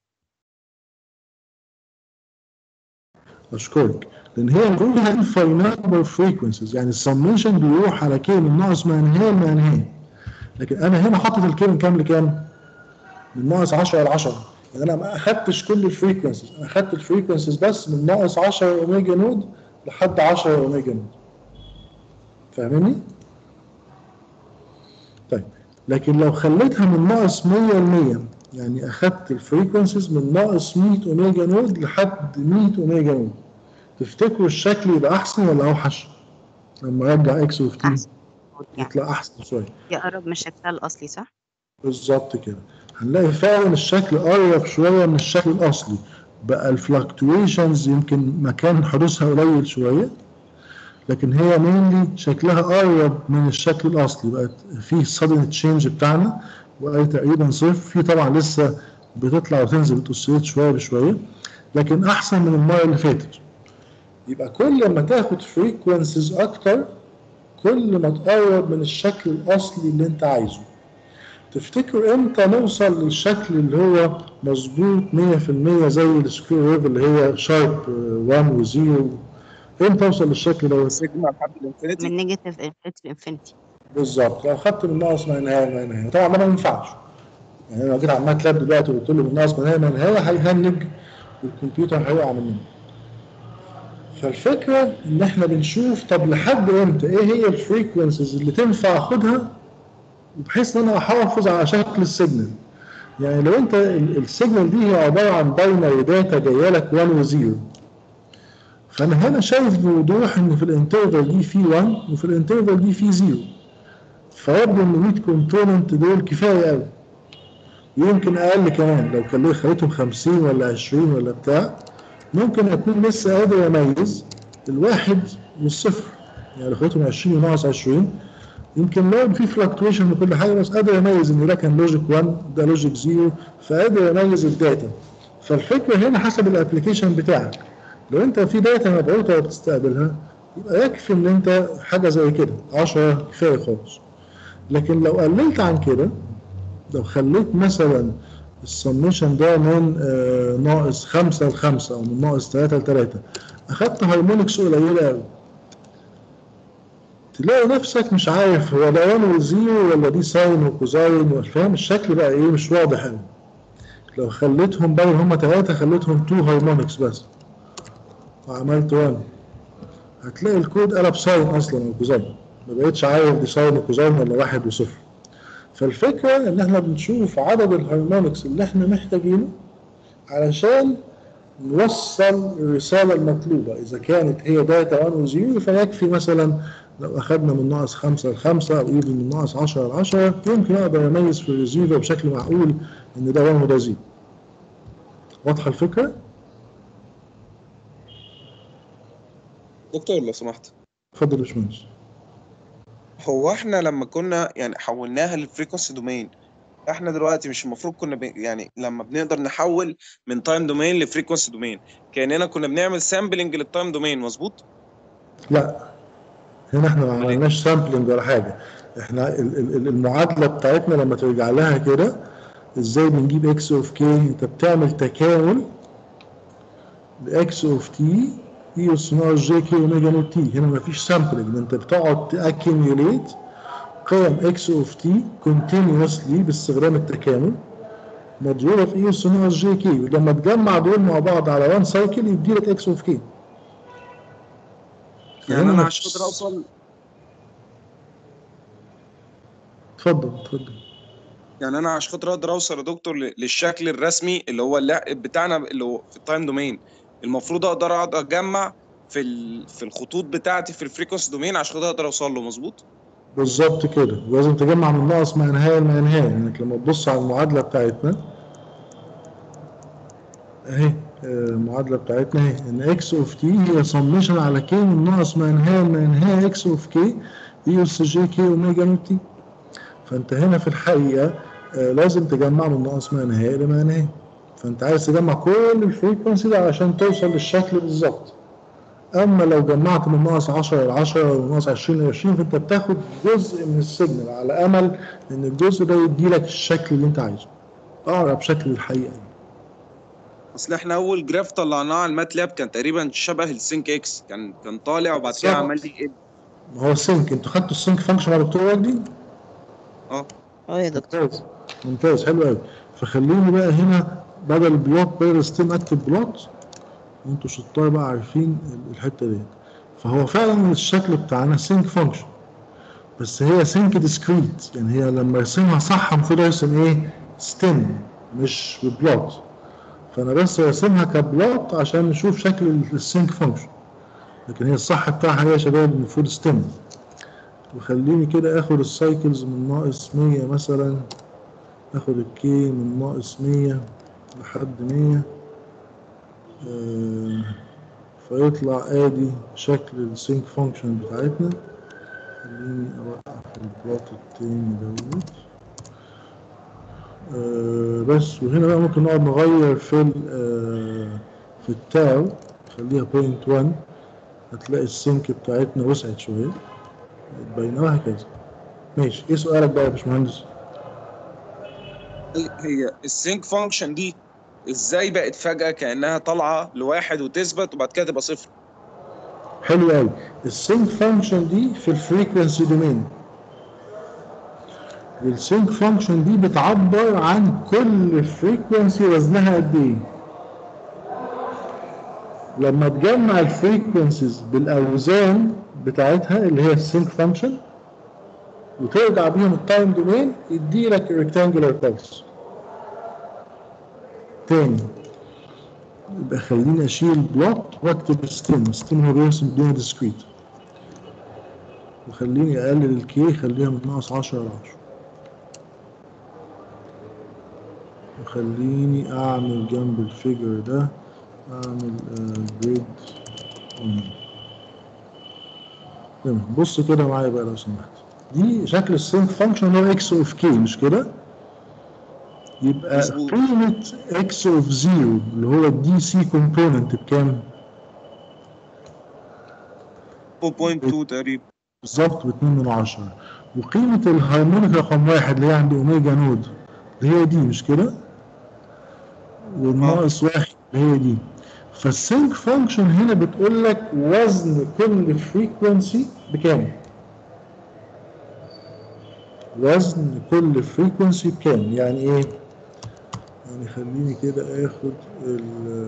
Speaker 1: اشكرك لان هي المفروض هذه فاينل نمبر فريكونسيز يعني السميشن بيروح على كي من ناقص ما نهايه لما نهايه لكن انا هنا حاطط الكي من كام لكام؟ من ناقص 10 ل 10 يعني انا ما اخدتش كل الفريكونسيز انا اخدت الفريكونسيز بس من ناقص 10 اوميجا نود لحد 10 اوميجا نود فاهمني؟ طيب لكن لو خليتها من ناقص 100 ل 100 يعني اخدت الفريكونسيز من ناقص 100 اوميجا نود لحد 100 اوميجا نود تفتكروا الشكل يبقى احسن ولا اوحش لما ارجع اكس اوف تي يطلع احسن شويه
Speaker 6: يقرب من شكلها الأصلي صح؟
Speaker 1: بالظبط كده هنلاقي فعلا الشكل قرب شويه من الشكل الاصلي بقى الفلكتويشنز يمكن مكان حدوثها قليل شويه لكن هي مينلي شكلها قرب من الشكل الاصلي بقت في sudden تشينج بتاعنا وقال تقريبا صفر في طبعا لسه بتطلع وتنزل بتوسيليت شويه بشويه لكن احسن من المره اللي فاتت يبقى كل ما تاخد فريكونسيز اكتر كل ما تقرب من الشكل الاصلي اللي انت عايزه تفتكر امتى نوصل للشكل اللي هو مظبوط 100% زي السكوير ويف اللي هي شارب 1 و0 امتى اوصل للشكل ده
Speaker 2: سيجما لحد الانفينيتي
Speaker 6: من نيجاتيف انفينيتي لانفينيتي
Speaker 1: بالظبط لو خدت من ناقص ما نهايه ما نهايه طبعا ده ما ينفعش يعني انا لو جيت على الماتلاب دلوقتي وقلت له من ناقص ما نهايه ما نهايه هيهنج والكمبيوتر هيقع مننا فالفكره ان احنا بنشوف طب لحد امتى ايه هي الفريكونسيز اللي تنفع اخدها بحيث ان انا احافظ على شكل السيجنال يعني لو انت ال- السيجنال دي هي عباره عن باينري داتا جايه لك 1 و 0 فانا هنا شايف بوضوح ان في الانترفال دي في 1 وفي الانترفال دي في 0 فيبدو ان 100 كومبوننت دول كفايه قوي يمكن اقل كمان لو كان خليتهم 50 ولا 20 ولا بتاع ممكن اكون لسه قادر اميز الواحد والصفر يعني لو خليتهم 20 وناقص 20 يمكن لو في فلكتويشن وكل حاجه بس قادر اميز ان ده كان لوجيك 1 ده لوجيك 0 فقادر اميز الداتا فالفكره هنا حسب الابلكيشن بتاعك لو انت في داتا مبعوثه وبتستقبلها يبقى يكفي ان انت حاجه زي كده 10 كفايه خالص لكن لو قللت عن كده لو خليت مثلا السميشن ده من آه ناقص 5 ل 5 او من ناقص 3 ل 3 اخدت هارمونكس قليله قوي تلاقي نفسك مش عارف هو ده 1 وزيرو ولا دي ساين وكوزاين ولا فاهم الشكل بقى ايه مش واضح قوي لو خليتهم بدل هم ثلاثة خليتهم 2 هارمونكس بس وعملت 1 هتلاقي الكود قلب ساين اصلا وكوزاين ما بقتش عارف دي ساين وكوزاين ولا واحد وصفر فالفكرة ان احنا بنشوف عدد الهارمونكس اللي احنا محتاجينه علشان نوصل الرسالة المطلوبة إذا كانت هي داتا 1 و 0 فيكفي مثلا لو أخذنا من ناقص 5 ل 5 أو even من ناقص 10 ل 10 يمكن أقدر أميز في الريسيفر بشكل معقول إن ده 1 وده 0 واضحة الفكرة؟
Speaker 2: دكتور لو سمحت
Speaker 1: اتفضل يا باشمهندس
Speaker 2: هو احنا لما كنا يعني حولناها للفريكونسي دومين احنا دلوقتي مش المفروض كنا ب... يعني لما بنقدر نحول من تايم دومين لفريكونسي دومين كاننا كنا بنعمل سامبلنج للتايم دومين مظبوط
Speaker 1: لا هنا احنا ما عملناش سامبلنج ولا حاجة احنا ال- ال- ال- المعادلة بتاعتنا لما ترجع لها كده ازاي بنجيب اكس اوف كي انت بتعمل تكامل لاكس اوف تي اي اس ناقص جي كي اوميجا نوت تي هنا مفيش سامبلنج انت بتقعد تاكيميوليت قيم اكس اوف تي كونتينيوسلي باستخدام التكامل مضروبه في اي اس ناقص جي كي ولما تجمع دول مع بعض على 1 سايكل يدي لك اكس اوف كي
Speaker 2: يعني انا عشان اقدر اوصل
Speaker 1: اتفضل اتفضل
Speaker 2: يعني انا عشان خاطر اقدر اوصل يا دكتور ل- للشكل الرسمي اللي هو اللعب بتاعنا اللي هو في التايم دومين المفروض اقدر اقعد اجمع في ال- في الخطوط بتاعتي في الفريكونسي دومين عشان خاطر اقدر اوصل له مظبوط
Speaker 1: بالظبط كده لازم تجمع من ناقص ما نهاية ما نهاية انك لما تبص على المعادلة بتاعتنا اهي آه، المعادلة بتاعتنا اهي ان اكس اوف تي هي سميشن على كي من ناقص ما نهاية ما نهاية اكس اوف كي اي اس جي كي اوميجا نوت تي فانت هنا في الحقيقة آه، لازم تجمع من ناقص ما نهاية لما نهاية فانت عايز تجمع كل الفريكونسي ده عشان توصل للشكل بالظبط اما لو جمعت من ناقص 10 ل 10 ومن ناقص 20 ل 20 فانت بتاخد جزء من السيجنال على امل ان الجزء ده يدي لك الشكل اللي انت عايزه اقرب شكل الحقيقه
Speaker 2: اصل احنا اول جراف طلعناه على الماتلاب كان تقريبا شبه السينك اكس كان كان طالع وبعد كده
Speaker 1: بالظبط.
Speaker 2: عمال يقل
Speaker 1: ما هو السينك انتوا خدتوا السينك فانكشن يا دكتور وجدي؟
Speaker 2: اه
Speaker 6: اه يا دكتور
Speaker 1: ممتاز ممتاز حلو قوي فخليني بقى هنا بدل بلوت بدل ستيم اكتب بلوت وانتوا شطار بقى عارفين الحته ديت فهو فعلا الشكل بتاعنا سينك فانكشن بس هي سينك ديسكريت يعني هي لما ارسمها صح المفروض ارسم ايه ستيم مش ببلوت فانا بس راسمها كبلوت عشان نشوف شكل السينك فانكشن لكن هي الصح بتاعها هي يا شباب المفروض ستيم وخليني كده اخد السايكلز من ناقص 100 مثلا اخد الكي من ناقص 100 لحد 100 آه فيطلع ادي شكل السينك فانكشن بتاعتنا خليني اوقف البلوت التاني دوت آه بس وهنا بقى ممكن نقعد نغير في ال آه في التاو خليها بوينت 1 هتلاقي السينك بتاعتنا وسعت شويه باينه وهكذا ماشي ايه سؤالك بقى يا باشمهندس؟
Speaker 2: هي السينك فانكشن دي ازاي بقت فجأة كأنها طالعة لواحد وتثبت وبعد كده تبقى صفر
Speaker 1: حلو قوي السينك فانكشن دي في الفريكونسي دومين والسينك فانكشن دي بتعبر عن كل فريكونسي وزنها قد ايه لما تجمع الفريكونسيز بالاوزان بتاعتها اللي هي السينك فانكشن وترجع بيهم التايم دومين يدي لك الريكتانجولار بلس تاني يبقى خليني اشيل بلوت واكتب ستيم ستيم هو بيرسم الدنيا ديسكريت وخليني اقلل الكي خليها من ناقص 10 ل 10 وخليني اعمل جنب الفيجر ده اعمل جريد تمام بص كده معايا بقى لو سمحت دي شكل السينك فانكشن هو اكس اوف كي مش كده يبقى
Speaker 2: مظبوط.
Speaker 1: قيمة اكس اوف زيرو اللي هو الدي سي كومبوننت بكام؟
Speaker 2: 4.2 تقريبا
Speaker 1: بالظبط ب 2 من 10 وقيمة الهارمونيك رقم واحد اللي هي عند اوميجا نود اللي هي دي مش كده؟ والناقص واحد اللي هي دي فالسينك فانكشن هنا بتقول لك وزن كل فريكونسي بكام؟ وزن كل فريكونسي بكام؟ يعني ايه؟ يعني خليني كده اخد ال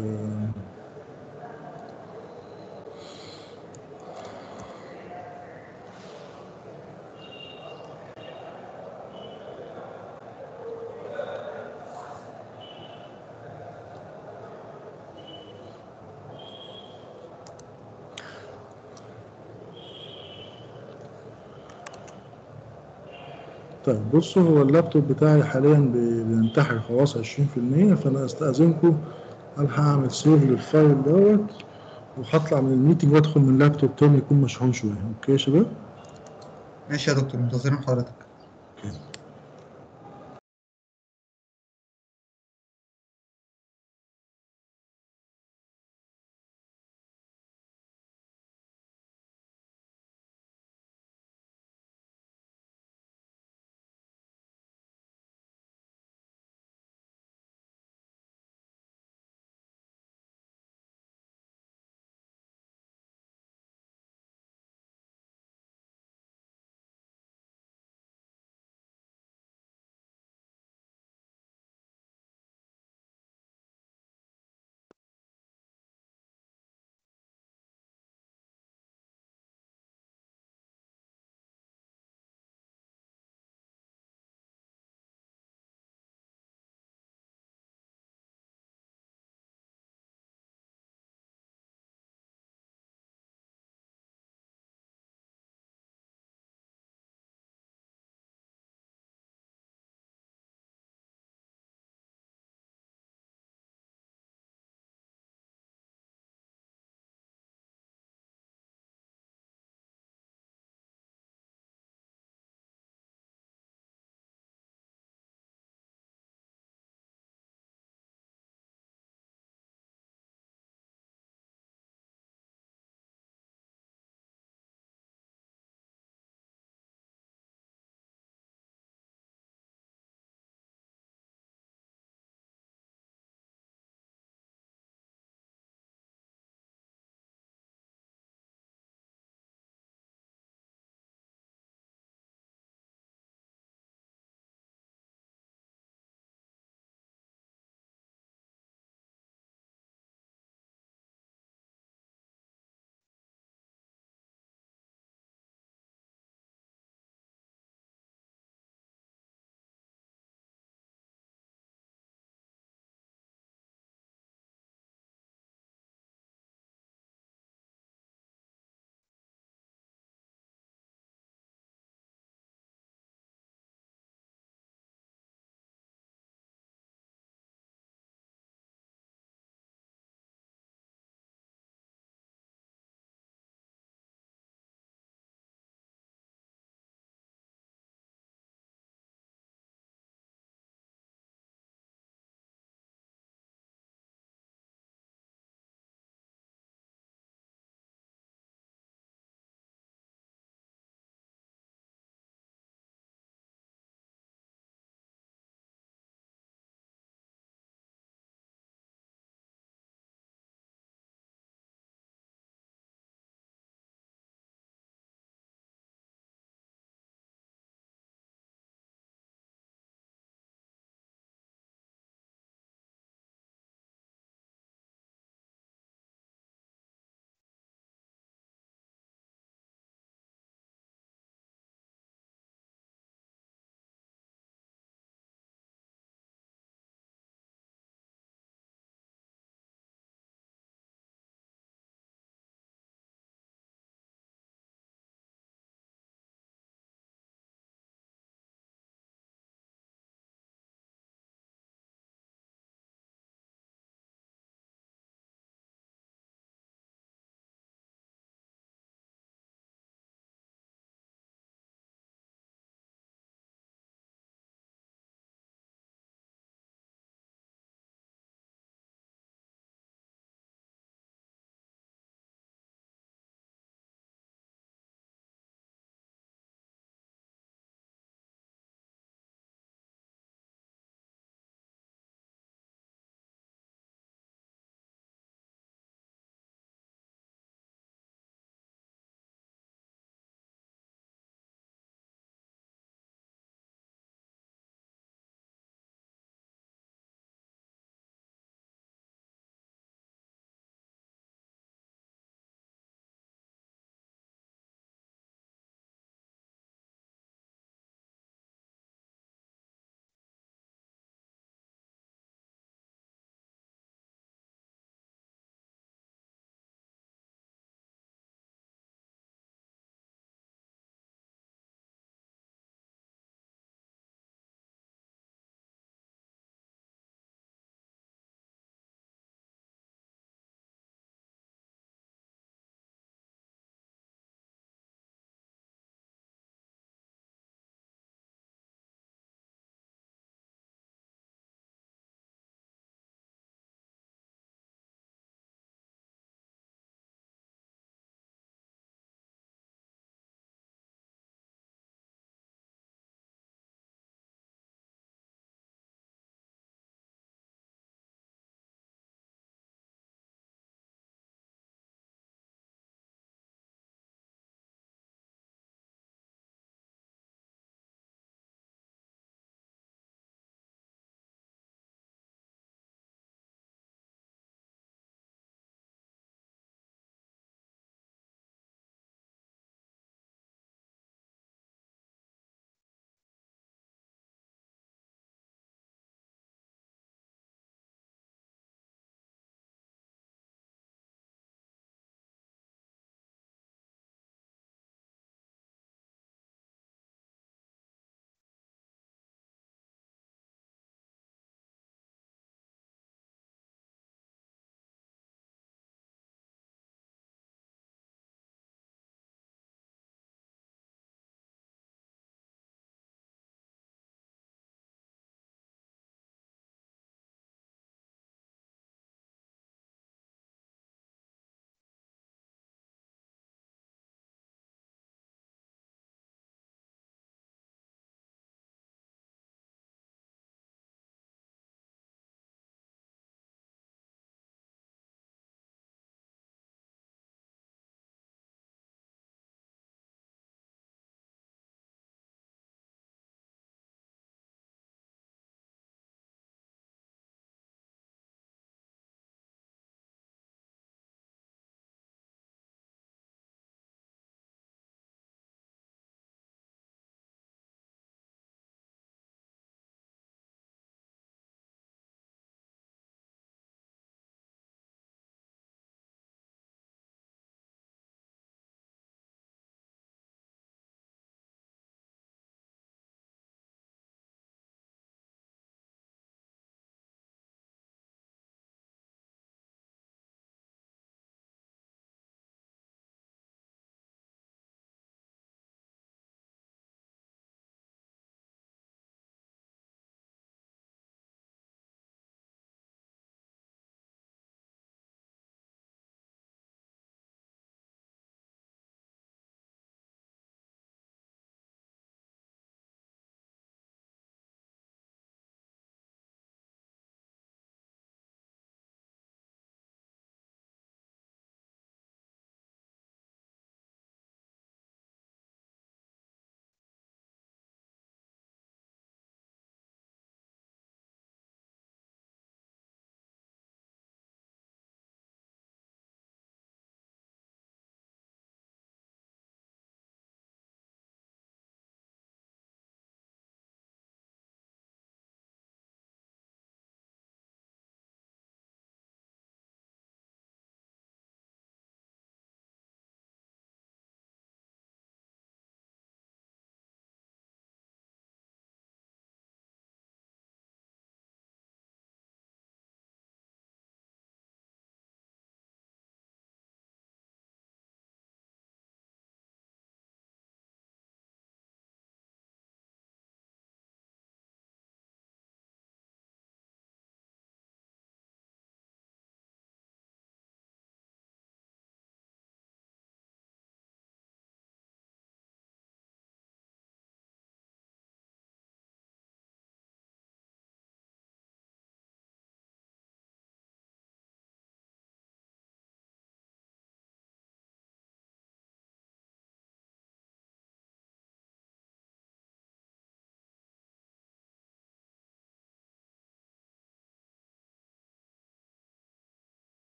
Speaker 1: طيب بصوا هو اللابتوب بتاعي حاليا بي- بينتحر خلاص 20% فانا استأذنكم الحق اعمل سيف للفايل دوت وهطلع من الميتنج وادخل من لابتوب تاني يكون مشحون شويه اوكي يا شباب؟
Speaker 7: ماشي يا دكتور منتظرين حضرتك
Speaker 1: اوكي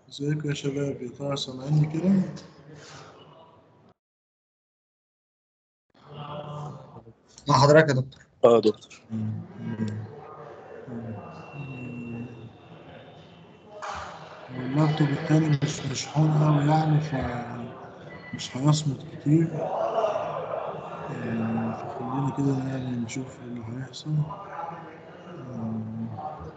Speaker 1: ازيكم يا شباب يا ترى سامعيني كده؟
Speaker 7: مع حضرتك يا دكتور
Speaker 8: اه دكتور
Speaker 1: واللابتوب التاني مش مشحون قوي يعني ف مش هيصمت كتير آه، فخلينا كده يعني نشوف ايه اللي هيحصل آه،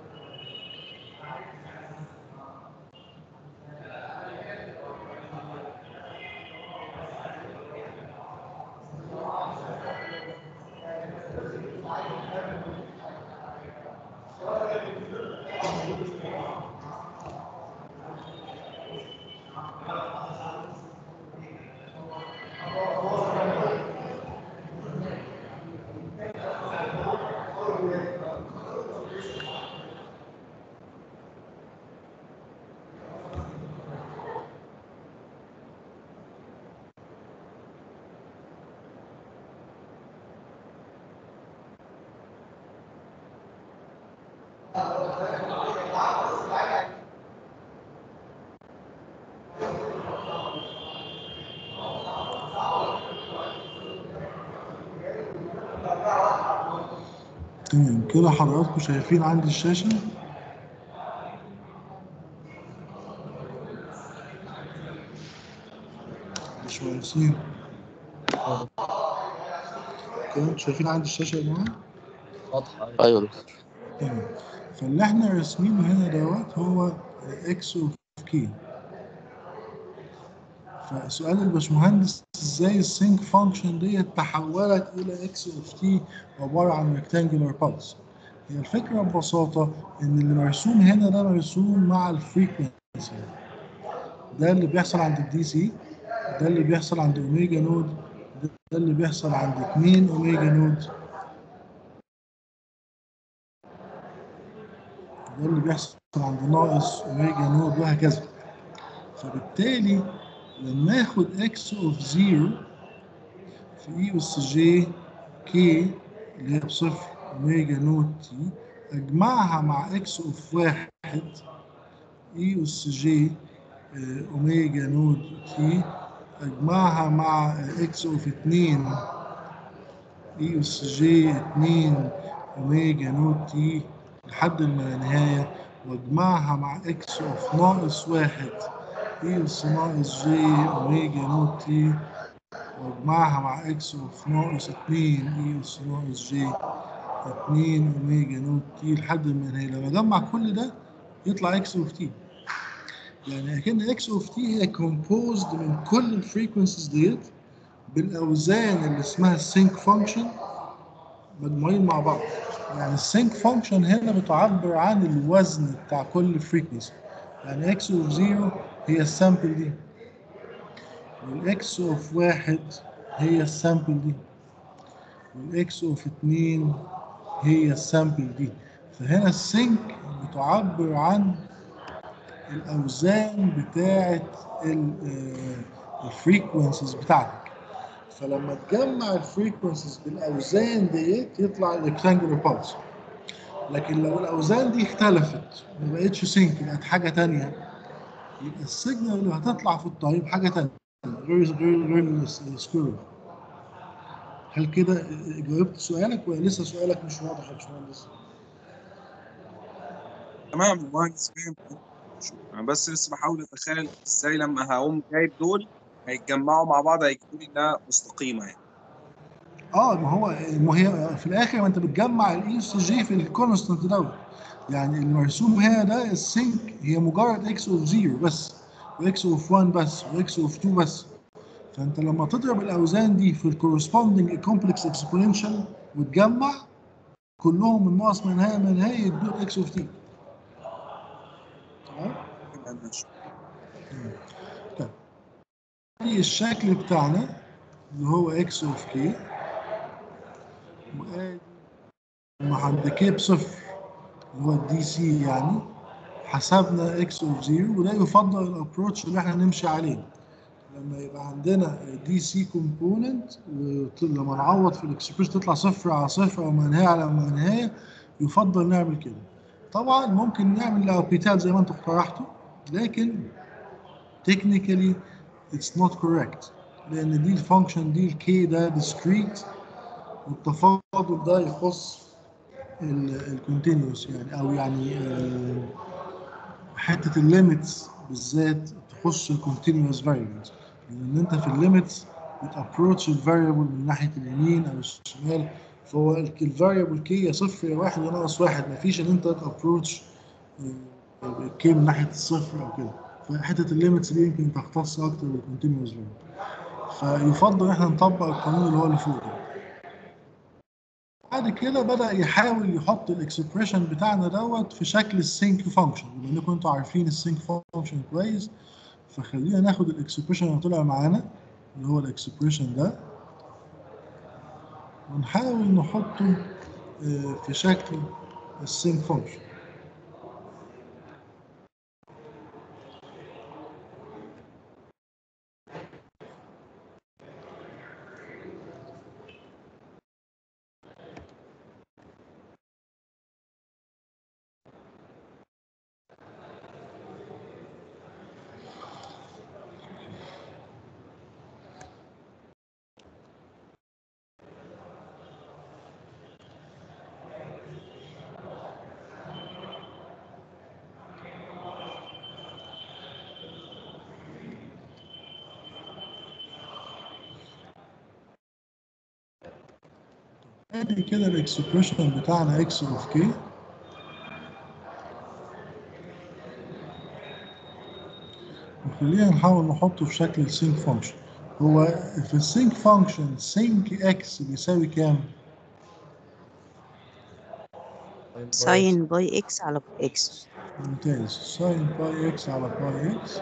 Speaker 1: تمام كده حضراتكم شايفين عندي الشاشة باشمهندسين كده انتوا شايفين عندي الشاشة يا جماعة؟
Speaker 3: واضحه
Speaker 8: ايوه يا دكتور
Speaker 1: تمام فاللي احنا راسمينه هنا دوت هو اكس اوف كي فسؤال الباشمهندس ازاي السينك فانكشن ديت تحولت الى اكس اوف تي عباره عن ريكتانجولار بالز هي الفكره ببساطه ان اللي مرسوم هنا ده مرسوم مع الفريكونسي ده اللي بيحصل عند الدي سي ده اللي بيحصل عند اوميجا نود ده ده اللي بيحصل عند 2 اوميجا نود ده اللي بيحصل عند ناقص اوميجا نود وهكذا فبالتالي لما اخد اكس اوف زيرو في اي اس جي كي اللي هي بصفر اوميجا نوت تي اجمعها مع اكس اوف واحد اي اس جي آه، اوميجا نوت تي اجمعها مع اكس اوف اتنين اي اس جي اتنين اوميجا نوت تي لحد ما نهاية واجمعها مع اكس اوف ناقص واحد اي اس ناقص جي اوميجا نوت تي واجمعها مع اكس اوف ناقص اتنين اي اس ناقص جي اتنين اوميجا نوت تي لحد ما نهاية لما اجمع كل ده يطلع اكس اوف تي يعني اكن اكس اوف تي هي كومبوزد من كل الفريكونسيز ديت بالاوزان اللي اسمها السينك فانكشن مجموعين مع بعض يعني السينك فانكشن هنا بتعبر عن الوزن بتاع كل فريكونسي يعني اكس اوف زيرو هي السامبل دي والاكس اوف واحد هي السامبل دي والاكس اوف اتنين هي السامبل دي فهنا السينك بتعبر عن الاوزان بتاعه الفريكونسيز بتاعتك فلما تجمع الفريكونسيز بالاوزان ديت يطلع الريكتانجولار بالز لكن لو الاوزان دي اختلفت ما بقتش سينك بقت حاجه تانية يبقى السيجنال اللي هتطلع في الطريق حاجه تانية غير غير غير السكوير هل كده جاوبت سؤالك ولا لسه سؤالك مش واضح يا باشمهندس؟
Speaker 2: تمام يا مهندس فاهم انا بس لسه بحاول اتخيل ازاي لما هقوم جايب دول هيتجمعوا مع بعض هيكتبوا لي انها مستقيمه يعني
Speaker 1: اه ما هو ما هي في الاخر ما انت بتجمع الاي اس جي في الكونستنت دوت يعني المرسوم هنا ده السينك هي مجرد اكس اوف زيرو بس واكس اوف 1 بس واكس اوف 2 بس فانت لما تضرب الاوزان دي في الكورسبوندنج كومبلكس اكسبوننشال وتجمع كلهم من ناقص من نهايه من نهايه يدوك اكس اوف تي تمام
Speaker 2: تمام ماشي
Speaker 1: طيب دي الشكل بتاعنا اللي هو اكس اوف كي وادي لما عند كي بصفر اللي هو الدي سي يعني حسبنا اكس اوف زيرو وده يفضل الابروتش اللي احنا نمشي عليه لما يبقى عندنا دي سي كومبوننت ولما نعوض في الاكسبريس تطلع صفر على صفر او منهايه على منهايه يفضل نعمل كده طبعا ممكن نعمل الاوبيتال زي ما انتم اقترحتوا لكن technically it's not correct لان دي الفانكشن دي الكي ده discrete والتفاضل ده يخص الكونتينوس يعني او يعني آه، حته الليميتس بالذات تخص الكونتينوس فاريبلز لان انت في الليميتس بتابروتش الفاريبل من ناحيه اليمين او الشمال فهو الفاريبل كي يا صفر يا واحد يا ناقص واحد مفيش ان انت تابروتش الكي من ناحيه الصفر او كده فحته الليميتس دي يمكن تختص اكتر بالكونتينوس فاريبل فيفضل ان احنا نطبق القانون اللي هو اللي فوق ده بعد كده بدأ يحاول يحط الاكسبريشن بتاعنا دوت في شكل السينك فانكشن بما انكم انتوا عارفين السينك فانكشن كويس فخلينا ناخد الاكسبريشن اللي طلع معانا اللي هو الاكسبريشن ده ونحاول نحطه آه، في شكل السينك فانكشن ادي كده الاكسبريشن بتاعنا اكس اوف كي وخلينا نحاول نحطه في شكل السينك فانكشن هو في السينك فانكشن سينك اكس بيساوي كام؟
Speaker 6: ساين باي اكس على اكس
Speaker 1: ممتاز ساين باي اكس على باي اكس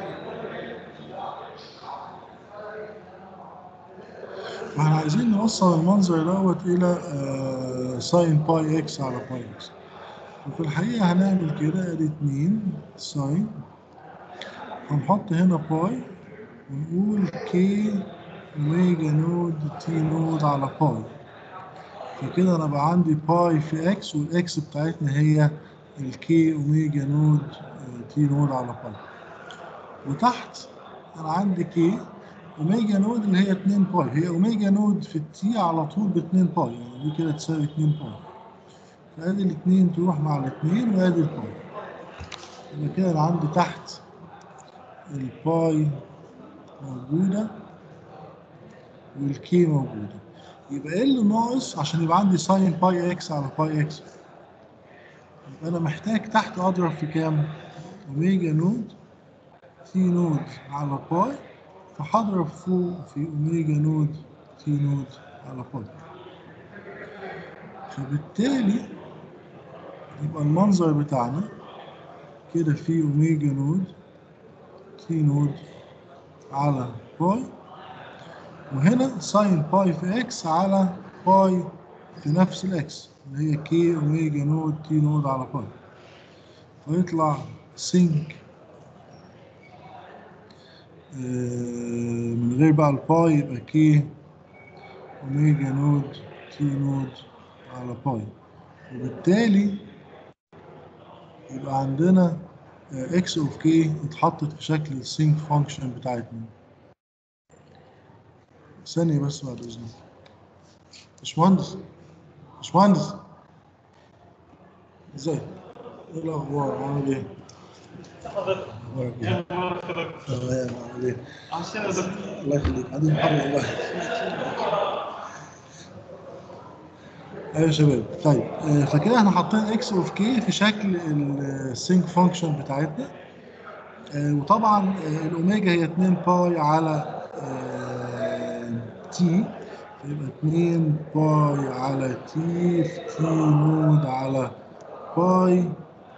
Speaker 1: واحنا عايزين نوصل المنظر دوت الى آه، ساين باي اكس على باي اكس وفي الحقيقة هنعمل كده ادي اتنين ساين هنحط هنا باي ونقول كي اوميجا نود تي نود على باي فكده انا بقى عندي باي في اكس والاكس بتاعتنا هي الكي اوميجا نود آه، تي نود على باي وتحت انا عندي كي اوميجا نود اللي هي 2 باي هي اوميجا نود في التي على طول ب 2 باي يعني دي كده تساوي 2 باي فادي الاثنين تروح مع الاثنين وادي الباي يبقى كده انا عندي تحت الباي موجودة والكي موجودة يبقى ايه اللي ناقص عشان يبقى عندي ساين باي اكس على باي اكس يبقى انا محتاج تحت اضرب في كام؟ اوميجا نود تي نود على باي فهضرب فوق في اوميجا نود تي نود على باي فبالتالي يبقى المنظر بتاعنا كده في اوميجا نود تي نود على باي وهنا ساين باي في اكس على باي في نفس الاكس اللي هي كي اوميجا نود تي نود على باي فيطلع سينك آه، من غير بقى الباي يبقى كي اوميجا نود تي نود على باي وبالتالي يبقى عندنا اكس اوف كي اتحطت في شكل السينك فانكشن بتاعتنا ثانية بس بعد اذنك باشمهندس باشمهندس ازيك؟ ايه الاخبار؟ عامل ايه؟ اخبارك ايه؟ تمام عامل ايه؟ الله يخليك عندي محاضرة والله ايوه يا شباب طيب آه، فكده احنا حاطين اكس اوف كي في شكل السينك فانكشن بتاعتنا آه، وطبعا آه، الاوميجا هي 2 باي على تي يبقى 2 باي على تي في تي نود على باي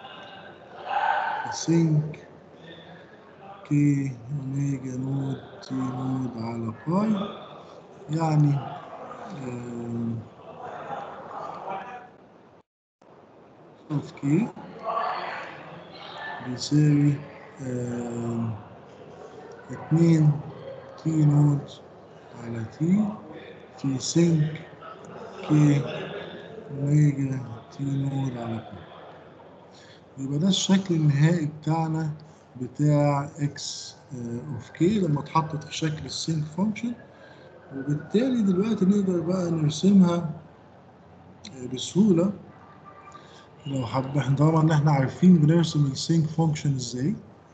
Speaker 1: سينك كي اوميجا نود تي نود على باي يعني آه، اوف كي بيساوي آم، اتنين تي نود على تي في سينك كي اوميجا تي نود على بي يبقى ده الشكل النهائي بتاعنا بتاع اكس اوف كي لما اتحطت في شكل السينك فانكشن وبالتالي دلوقتي نقدر بقى نرسمها آه، بسهولة لو حب احنا طبعا ان احنا عارفين بنرسم السينك فانكشن ازاي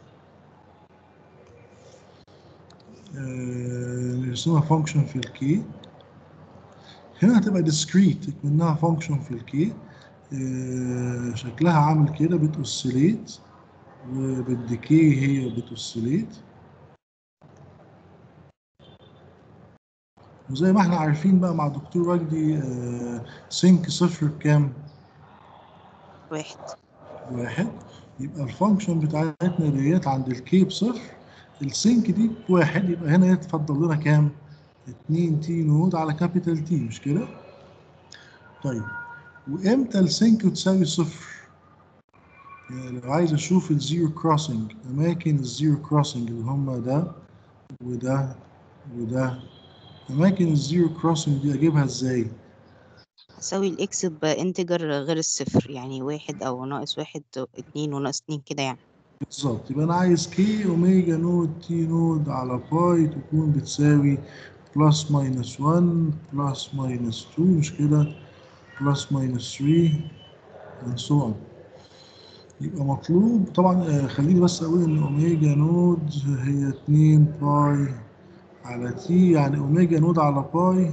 Speaker 1: آه، نرسمها فانكشن في الكي هنا هتبقى discrete منها فانكشن في الكي آه، شكلها عامل كده بتوسيليت وبالديكي هي بتوسيليت وزي ما احنا عارفين بقى مع دكتور وجدي آه، سينك صفر بكام؟
Speaker 6: واحد
Speaker 1: واحد يبقى الفانكشن بتاعتنا ديت عند الكي بصفر السينك دي بواحد يبقى هنا يتفضل لنا كام؟ 2 تي نود على كابيتال تي مش كده؟ طيب وامتى السينك تساوي صفر؟ يعني لو عايز اشوف الزيرو كروسنج اماكن الزيرو كروسنج اللي هم ده وده وده اماكن الزيرو كروسنج دي اجيبها ازاي؟
Speaker 6: هساوي الإكس بانتجر غير الصفر يعني واحد أو ناقص واحد اتنين وناقص اتنين كده يعني
Speaker 1: بالظبط يبقى انا عايز كي اوميجا نود تي نود على باي تكون بتساوي بلس ماينس 1 بلس ماينس 2 مش كده بلس ماينس 3 and so on يبقى مطلوب طبعا آه، خليني بس اقول ان اوميجا نود هي 2 باي على تي يعني اوميجا نود على باي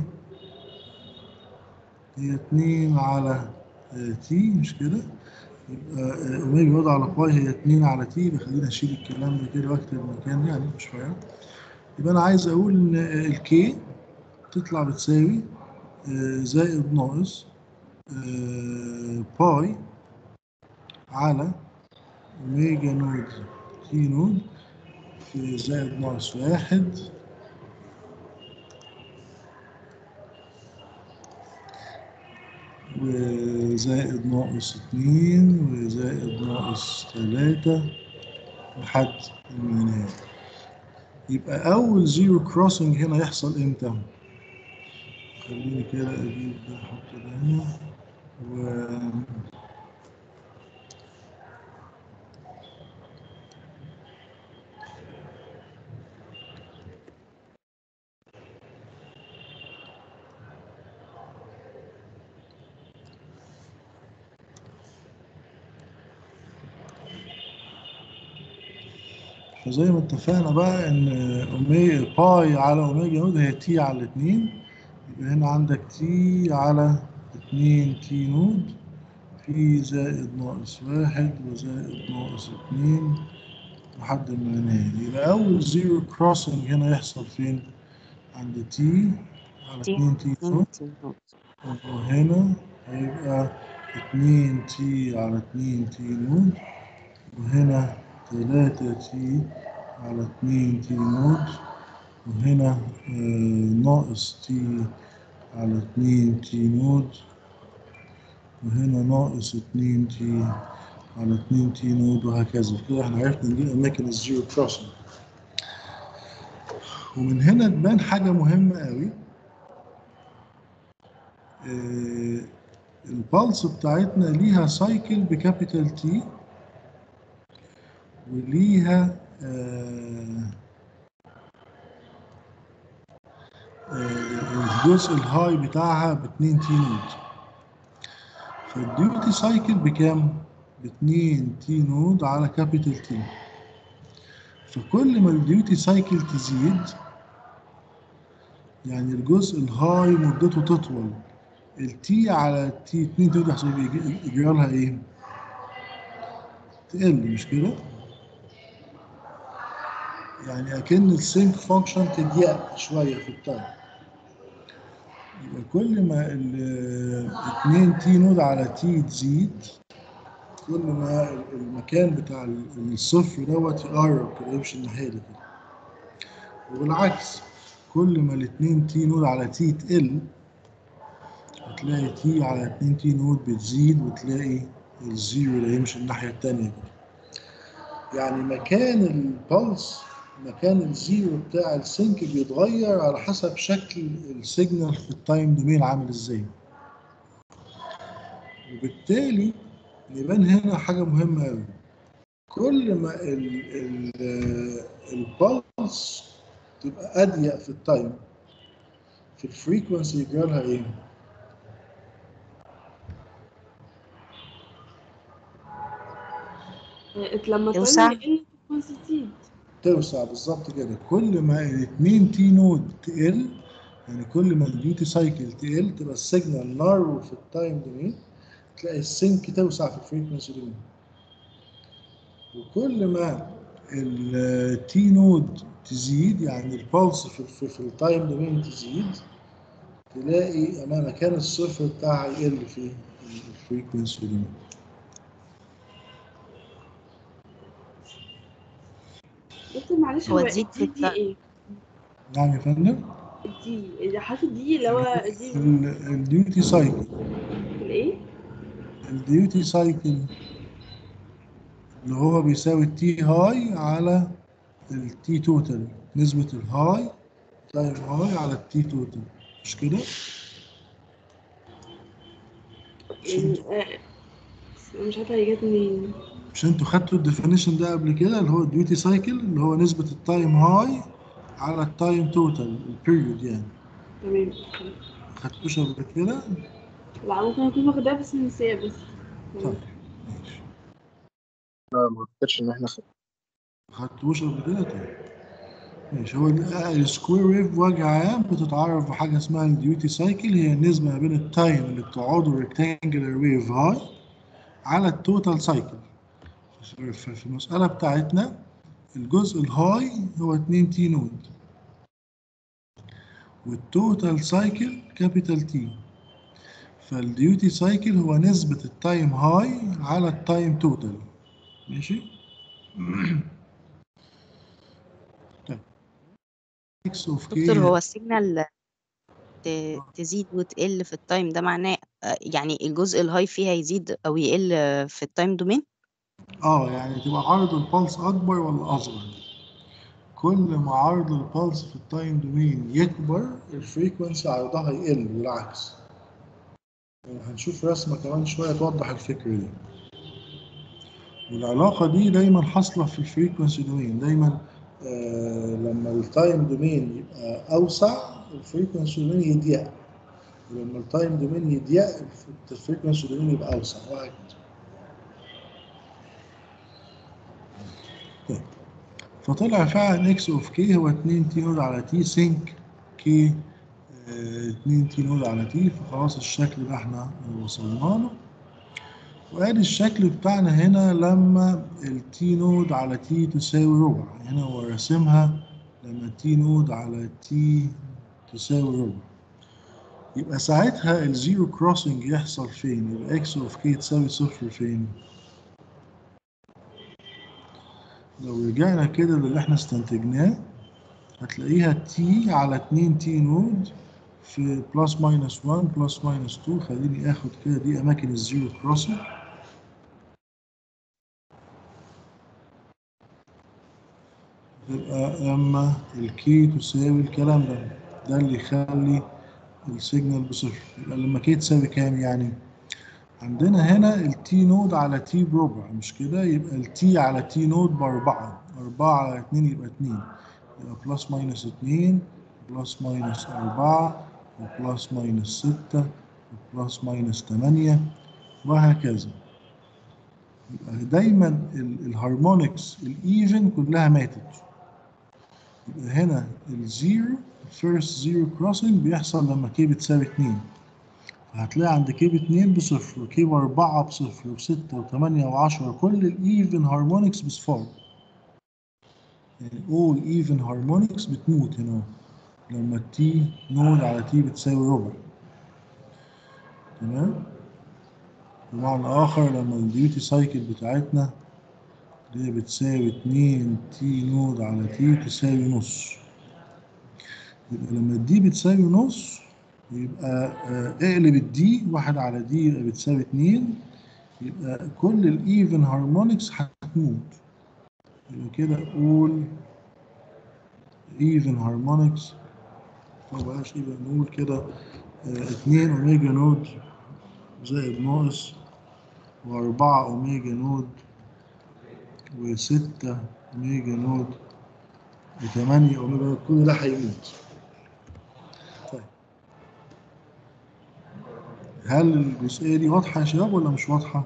Speaker 1: هي 2 على آه، تي مش كده يبقى آه، اوميجا نود على باي هي 2 على تي يبقى خلينا نشيل الكلام ده كده واكتب مكان يعني مش فاهم يبقى انا عايز اقول ان آه، الكي تطلع بتساوي آه، زائد ناقص آه، باي على اوميجا نود تي نود في زائد ناقص واحد وزائد ناقص اتنين وزائد ناقص تلاتة لحد النهاية يبقى أول زيرو كروسنج هنا يحصل إمتى؟ خليني كده أجيب ده أحط ده هنا و فزي ما اتفقنا بقى ان اوميجا باي على اوميجا نود هي تي على اتنين يبقى هنا عندك تي على اتنين تي نود في زائد ناقص واحد وزائد ناقص اتنين لحد ما ينتهي يبقى أول زيرو كروسنج هنا يحصل فين؟ عند تي على
Speaker 6: تي
Speaker 1: اتنين تي
Speaker 6: اتنين
Speaker 1: نود
Speaker 6: تي نود
Speaker 1: وهنا هيبقى اتنين تي على اتنين تي نود وهنا تلاتة تي على اتنين تي نود وهنا آه، ناقص تي على اتنين تي نود وهنا ناقص اتنين تي على اتنين تي نود وهكذا كده احنا عرفنا نجيب أماكن الزيرو كروسنج ومن هنا تبان حاجة مهمة قوي آه، البلس بتاعتنا ليها سايكل بكابيتال تي وليها آه، آه، الجزء الهاي بتاعها ب 2 تي نود فالديوتي سايكل بكام؟ ب 2 تي نود على كابيتال تي فكل ما الديوتي سايكل تزيد يعني الجزء الهاي مدته تطول التي على التي 2 تي نود يحصل يجي- يجرى لها ايه؟ تقل مش كده؟ يعني اكن السينك فانكشن تضيق شويه في التايم يبقى كل ما ال 2 تي نود على تي تزيد كل ما المكان بتاع الصفر دوت يقرب كده يمشي الناحيه دي كده وبالعكس كل ما ال 2 تي نود على تي تقل هتلاقي تي على 2 تي نود بتزيد وتلاقي الزيرو ده يمشي الناحيه التانيه كده يعني مكان البلس مكان الزيرو بتاع السync بيتغير على حسب شكل السيجنال في التايم دومين عامل ازاي وبالتالي يبان هنا حاجة مهمة قوي كل ما ال ال البلس تبقى اضيق في التايم في الفريكونسي يجرالها ايه؟
Speaker 12: آه، لما
Speaker 6: توسع.
Speaker 12: التايم يقل الفريكونسي تزيد
Speaker 1: توسع بالظبط كده كل ما الاثنين تي نود تقل يعني كل ما الديوتي سايكل تقل تبقى السيجنال نارو في التايم دومين تلاقي السync توسع في الفريكونسي دومين وكل ما التي نود تزيد يعني البلس في, في, في التايم دومين تزيد تلاقي اما مكان الصفر بتاعها يقل في الفريكونسي دومين
Speaker 12: دكتور معلش
Speaker 6: هو
Speaker 12: هو
Speaker 6: تزيد في
Speaker 12: الدي دي
Speaker 6: الت-
Speaker 12: ايه؟
Speaker 1: نعم يا فندم
Speaker 12: الدي اللي حرف الدي اللي هو دي
Speaker 1: الديوتي سايكل
Speaker 12: الايه؟
Speaker 1: الديوتي سايكل اللي هو بيساوي التي هاي على التي توتال نسبة الهاي تايم هاي على التي توتال مش كده؟
Speaker 12: يعني آه، مش عارفة هي جت منين
Speaker 1: مش انتوا خدتوا الديفينيشن ده قبل كده اللي هو الديوتي سايكل اللي هو نسبة التايم هاي على التايم توتال البيريود يعني
Speaker 12: تمام
Speaker 1: ما خدتوش قبل كده؟
Speaker 12: لا ممكن اكون واخداها بس نسيها بس
Speaker 1: طيب
Speaker 9: لا ما افتكرش ان احنا خدنا
Speaker 1: ما خدتوش قبل كده طيب ماشي هو ال- السكوير ويف بوجه عام بتتعرف بحاجة اسمها الديوتي سايكل هي النسبة ما بين التايم اللي بتقعده الريكتانجلر ويف هاي على التوتال سايكل في في المسألة بتاعتنا الجزء الهاي هو 2 تي نود والتوتال سايكل كابيتال تي فالديوتي سايكل هو نسبة التايم هاي على التايم توتال ماشي طيب اكس اوف كي
Speaker 6: دكتور هو السيجنال ت- تزيد وتقل في التايم ده معناه آه، يعني الجزء الهاي فيها يزيد او يقل في التايم دومين
Speaker 1: اه يعني تبقى عرض البلس اكبر ولا اصغر كل ما عرض البلس في التايم دومين يكبر الفريكونسي عرضها يقل والعكس يعني هنشوف رسمة كمان شوية توضح الفكرة دي والعلاقة دي دايما حاصلة في الفريكونسي دومين دايما آه لما التايم دومين يبقى أوسع الفريكونسي دومين يضيق ولما التايم دومين يضيق الفريكونسي دومين يبقى أوسع وهكذا طيب فطلع فعلا اكس اوف كي هو 2 تي نود على تي سينك كي 2 تي نود على تي فخلاص الشكل ده احنا وصلنا له وادي الشكل بتاعنا هنا لما التي نود على تي تساوي ربع هنا هو راسمها لما تي نود على تي تساوي ربع يبقى ساعتها الزيرو كروسنج يحصل فين يبقى اكس اوف كي تساوي صفر فين لو رجعنا كده للي احنا استنتجناه هتلاقيها تي على 2 تي نود في بلس ماينس 1 بلس ماينس 2 خليني اخد كده دي اماكن الزيرو كروسنج تبقى لما الكي تساوي الكلام ده ده اللي يخلي السيجنال بصفر يبقى لما كي تساوي كام يعني عندنا هنا التي نود على تي بربع مش كده يبقى التي على تي نود بأربعة أربعة على اتنين يبقى اتنين يبقى بلس ماينس اتنين بلس ماينس أربعة وبلس ماينس ستة وبلس ماينس تمانية وهكذا يبقى دايما ال- الهارمونكس الايفن كلها ماتت يبقى هنا الزيرو فيرست زيرو كروسنج بيحصل لما كي بتساوي اتنين هتلاقي عند كي باتنين بصفر وكي بأربعة بصفر وستة وتمانية وعشرة كل الإيفن هارمونكس بصفار يعني all even harmonics بتموت هنا لما التي نود على تي بتساوي ربع تمام بمعنى آخر لما الديوتي سايكل بتاعتنا اللي هي بتساوي اتنين تي نود على تي تساوي نص يبقى لما الدي بتساوي نص يبقى آه، اقلب الدي واحد على دي يبقى بتساوي اتنين يبقى كل الايفن هارمونكس هتموت يبقى كده اقول ايفن هارمونكس ما بقاش ايفن نقول كده آه، اتنين اوميجا نود زائد ناقص واربعة اوميجا نود وستة ميجا نود وثمانية أوميجا نود كل ده هيموت طيب هل الجزئية دي واضحة يا شباب ولا مش واضحة؟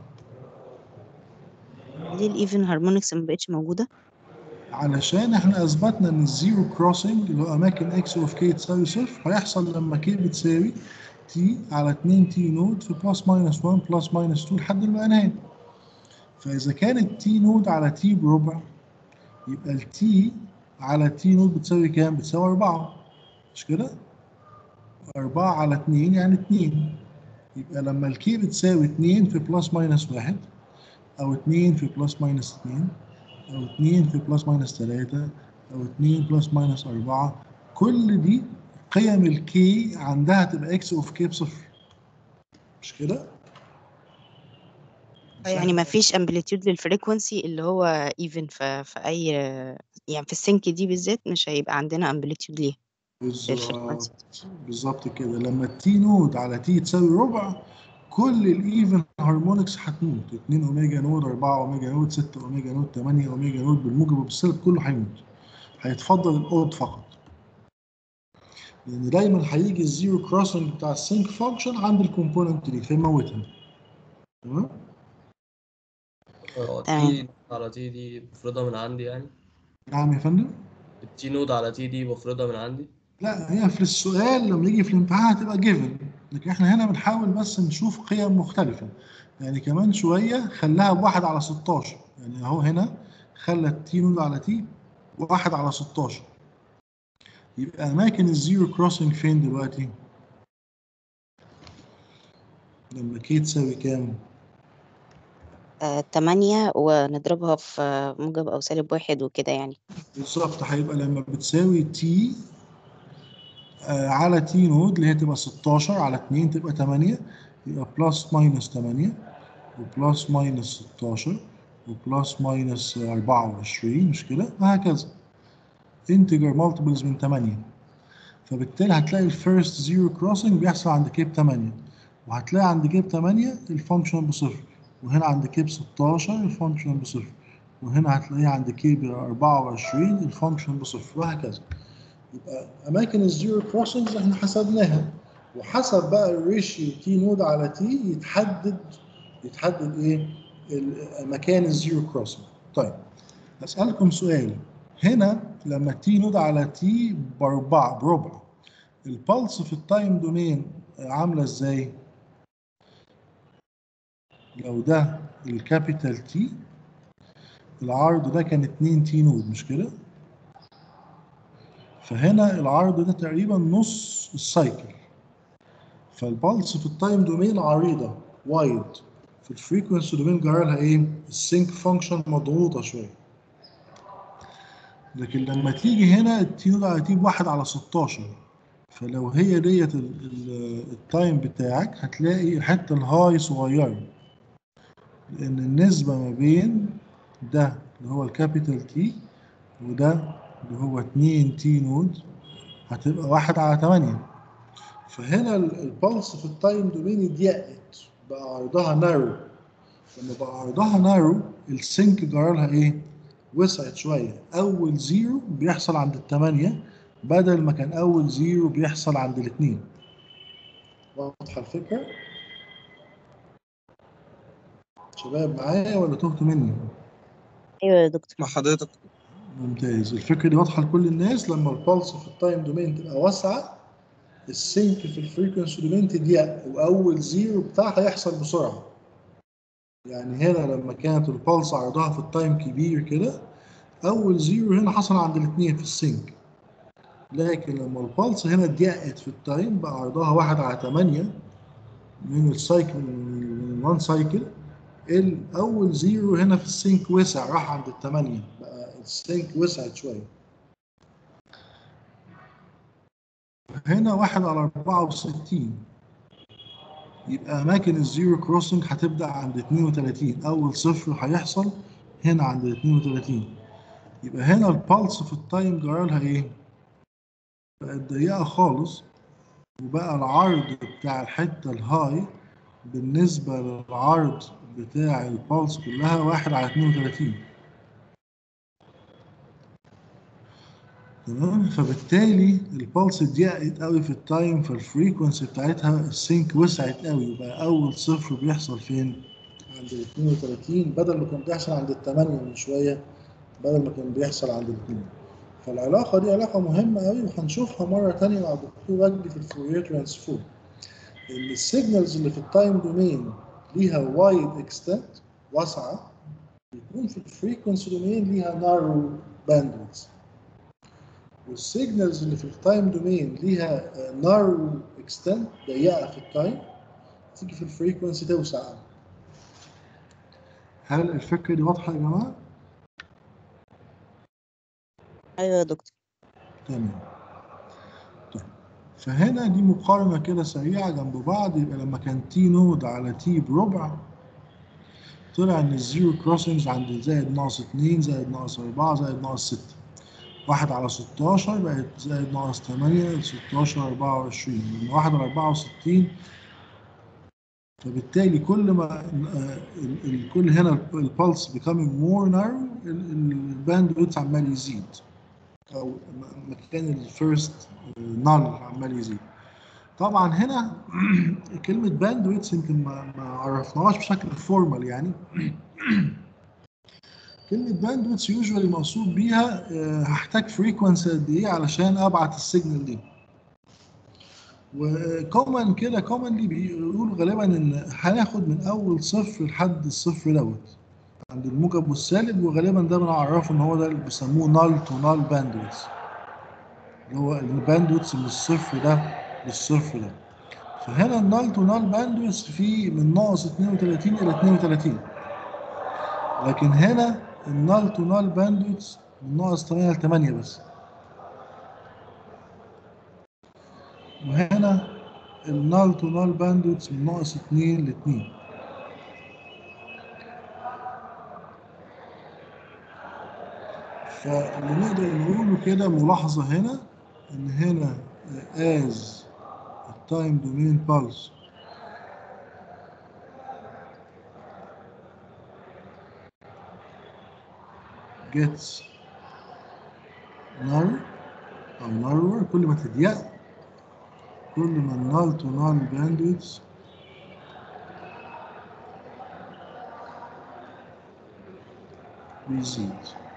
Speaker 6: ليه الايفن هارمونكس ما بقتش موجودة
Speaker 1: علشان احنا اثبتنا ان الزيرو كروسنج اللي هو اماكن اكس اوف كي تساوي صفر هيحصل لما كي بتساوي تي على 2 تي نود في بلس ماينس 1 بلس ماينس 2 لحد ما انهي فاذا كانت تي نود على تي بربع يبقى التي على تي نود بتساوي كام؟ بتساوي 4 مش كده؟ 4 على 2 يعني 2 يبقى لما الكي بتساوي 2 في بلس ماينس 1 او 2 في بلس ماينس 2 او 2 في بلس ماينس 3 او 2 بلس ماينس 4 كل دي قيم الكي عندها تبقى اكس اوف كي بصفر مش كده؟
Speaker 6: يعني ما فيش امبليتيود للفريكونسي اللي هو ايفن في في اي يعني في السync دي بالذات مش هيبقى عندنا امبليتيود ليها للفريكونسي
Speaker 1: بالظبط بالظبط كده لما التي نود على تي تساوي ربع كل الايفن هارمونكس هتموت 2 اوميجا نود 4 اوميجا نود 6 اوميجا نود 8 اوميجا نود بالموجب وبالسالب كله هيموت هيتفضل الاود فقط لان دايما هيجي الزيرو كروسنج بتاع السينك فانكشن عند الكومبوننت دي فيموتها تمام
Speaker 3: اه
Speaker 6: تمام.
Speaker 3: تي على تي دي بفرضها من عندي يعني
Speaker 1: نعم يا فندم
Speaker 3: التي نود على تي دي بفرضها من عندي
Speaker 1: لا هي في السؤال لما يجي في الامتحان هتبقى جيفن لكن احنا هنا بنحاول بس نشوف قيم مختلفة يعني كمان شوية خلاها بواحد على 16 يعني اهو هنا خلى التي نود على تي واحد على 16 يبقى أماكن الزيرو كروسنج فين دلوقتي؟ لما كي تساوي كام؟
Speaker 6: آه، تمانية ونضربها في آه، موجب أو سالب واحد وكده يعني
Speaker 1: بالظبط هيبقى لما بتساوي تي آه على تي نود اللي هي تبقى 16 على 2 تبقى 8 يبقى بلس ماينس 8 وبلس ماينس 16 وبلس ماينس 24 مش كده وهكذا انتجر مالتيبلز من 8 فبالتالي هتلاقي الفيرست زيرو كروسنج بيحصل عند كيب 8 وهتلاقي عند كيب 8 الفانكشن بصفر وهنا عند كيب 16 الفانكشن بصفر وهنا هتلاقيه عند كيب 24 الفانكشن بصفر وهكذا يبقى اماكن الزيرو كروسنجز احنا حسبناها وحسب بقى الريشيو تي نود على تي يتحدد يتحدد ايه ال- مكان الزيرو كروسنج طيب هسألكم سؤال هنا لما تي نود على تي باربعة بربع البلس في التايم دومين عاملة ازاي؟ لو ده الكابيتال تي العرض ده كان 2 تي نود مش كده؟ فهنا العرض ده تقريبا نص السايكل فالبلس في التايم دومين عريضة وايد في الفريكونسي دومين جرى لها ايه؟ السينك فانكشن مضغوطة شوية لكن لما تيجي هنا التي نود على تي بواحد على 16 فلو هي ديت ال- ال- التايم بتاعك هتلاقي الحتة الهاي صغيرة لأن النسبة ما بين ده اللي هو الكابيتال تي وده اللي هو 2 تي نود هتبقى واحد على 8 فهنا ال- البلس في التايم دومين اتضيقت بقى عرضها نارو لما بقى عرضها نارو السينك جرالها ايه؟ وسعت شوية أول زيرو بيحصل عند التمانية بدل ما كان أول زيرو بيحصل عند الاتنين واضحة الفكرة؟ شباب معايا ولا تهتوا مني؟
Speaker 6: أيوة يا دكتور
Speaker 2: مع حضرتك
Speaker 1: ممتاز الفكرة دي واضحة لكل الناس لما البلس في التايم دومين تبقى واسعة السينك في الفريكونسي دومين تضيق وأول زيرو بتاعها يحصل بسرعة يعني هنا لما كانت البلس عرضها في التايم كبير كده أول زيرو هنا حصل عند الاثنين في السينك لكن لما البلس هنا ضيقت في التايم بقى عرضها واحد على تمانية من السايكل من الوان سايكل الأول زيرو هنا في السينك وسع راح عند التمانية بقى السينك وسعت شوية هنا واحد على أربعة وستين يبقى أماكن الزيرو كروسنج هتبدأ عند 32 أول صفر هيحصل هنا عند 32 يبقى هنا البلس في التايم جرالها إيه؟ بقت ضيقة خالص وبقى العرض بتاع الحتة الهاي بالنسبة للعرض بتاع البلس كلها واحد على 32 تمام فبالتالي البلس ضيقت قوي في التايم فالفريكونسي بتاعتها السينك وسعت قوي وبقى اول صفر بيحصل فين؟ عند ال 32 بدل ما كان بيحصل عند ال 8 من شويه بدل ما كان بيحصل عند الاثنين فالعلاقه دي علاقه مهمه قوي وهنشوفها مره ثانيه مع الدكتور وجدي في الفورير ترانسفورم ان السيجنالز اللي في التايم دومين ليها وايد اكستنت واسعه بيكون في الفريكونسي دومين ليها نارو باندويث والسيجنالز اللي في التايم دومين ليها نارو اكستنت ضيقه في التايم تيجي في الفريكونسي توسع قوي هل الفكره دي واضحه يا جماعه؟
Speaker 6: ايوه يا دكتور
Speaker 1: تمام طيب فهنا دي مقارنة كده سريعة جنب بعض يبقى لما كان تي نود على تي بربع طلع ان الزيرو كروسنجز عند زائد ناقص 2 زائد ناقص 4 زائد ناقص 6 واحد على 16 بقت زائد ناقص 8 16 24 من واحد على 64 فبالتالي كل ما آه، ال- ال- كل هنا البلس becoming more narrow الباند ويدث عمال يزيد او م- مكان الفيرست نال عمال يزيد طبعا هنا كلمة باند ويدث يمكن ما, ما عرفناهاش بشكل فورمال يعني كلمة باند ويدث يوجوالي مقصود بيها آه، هحتاج فريكونسي قد ايه علشان ابعت السيجنال دي وكومن كده كومنلي بيقولوا غالبا ان هناخد من اول صفر لحد الصفر دوت عند الموجب والسالب وغالبا ده بنعرفه ان هو ده اللي بيسموه نال تو نال باندويث اللي هو الباندويث من الصفر ده للصفر ده فهنا النال تو نال باندويث فيه من ناقص 32 الى 32 لكن هنا النال تو نال باندويث من ناقص 8 ل 8 بس وهنا النال تو نال باندويث من ناقص 2 ل 2 فاللي نقدر نقوله كده ملاحظة هنا إن هنا as التايم دومين pulse gets narrow أو narrower كل ما تضيق كل ما النال تو نال باندويث بيزيد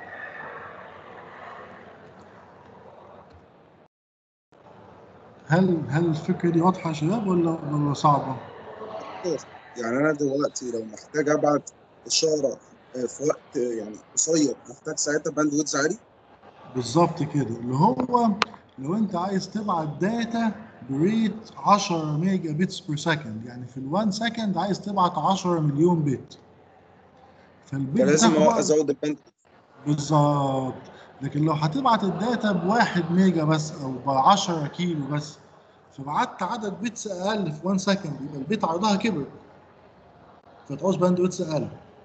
Speaker 1: هل هل الفكرة دي واضحة يا شباب ولا ولا صعبة؟
Speaker 2: يعني انا دلوقتي لو محتاج ابعت اشاره آه، في وقت آه، يعني قصير محتاج ساعتها باند ويدز عالي
Speaker 1: بالظبط كده اللي هو لو انت عايز تبعت داتا بريت 10 ميجا بيتس بير سكند يعني في ال1 سكند عايز تبعت 10 مليون بت فالبيت
Speaker 2: فلازم
Speaker 1: بتاخد وقت-
Speaker 2: ازود الباند
Speaker 1: بالظبط لكن لو هتبعت الداتا بواحد ميجا بس او ب 10 كيلو بس فبعت عدد بيتس اقل في 1 سكند يبقى البيت عرضها كبر فتعوز باند ويتس اقل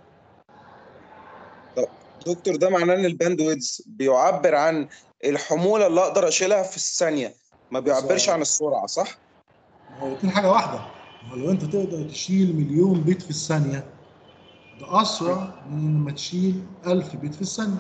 Speaker 2: طب دكتور ده معناه ان الباند ويدز بيعبر عن الحموله اللي اقدر اشيلها في الثانيه ما بيعبرش
Speaker 1: بالظبط.
Speaker 2: عن السرعه صح؟
Speaker 1: هو الاتنين حاجة واحدة هو لو انت تقدر تشيل مليون بيت في الثانية ده أسرع من لما تشيل ألف بيت في الثانية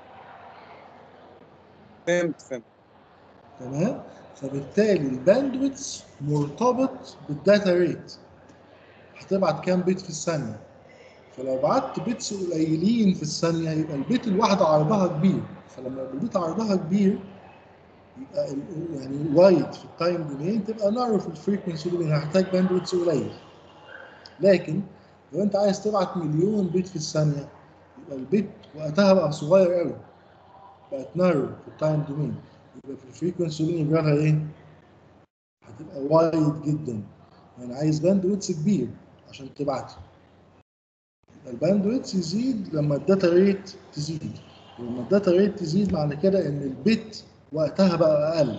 Speaker 2: فهمت فهمت
Speaker 1: تمام فبالتالي الباندويتس مرتبط بالداتا ريت هتبعت كام بيت في الثانية فلو بعت بيتس قليلين في الثانية يبقى البيت الواحدة عرضها كبير فلما يبقى البيت عرضها كبير يبقى ال- يعني وايد في التايم دومين تبقى نارو في الفريكونسي دومين هحتاج باندويتس قليل لكن لو انت عايز تبعت مليون بيت في الثانية يبقى البيت وقتها بقى صغير قوي بقت نارو في التايم دومين يبقى في الفريكونسي دومين يبقى لها ايه؟ هتبقى وايد جدا يعني عايز باندويتس كبير عشان تبعته يبقى الباندويتس يزيد لما الداتا ريت تزيد ولما الداتا ريت تزيد معنى كده ان البيت وقتها بقى اقل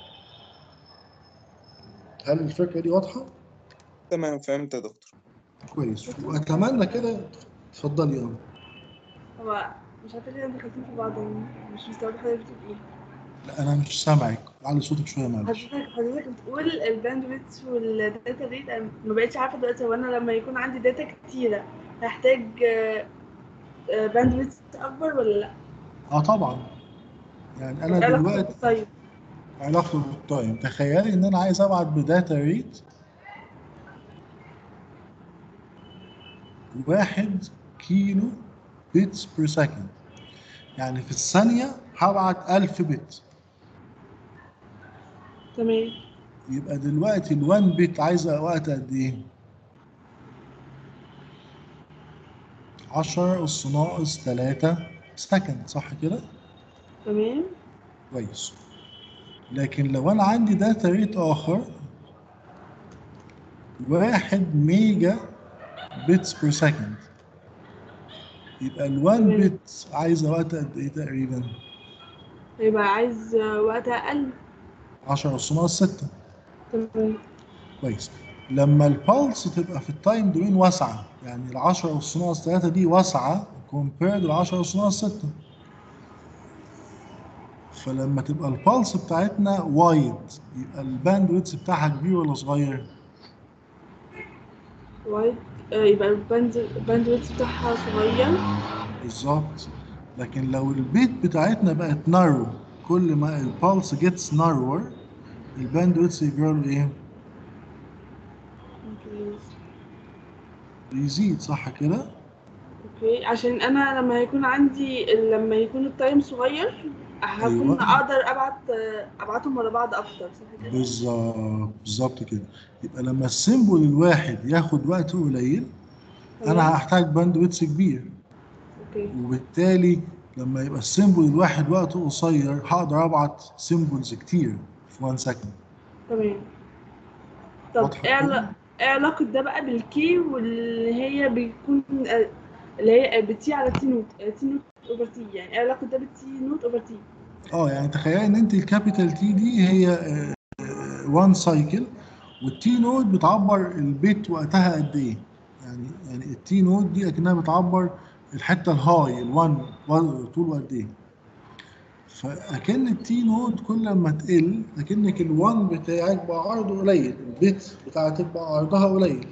Speaker 1: هل الفكره دي واضحه؟
Speaker 2: تمام فهمت يا دكتور
Speaker 1: كويس واتمنى كده اتفضلي اه
Speaker 12: هو مش عارفه ليه انتوا داخلين في بعض يعني مش مستوعبه حضرتك بتقول ايه
Speaker 1: لا انا مش سامعك علي صوتك شويه معلش
Speaker 12: حضرتك حضرتك بتقول الباندويث والداتا ريت انا ما بقتش عارفه دلوقتي هو انا لما يكون عندي داتا كتيره هحتاج باندويث اكبر ولا لا
Speaker 1: اه طبعا يعني انا
Speaker 12: علاقته
Speaker 1: دلوقتي
Speaker 12: بالتايم
Speaker 1: علاقته بالتايم تخيلي ان انا عايز ابعت بداتا ريت واحد كيلو بيتس بير سكند يعني في الثانية هبعت 1000 بت
Speaker 12: تمام
Speaker 1: يبقى دلوقتي ال 1 بت عايزة وقت قد ايه؟ 10 أس ناقص 3 سكند صح كده؟
Speaker 12: تمام
Speaker 1: كويس لكن لو انا عندي داتا ريت اخر واحد ميجا بيتس بير سكند يبقى ال 1
Speaker 12: تمام.
Speaker 1: بت عايزه وقت قد ايه تقريبا؟
Speaker 12: هيبقى عايز وقت أقل
Speaker 1: 10 اس ناقص 6
Speaker 12: تمام
Speaker 1: كويس لما البالس تبقى في التايم دومين واسعه يعني ال 10 اس ناقص 3 دي واسعه كومبيرد ل 10 اس ناقص 6 فلما تبقى البالس بتاعتنا وايد يبقى الباندويتس بتاعها كبير ولا صغير؟
Speaker 12: وايد آه، يبقى الباند الباندويث بتاعها صغير
Speaker 1: بالظبط لكن لو البيت بتاعتنا بقت نارو كل ما البالس جيتس نارور الباندويتس يجرى له ايه؟ بيزيد صح كده؟
Speaker 12: اوكي عشان انا لما هيكون عندي لما يكون التايم صغير هكون
Speaker 1: أيوة.
Speaker 12: اقدر ابعت ابعتهم ورا بعض اكتر صح كده
Speaker 1: بالظبط بالظبط كده يبقى لما السيمبل الواحد ياخد وقت قليل
Speaker 12: تمام.
Speaker 1: انا هحتاج باندويتس كبير
Speaker 12: اوكي
Speaker 1: وبالتالي لما يبقى السيمبل الواحد وقته قصير هقدر ابعت سيمبلز كتير في 1 سكند
Speaker 12: تمام طب
Speaker 1: واضحة
Speaker 12: ايه
Speaker 1: كده؟
Speaker 12: علا- ايه علاقة ده بقى بالكي واللي هي بيكون آه، اللي هي بتي على تي نوت آه، تي نوت اوفر تي يعني ايه علاقة ده بالتي نوت اوفر تي
Speaker 1: اه يعني تخيل ان انت الكابيتال تي دي هي 1 سايكل والتي نود بتعبر البيت وقتها قد ايه يعني يعني التي نود دي اكنها بتعبر الحته الهاي ال1 طوله قد ايه فاكن التي نود كل ما تقل اكنك ال1 بتاعك بقى عرضه قليل البيت بتاعتك بقى عرضها قليل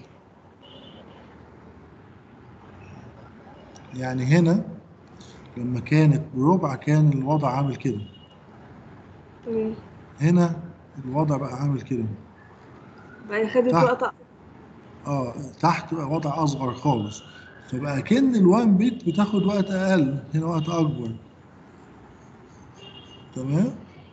Speaker 1: يعني هنا لما كانت بربع كان الوضع عامل كده
Speaker 12: تمام
Speaker 1: هنا الوضع بقى عامل كده
Speaker 12: بقى خدت
Speaker 1: صح.
Speaker 12: وقت
Speaker 1: اه تحت بقى وضع اصغر خالص فبقى كأن الوان بيت بتاخد وقت اقل هنا وقت اكبر تمام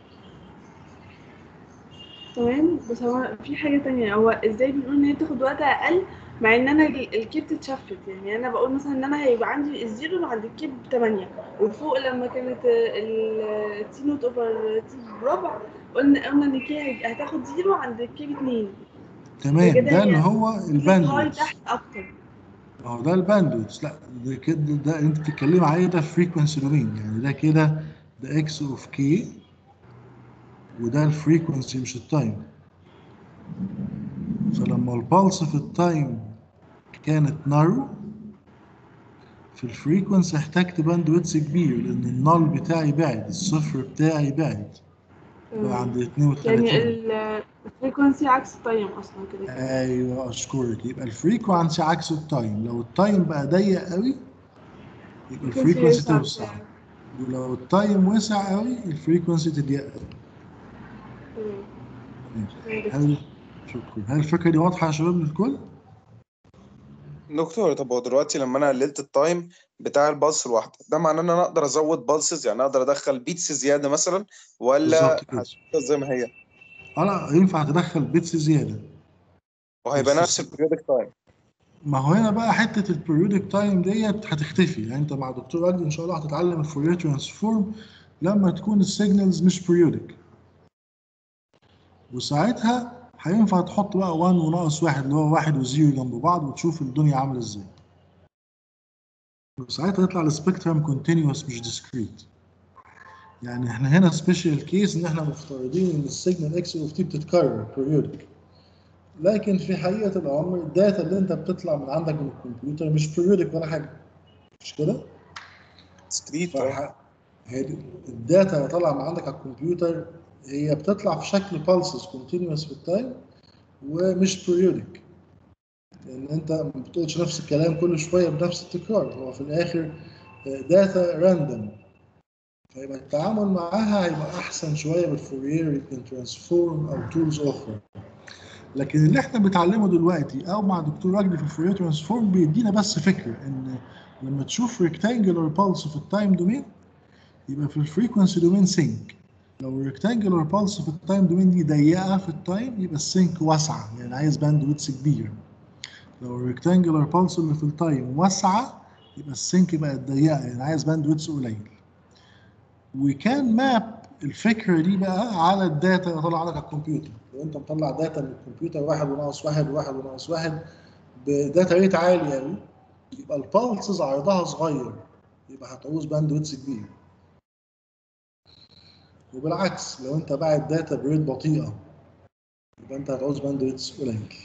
Speaker 12: تمام بس هو في حاجة تانية هو ازاي بنقول ان هي بتاخد وقت اقل مع ان انا ال- الكي بتتشفت يعني انا بقول مثلا ان انا هيبقى عندي الزيرو اللي عند الكي بتمانية وفوق لما كانت التي نوت اوفر تي بربع قلنا قلنا ان الكي هي- هتاخد زيرو عند الكي باتنين
Speaker 1: تمام
Speaker 12: كده
Speaker 1: ده
Speaker 12: هي
Speaker 1: اللي هو
Speaker 12: هاي
Speaker 1: الباندويث
Speaker 12: تحت اكتر
Speaker 1: اه ده الباندويث لا ده كده ده انت بتتكلم عليه ده فريكونسي دومين يعني ده كده ده اكس اوف كي وده الفريكونسي مش التايم فلما البلس في التايم كانت نارو في الفريكونسي احتجت باندويتس كبير لان النال بتاعي بعد الصفر بتاعي بعد بقى عند 32
Speaker 12: يعني الفريكونسي عكس التايم اصلا كده كده
Speaker 1: ايوه اشكرك يبقى الفريكونسي عكس التايم لو التايم بقى ضيق قوي يبقى الفريكونسي
Speaker 12: يوسع
Speaker 1: توسع ولو التايم وسع قوي الفريكونسي تضيق قوي
Speaker 12: تمام
Speaker 1: هل شكرا هل الفكره دي واضحه يا شباب للكل؟
Speaker 2: دكتور طب هو دلوقتي لما انا قللت التايم بتاع البلس الواحده ده معناه ان انا اقدر ازود بلسز يعني اقدر ادخل بيتس زياده مثلا ولا
Speaker 1: بالظبط كده.
Speaker 2: هتفضل زي ما هي
Speaker 1: اه لا ينفع تدخل بيتس زياده
Speaker 2: وهيبقى
Speaker 1: بس
Speaker 2: نفس البريودك تايم
Speaker 1: ما هو هنا بقى حته البريودك تايم ديت هتختفي يعني انت مع دكتور وجدي ان شاء الله هتتعلم الفورير ترانسفورم لما تكون السيجنالز مش بريودك وساعتها هينفع تحط بقى 1 وناقص واحد اللي هو واحد وزيرو جنب بعض وتشوف الدنيا عامله ازاي وساعتها يطلع السبيكترم كونتينوس مش ديسكريت يعني احنا هنا سبيشال كيس ان احنا مفترضين ان السيجنال اكس اوف تي بتتكرر بريودك لكن في حقيقه الامر الداتا اللي انت بتطلع من عندك من الكمبيوتر مش بريودك ولا حاجه مش كده؟
Speaker 2: ديسكريت
Speaker 1: فح- هي دي- الداتا اللي طالعه من عندك على الكمبيوتر هي بتطلع في شكل pulses continuous في التايم ومش periodic لان انت ما بتقولش نفس الكلام كل شويه بنفس التكرار هو في الاخر داتا راندوم فيبقى التعامل معاها هيبقى احسن شويه بالفورير يمكن ترانسفورم او تولز اخرى لكن اللي احنا بنتعلمه دلوقتي او مع دكتور وجدي في الفورير ترانسفورم بيدينا بس فكره ان لما تشوف ريكتانجلر بالس في التايم دومين يبقى في الفريكونسي دومين سينك لو الريكتانجلر بالس في التايم دومين دي ضيقه في التايم يبقى السينك واسعه يعني عايز باند ويتس كبير لو الريكتانجلر بالس اللي في التايم واسعه يبقى السينك بقت ضيقه يعني عايز باند ويتس قليل وكان ماب الفكره دي بقى على الداتا اللي طالعه لك على الكمبيوتر لو انت مطلع داتا من الكمبيوتر واحد وناقص واحد وواحد وناقص واحد بداتا ريت عالي قوي يبقى البالسز عرضها صغير يبقى هتعوز باند ويتس كبير وبالعكس لو انت باعت داتا بريت بطيئه يبقى انت هتعوز باند ويتس قليل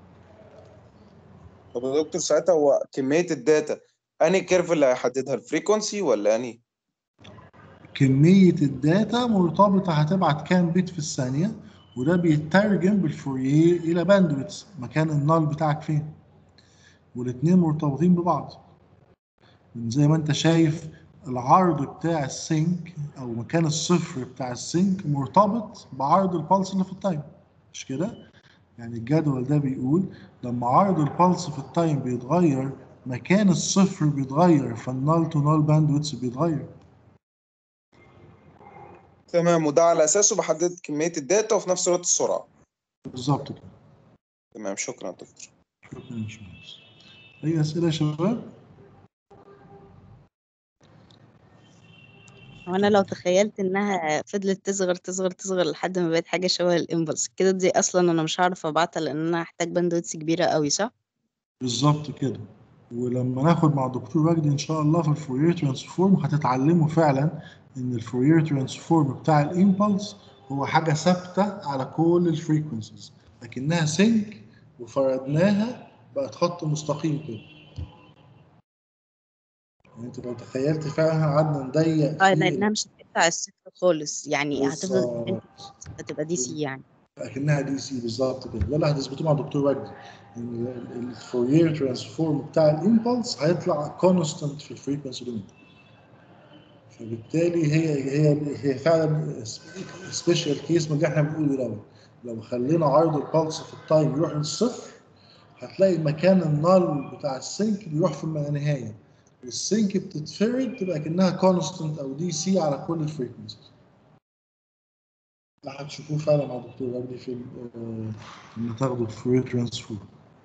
Speaker 2: طب يا دكتور ساعتها هو كميه الداتا انهي كيرف اللي هيحددها الفريكونسي ولا انهي
Speaker 1: كمية الداتا مرتبطة هتبعت كام بيت في الثانية وده بيترجم بالفوريه إلى باندويتس مكان النال بتاعك فين والاتنين مرتبطين ببعض من زي ما انت شايف العرض بتاع السينك او مكان الصفر بتاع السينك مرتبط بعرض البلس اللي في التايم مش كده يعني الجدول ده بيقول لما عرض البلس في التايم بيتغير مكان الصفر بيتغير فالنال تو نال باندويتس بيتغير
Speaker 2: تمام وده على اساسه بحدد كميه الداتا وفي نفس الوقت السرعه
Speaker 1: بالظبط كده
Speaker 2: تمام شكرا يا دكتور
Speaker 1: شكرا يا باشمهندس اي اسئله يا شباب
Speaker 6: وانا لو تخيلت انها فضلت تصغر تصغر تصغر لحد ما بقت حاجه شبه الامبلس كده دي اصلا انا مش هعرف ابعتها لان انا هحتاج باندويتس كبيره قوي صح
Speaker 1: بالظبط كده ولما ناخد مع دكتور وجدي ان شاء الله في الفورير ترانسفورم هتتعلموا فعلا ان الفورير ترانسفورم بتاع الامبلس هو حاجه ثابته على كل الفريكونسيز لكنها سينك وفردناها بقت خط مستقيم كده يعني انت لو تخيلت فعلا قعدنا نضيق
Speaker 6: اه
Speaker 1: في
Speaker 6: لانها مش هتقطع الصفر خالص يعني هتفضل
Speaker 1: بالظبط
Speaker 6: هتبقى دي سي يعني
Speaker 1: اكنها دي سي بالظبط كده ده اللي هتثبته مع الدكتور وجدي ان الفورير ترانسفورم بتاع الامبلس هيطلع كونستانت في الفريكونسي دومين فبالتالي هي هي هي فعلا سبيشال كيس من اللي احنا بنقوله دوت لو خلينا عرض البلس في التايم يروح للصفر هتلاقي مكان النال بتاع السينك بيروح في النهايه والسينك بتتفرد تبقى كانها كونستانت او دي سي على كل الفريكونسيز ده هتشوفوه فعلا مع الدكتور وردي في ال- آه، لما تاخدوا الفورير ترانسفورم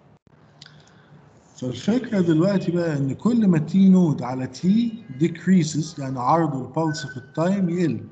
Speaker 1: فالفكرة دلوقتي بقى إن كل ما تي نود على تي decreases يعني عرض البلس في التايم يقل.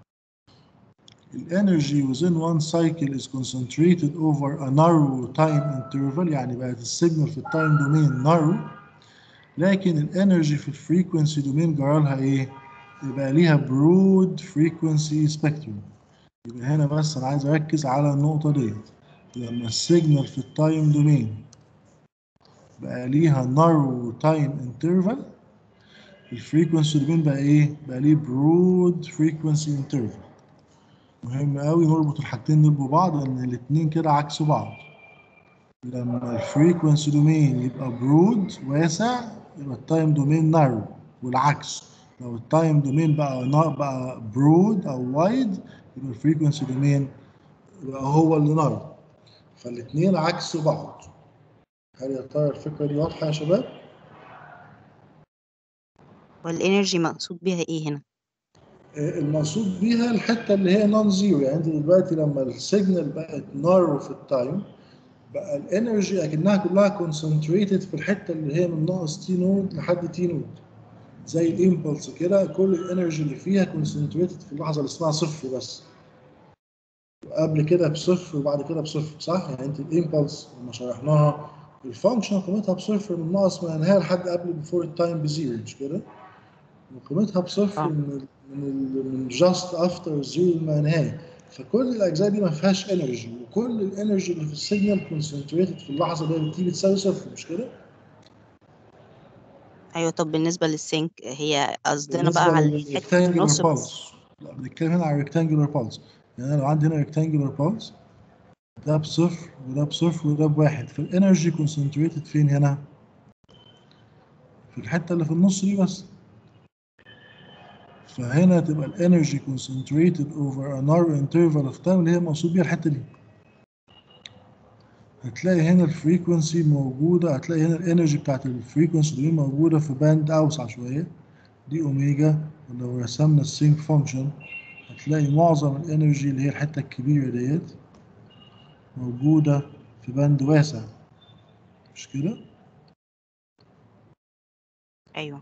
Speaker 1: الانرجي within one cycle is concentrated over a narrow time interval يعني بقت السيجنال في التايم دومين narrow لكن الانرجي في الفريكونسي دومين جرالها ايه؟ يبقى ليها برود فريكونسي سبيكتروم يبقى هنا بس انا عايز اركز على النقطة ديت لما السيجنال في التايم دومين بقى ليها نارو تايم انترفال الفريكونسي دومين بقى ايه؟ بقى ليه برود فريكونسي انترفال مهم قوي نربط الحاجتين دول ببعض لان الاتنين كده عكس بعض لما الفريكونسي دومين يبقى برود واسع يبقى التايم دومين نارو والعكس لو التايم دومين بقى نا- بقى برود او وايد يبقى الفريكونسي دومين يبقى هو اللي نارو فالاتنين عكس بعض هل يا ترى الفكرة دي واضحة يا شباب؟
Speaker 6: والانرجي مقصود بيها ايه هنا
Speaker 1: آه، المقصود بيها الحتة اللي هي نون زيرو يعني انت دلوقتي لما السيجنال بقت نارو في التايم بقى الانرجي اكنها كلها كونسنتريتد في الحتة اللي هي من ناقص تي نود لحد تي نود زي الامبلس كده كل الانرجي اللي فيها كونسنتريتد في اللحظة اللي اسمها صفر بس قبل كده بصفر وبعد كده بصفر صح؟ يعني انت الامبلس لما شرحناها الفانكشن قيمتها بصفر من ناقص ما ينهاها لحد قبل بيفور التايم بزيرو مش كده؟ وقيمتها بصفر من ال من ال من جاست افتر زيرو ما نهايه فكل الاجزاء دي ما فيهاش انرجي وكل الانرجي اللي في السيجنال كونسنتريتد في اللحظه اللي تي بتساوي صفر مش كده؟
Speaker 6: ايوه طب بالنسبه للسينك هي قصدنا
Speaker 1: بالنسبه
Speaker 6: بقى على الحته في
Speaker 1: للريكتانجلر
Speaker 6: النص بس
Speaker 1: بالز لا بنتكلم هنا على الريكتانجلر بالز يعني انا لو عندي هنا ريكتانجلر بالز ده بصفر وده بصفر وده بواحد فالانرجي كونسنتريتد فين هنا؟ في الحته اللي في النص دي بس فهنا تبقى الانرجي concentrated over a narrow interval of time اللي هي مقصود بيها الحته دي هتلاقي هنا الفريكونسي موجوده هتلاقي هنا الانرجي بتاعت الفريكونسي دي موجوده في باند اوسع شويه دي اوميجا ولو رسمنا السينك فانكشن هتلاقي معظم الانرجي اللي هي الحته الكبيره ديت موجوده في باند واسع مش كده؟
Speaker 6: ايوه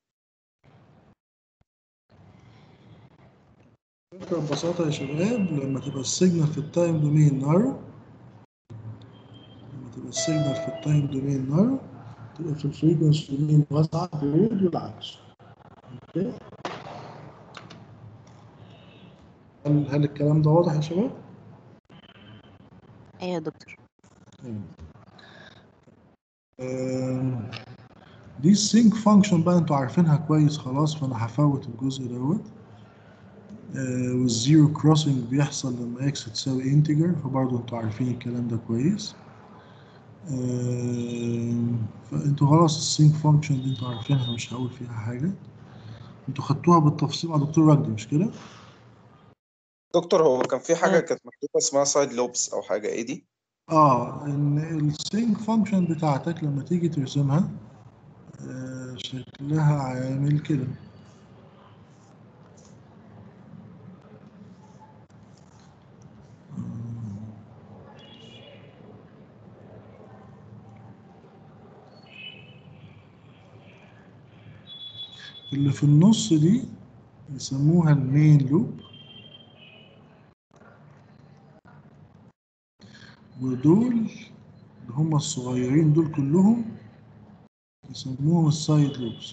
Speaker 1: فكرة ببساطة يا شباب لما تبقى السيجنال في التايم دومين نارو لما تبقى السيجنال في التايم دومين نارو تبقى في الفريكونسي دومين واسعة بيريد والعكس اوكي هل هل الكلام ده واضح يا شباب؟
Speaker 6: ايوه يا دكتور
Speaker 1: تمام. آم، دي السينك فانكشن بقى انتوا عارفينها كويس خلاص فانا هفوت الجزء دوت آه، والزيرو كروسنج بيحصل لما اكس تساوي انتجر فبرضه انتوا عارفين الكلام ده كويس آم، فانتوا خلاص السينك فانكشن دي انتوا عارفينها مش هقول فيها حاجة انتوا خدتوها بالتفصيل مع دكتور وجدي مش كده؟
Speaker 2: دكتور هو كان في حاجه كانت مكتوبه اسمها سايد لوبس او حاجه ايه دي
Speaker 1: اه ان السينك فانكشن بتاعتك لما تيجي ترسمها آه، شكلها عامل كده اللي في النص دي يسموها المين لوب ودول اللي هم الصغيرين دول كلهم يسموهم السايد لوبس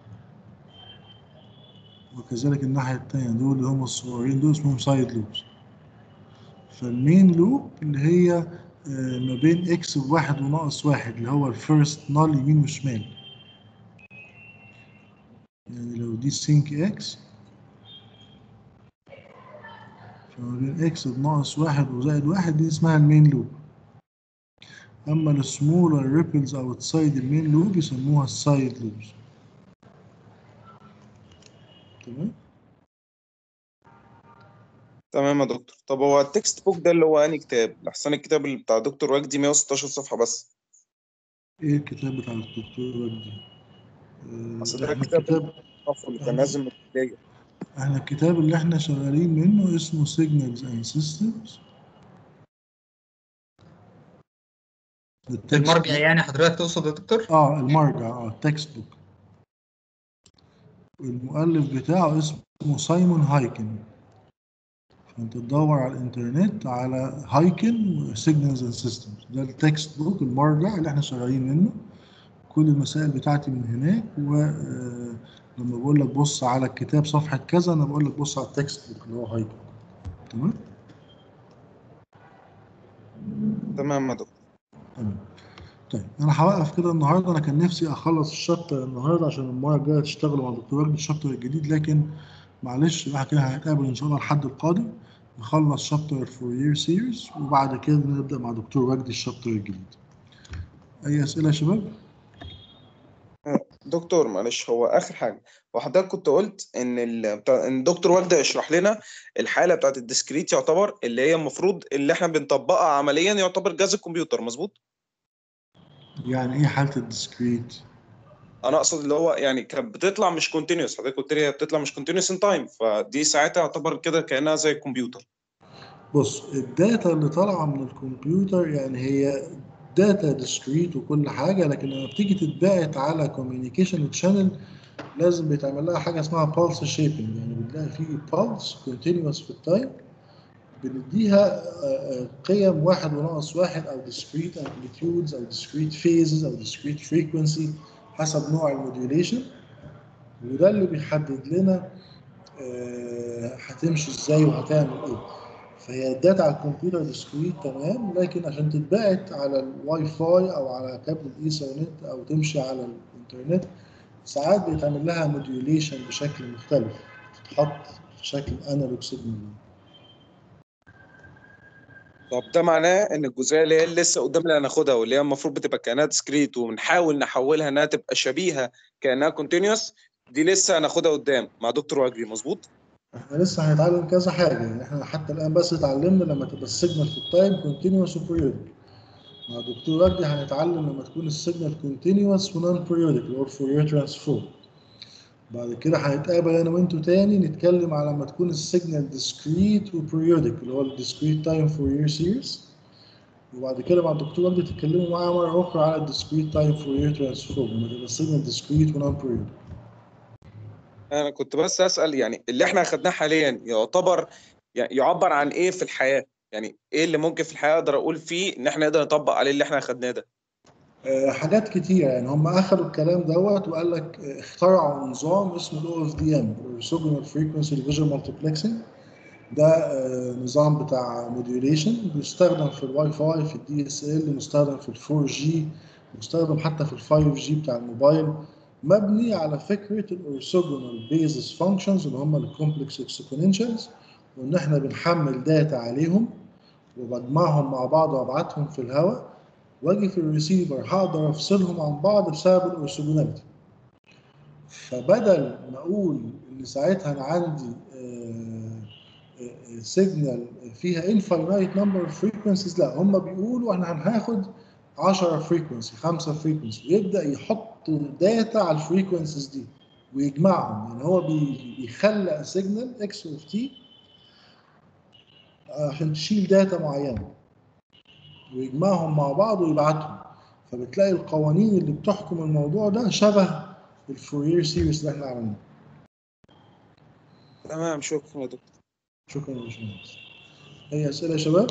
Speaker 1: وكذلك الناحية التانية دول اللي هم الصغيرين دول اسمهم سايد لوبس فالمين لوب اللي هي آه، ما بين اكس بواحد وناقص واحد اللي هو الفيرست نال يمين وشمال يعني لو دي سينك اكس فما بين اكس بناقص واحد وزائد واحد دي اسمها المين لوب اما السمولر ريبلز اوتسايد المين لوب يسموها السايد لوبز تمام
Speaker 2: تمام يا دكتور طب هو التكست بوك ده اللي هو انهي كتاب لحسن الكتاب اللي بتاع دكتور وجدي 116 صفحه بس
Speaker 1: ايه الكتاب بتاع الدكتور وجدي آه،
Speaker 2: اصل ده
Speaker 1: احنا
Speaker 2: الكتاب
Speaker 1: الكتاب
Speaker 2: اللي كان نازل من البدايه
Speaker 1: احنا الكتاب اللي احنا شغالين منه اسمه Signals and Systems
Speaker 7: المرجع يعني حضرتك تقصد يا دكتور؟
Speaker 1: اه المرجع اه التكست بوك والمؤلف بتاعه اسمه سايمون هايكن فانت تدور على الانترنت على هايكن وسيجنالز اند سيستمز ده التكست بوك المرجع اللي احنا شغالين منه كل المسائل بتاعتي من هناك ولما بقول لك بص على الكتاب صفحة كذا انا بقول لك بص على التكست بوك اللي هو هايكن تمام
Speaker 2: تمام يا دكتور
Speaker 1: تمام طيب انا هوقف كده النهارده انا كان نفسي اخلص الشابتر النهارده عشان المره الجايه تشتغلوا مع دكتور وجدي الشابتر الجديد لكن معلش بقى كده هنتقابل ان شاء الله الحد القادم نخلص شابتر الفورير سيريز وبعد كده نبدا مع دكتور وجدي الشابتر الجديد اي اسئله يا شباب
Speaker 2: دكتور معلش هو اخر حاجه هو حضرتك كنت قلت ان ال... بتاع... ان دكتور وجدي يشرح لنا الحاله بتاعت الديسكريت يعتبر اللي هي المفروض اللي احنا بنطبقها عمليا يعتبر جهاز الكمبيوتر مظبوط
Speaker 1: يعني ايه حاله الديسكريت
Speaker 2: انا اقصد اللي هو يعني كانت بتطلع مش كونتينيوس حضرتك قلت لي هي بتطلع مش كونتينيوس ان تايم فدي ساعتها يعتبر كده كانها زي الكمبيوتر
Speaker 1: بص الداتا اللي طالعه من الكمبيوتر يعني هي داتا ديسكريت وكل حاجه لكن لما بتيجي تتبعت على كوميونيكيشن تشانل لازم بيتعمل لها حاجه اسمها بالس شيبنج يعني بتلاقي فيه بالس كونتينوس في التايم بنديها آه، آه، قيم واحد وناقص واحد او discrete amplitudes او discrete phases او discrete frequency حسب نوع الموديوليشن وده اللي بيحدد لنا آه، هتمشي ازاي وهتعمل ايه فهي الداتا على الكمبيوتر ديسكريت تمام لكن عشان تتبعت على الواي فاي او على كابل الايثرنت او تمشي على الانترنت ساعات بيتعمل لها موديوليشن بشكل مختلف تتحط في شكل انالوج سيجنال
Speaker 2: طب ده معناه ان الجزئيه اللي هي لسه قدام اللي هناخدها واللي هي المفروض بتبقى كانها ديسكريت وبنحاول نحولها انها تبقى شبيهه كانها كونتينوس دي لسه هناخدها قدام مع دكتور وجدي مظبوط
Speaker 1: احنا لسه هنتعلم كذا حاجه يعني احنا حتى الان بس اتعلمنا لما تبقى السيجنال في التايم كونتينوس وبريودك مع دكتور وجدي هنتعلم لما تكون السيجنال كونتينوس ونون بريودك اللي هو الفورير ترانسفورم بعد كده هنتقابل انا وانتوا تاني نتكلم على لما تكون السيجنال ديسكريت وبريودك اللي هو الديسكريت تايم فورير سيريز وبعد كده مع الدكتور وجدي تتكلموا معايا مره اخرى على الديسكريت تايم فورير ترانسفورم لما تبقى السيجنال ديسكريت ونون بريودك
Speaker 2: انا كنت بس اسال يعني اللي احنا اخدناه حاليا يعتبر يعني يعبر عن ايه في الحياه يعني ايه اللي ممكن في الحياه اقدر اقول فيه ان احنا نقدر نطبق عليه اللي احنا اخدناه ده
Speaker 1: آه، حاجات كتير يعني هم اخذوا الكلام دوت وقال لك آه، اخترعوا نظام اسمه الاو اف دي ام اورثوجونال فريكونسي ديفيجن مالتيبلكسنج ده آه، نظام بتاع موديوليشن بيستخدم في الواي فاي في الدي اس ال مستخدم في الفور جي مستخدم حتى في الفايف جي بتاع الموبايل مبني على فكره الاورثوجونال بيزس فانكشنز اللي هم الكومبلكس اكسبوننشالز وان احنا بنحمل داتا عليهم وبجمعهم مع بعض وابعتهم في الهواء واجي في الريسيفر هقدر افصلهم عن بعض بسبب الاورثوجوناليتي فبدل ما اقول ان ساعتها انا عندي سيجنال فيها انفاينايت نمبر اوف فريكونسيز لا هم بيقولوا احنا هناخد 10 فريكونسي 5 فريكونسي ويبدا يحط داتا على الفريكونسيز دي ويجمعهم يعني هو بي- بيخلق سيجنال اكس اوف تي عشان تشيل داتا معينه ويجمعهم مع بعض ويبعتهم فبتلاقي القوانين اللي بتحكم الموضوع ده شبه الفورير سيريس اللي احنا عملناه
Speaker 2: تمام شكرا يا دكتور
Speaker 1: شكرا يا باشمهندس اي اسئله يا شباب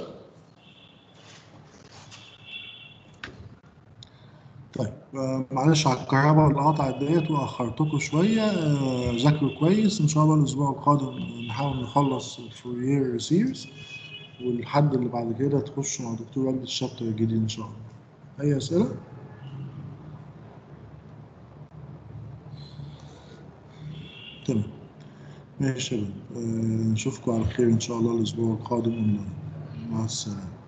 Speaker 1: طيب آه، معلش على الكهرباء اللي قطعت ديت واخرتكم شويه آه، ذاكروا كويس ان شاء الله الاسبوع القادم نحاول نخلص الفورير سيريس والحد اللي بعد كده تخشوا مع دكتور وجدي الشابتر الجديد ان شاء الله اي اسئله تمام ماشي يا شباب آه، نشوفكم على خير ان شاء الله الاسبوع القادم اونلاين مع السلامه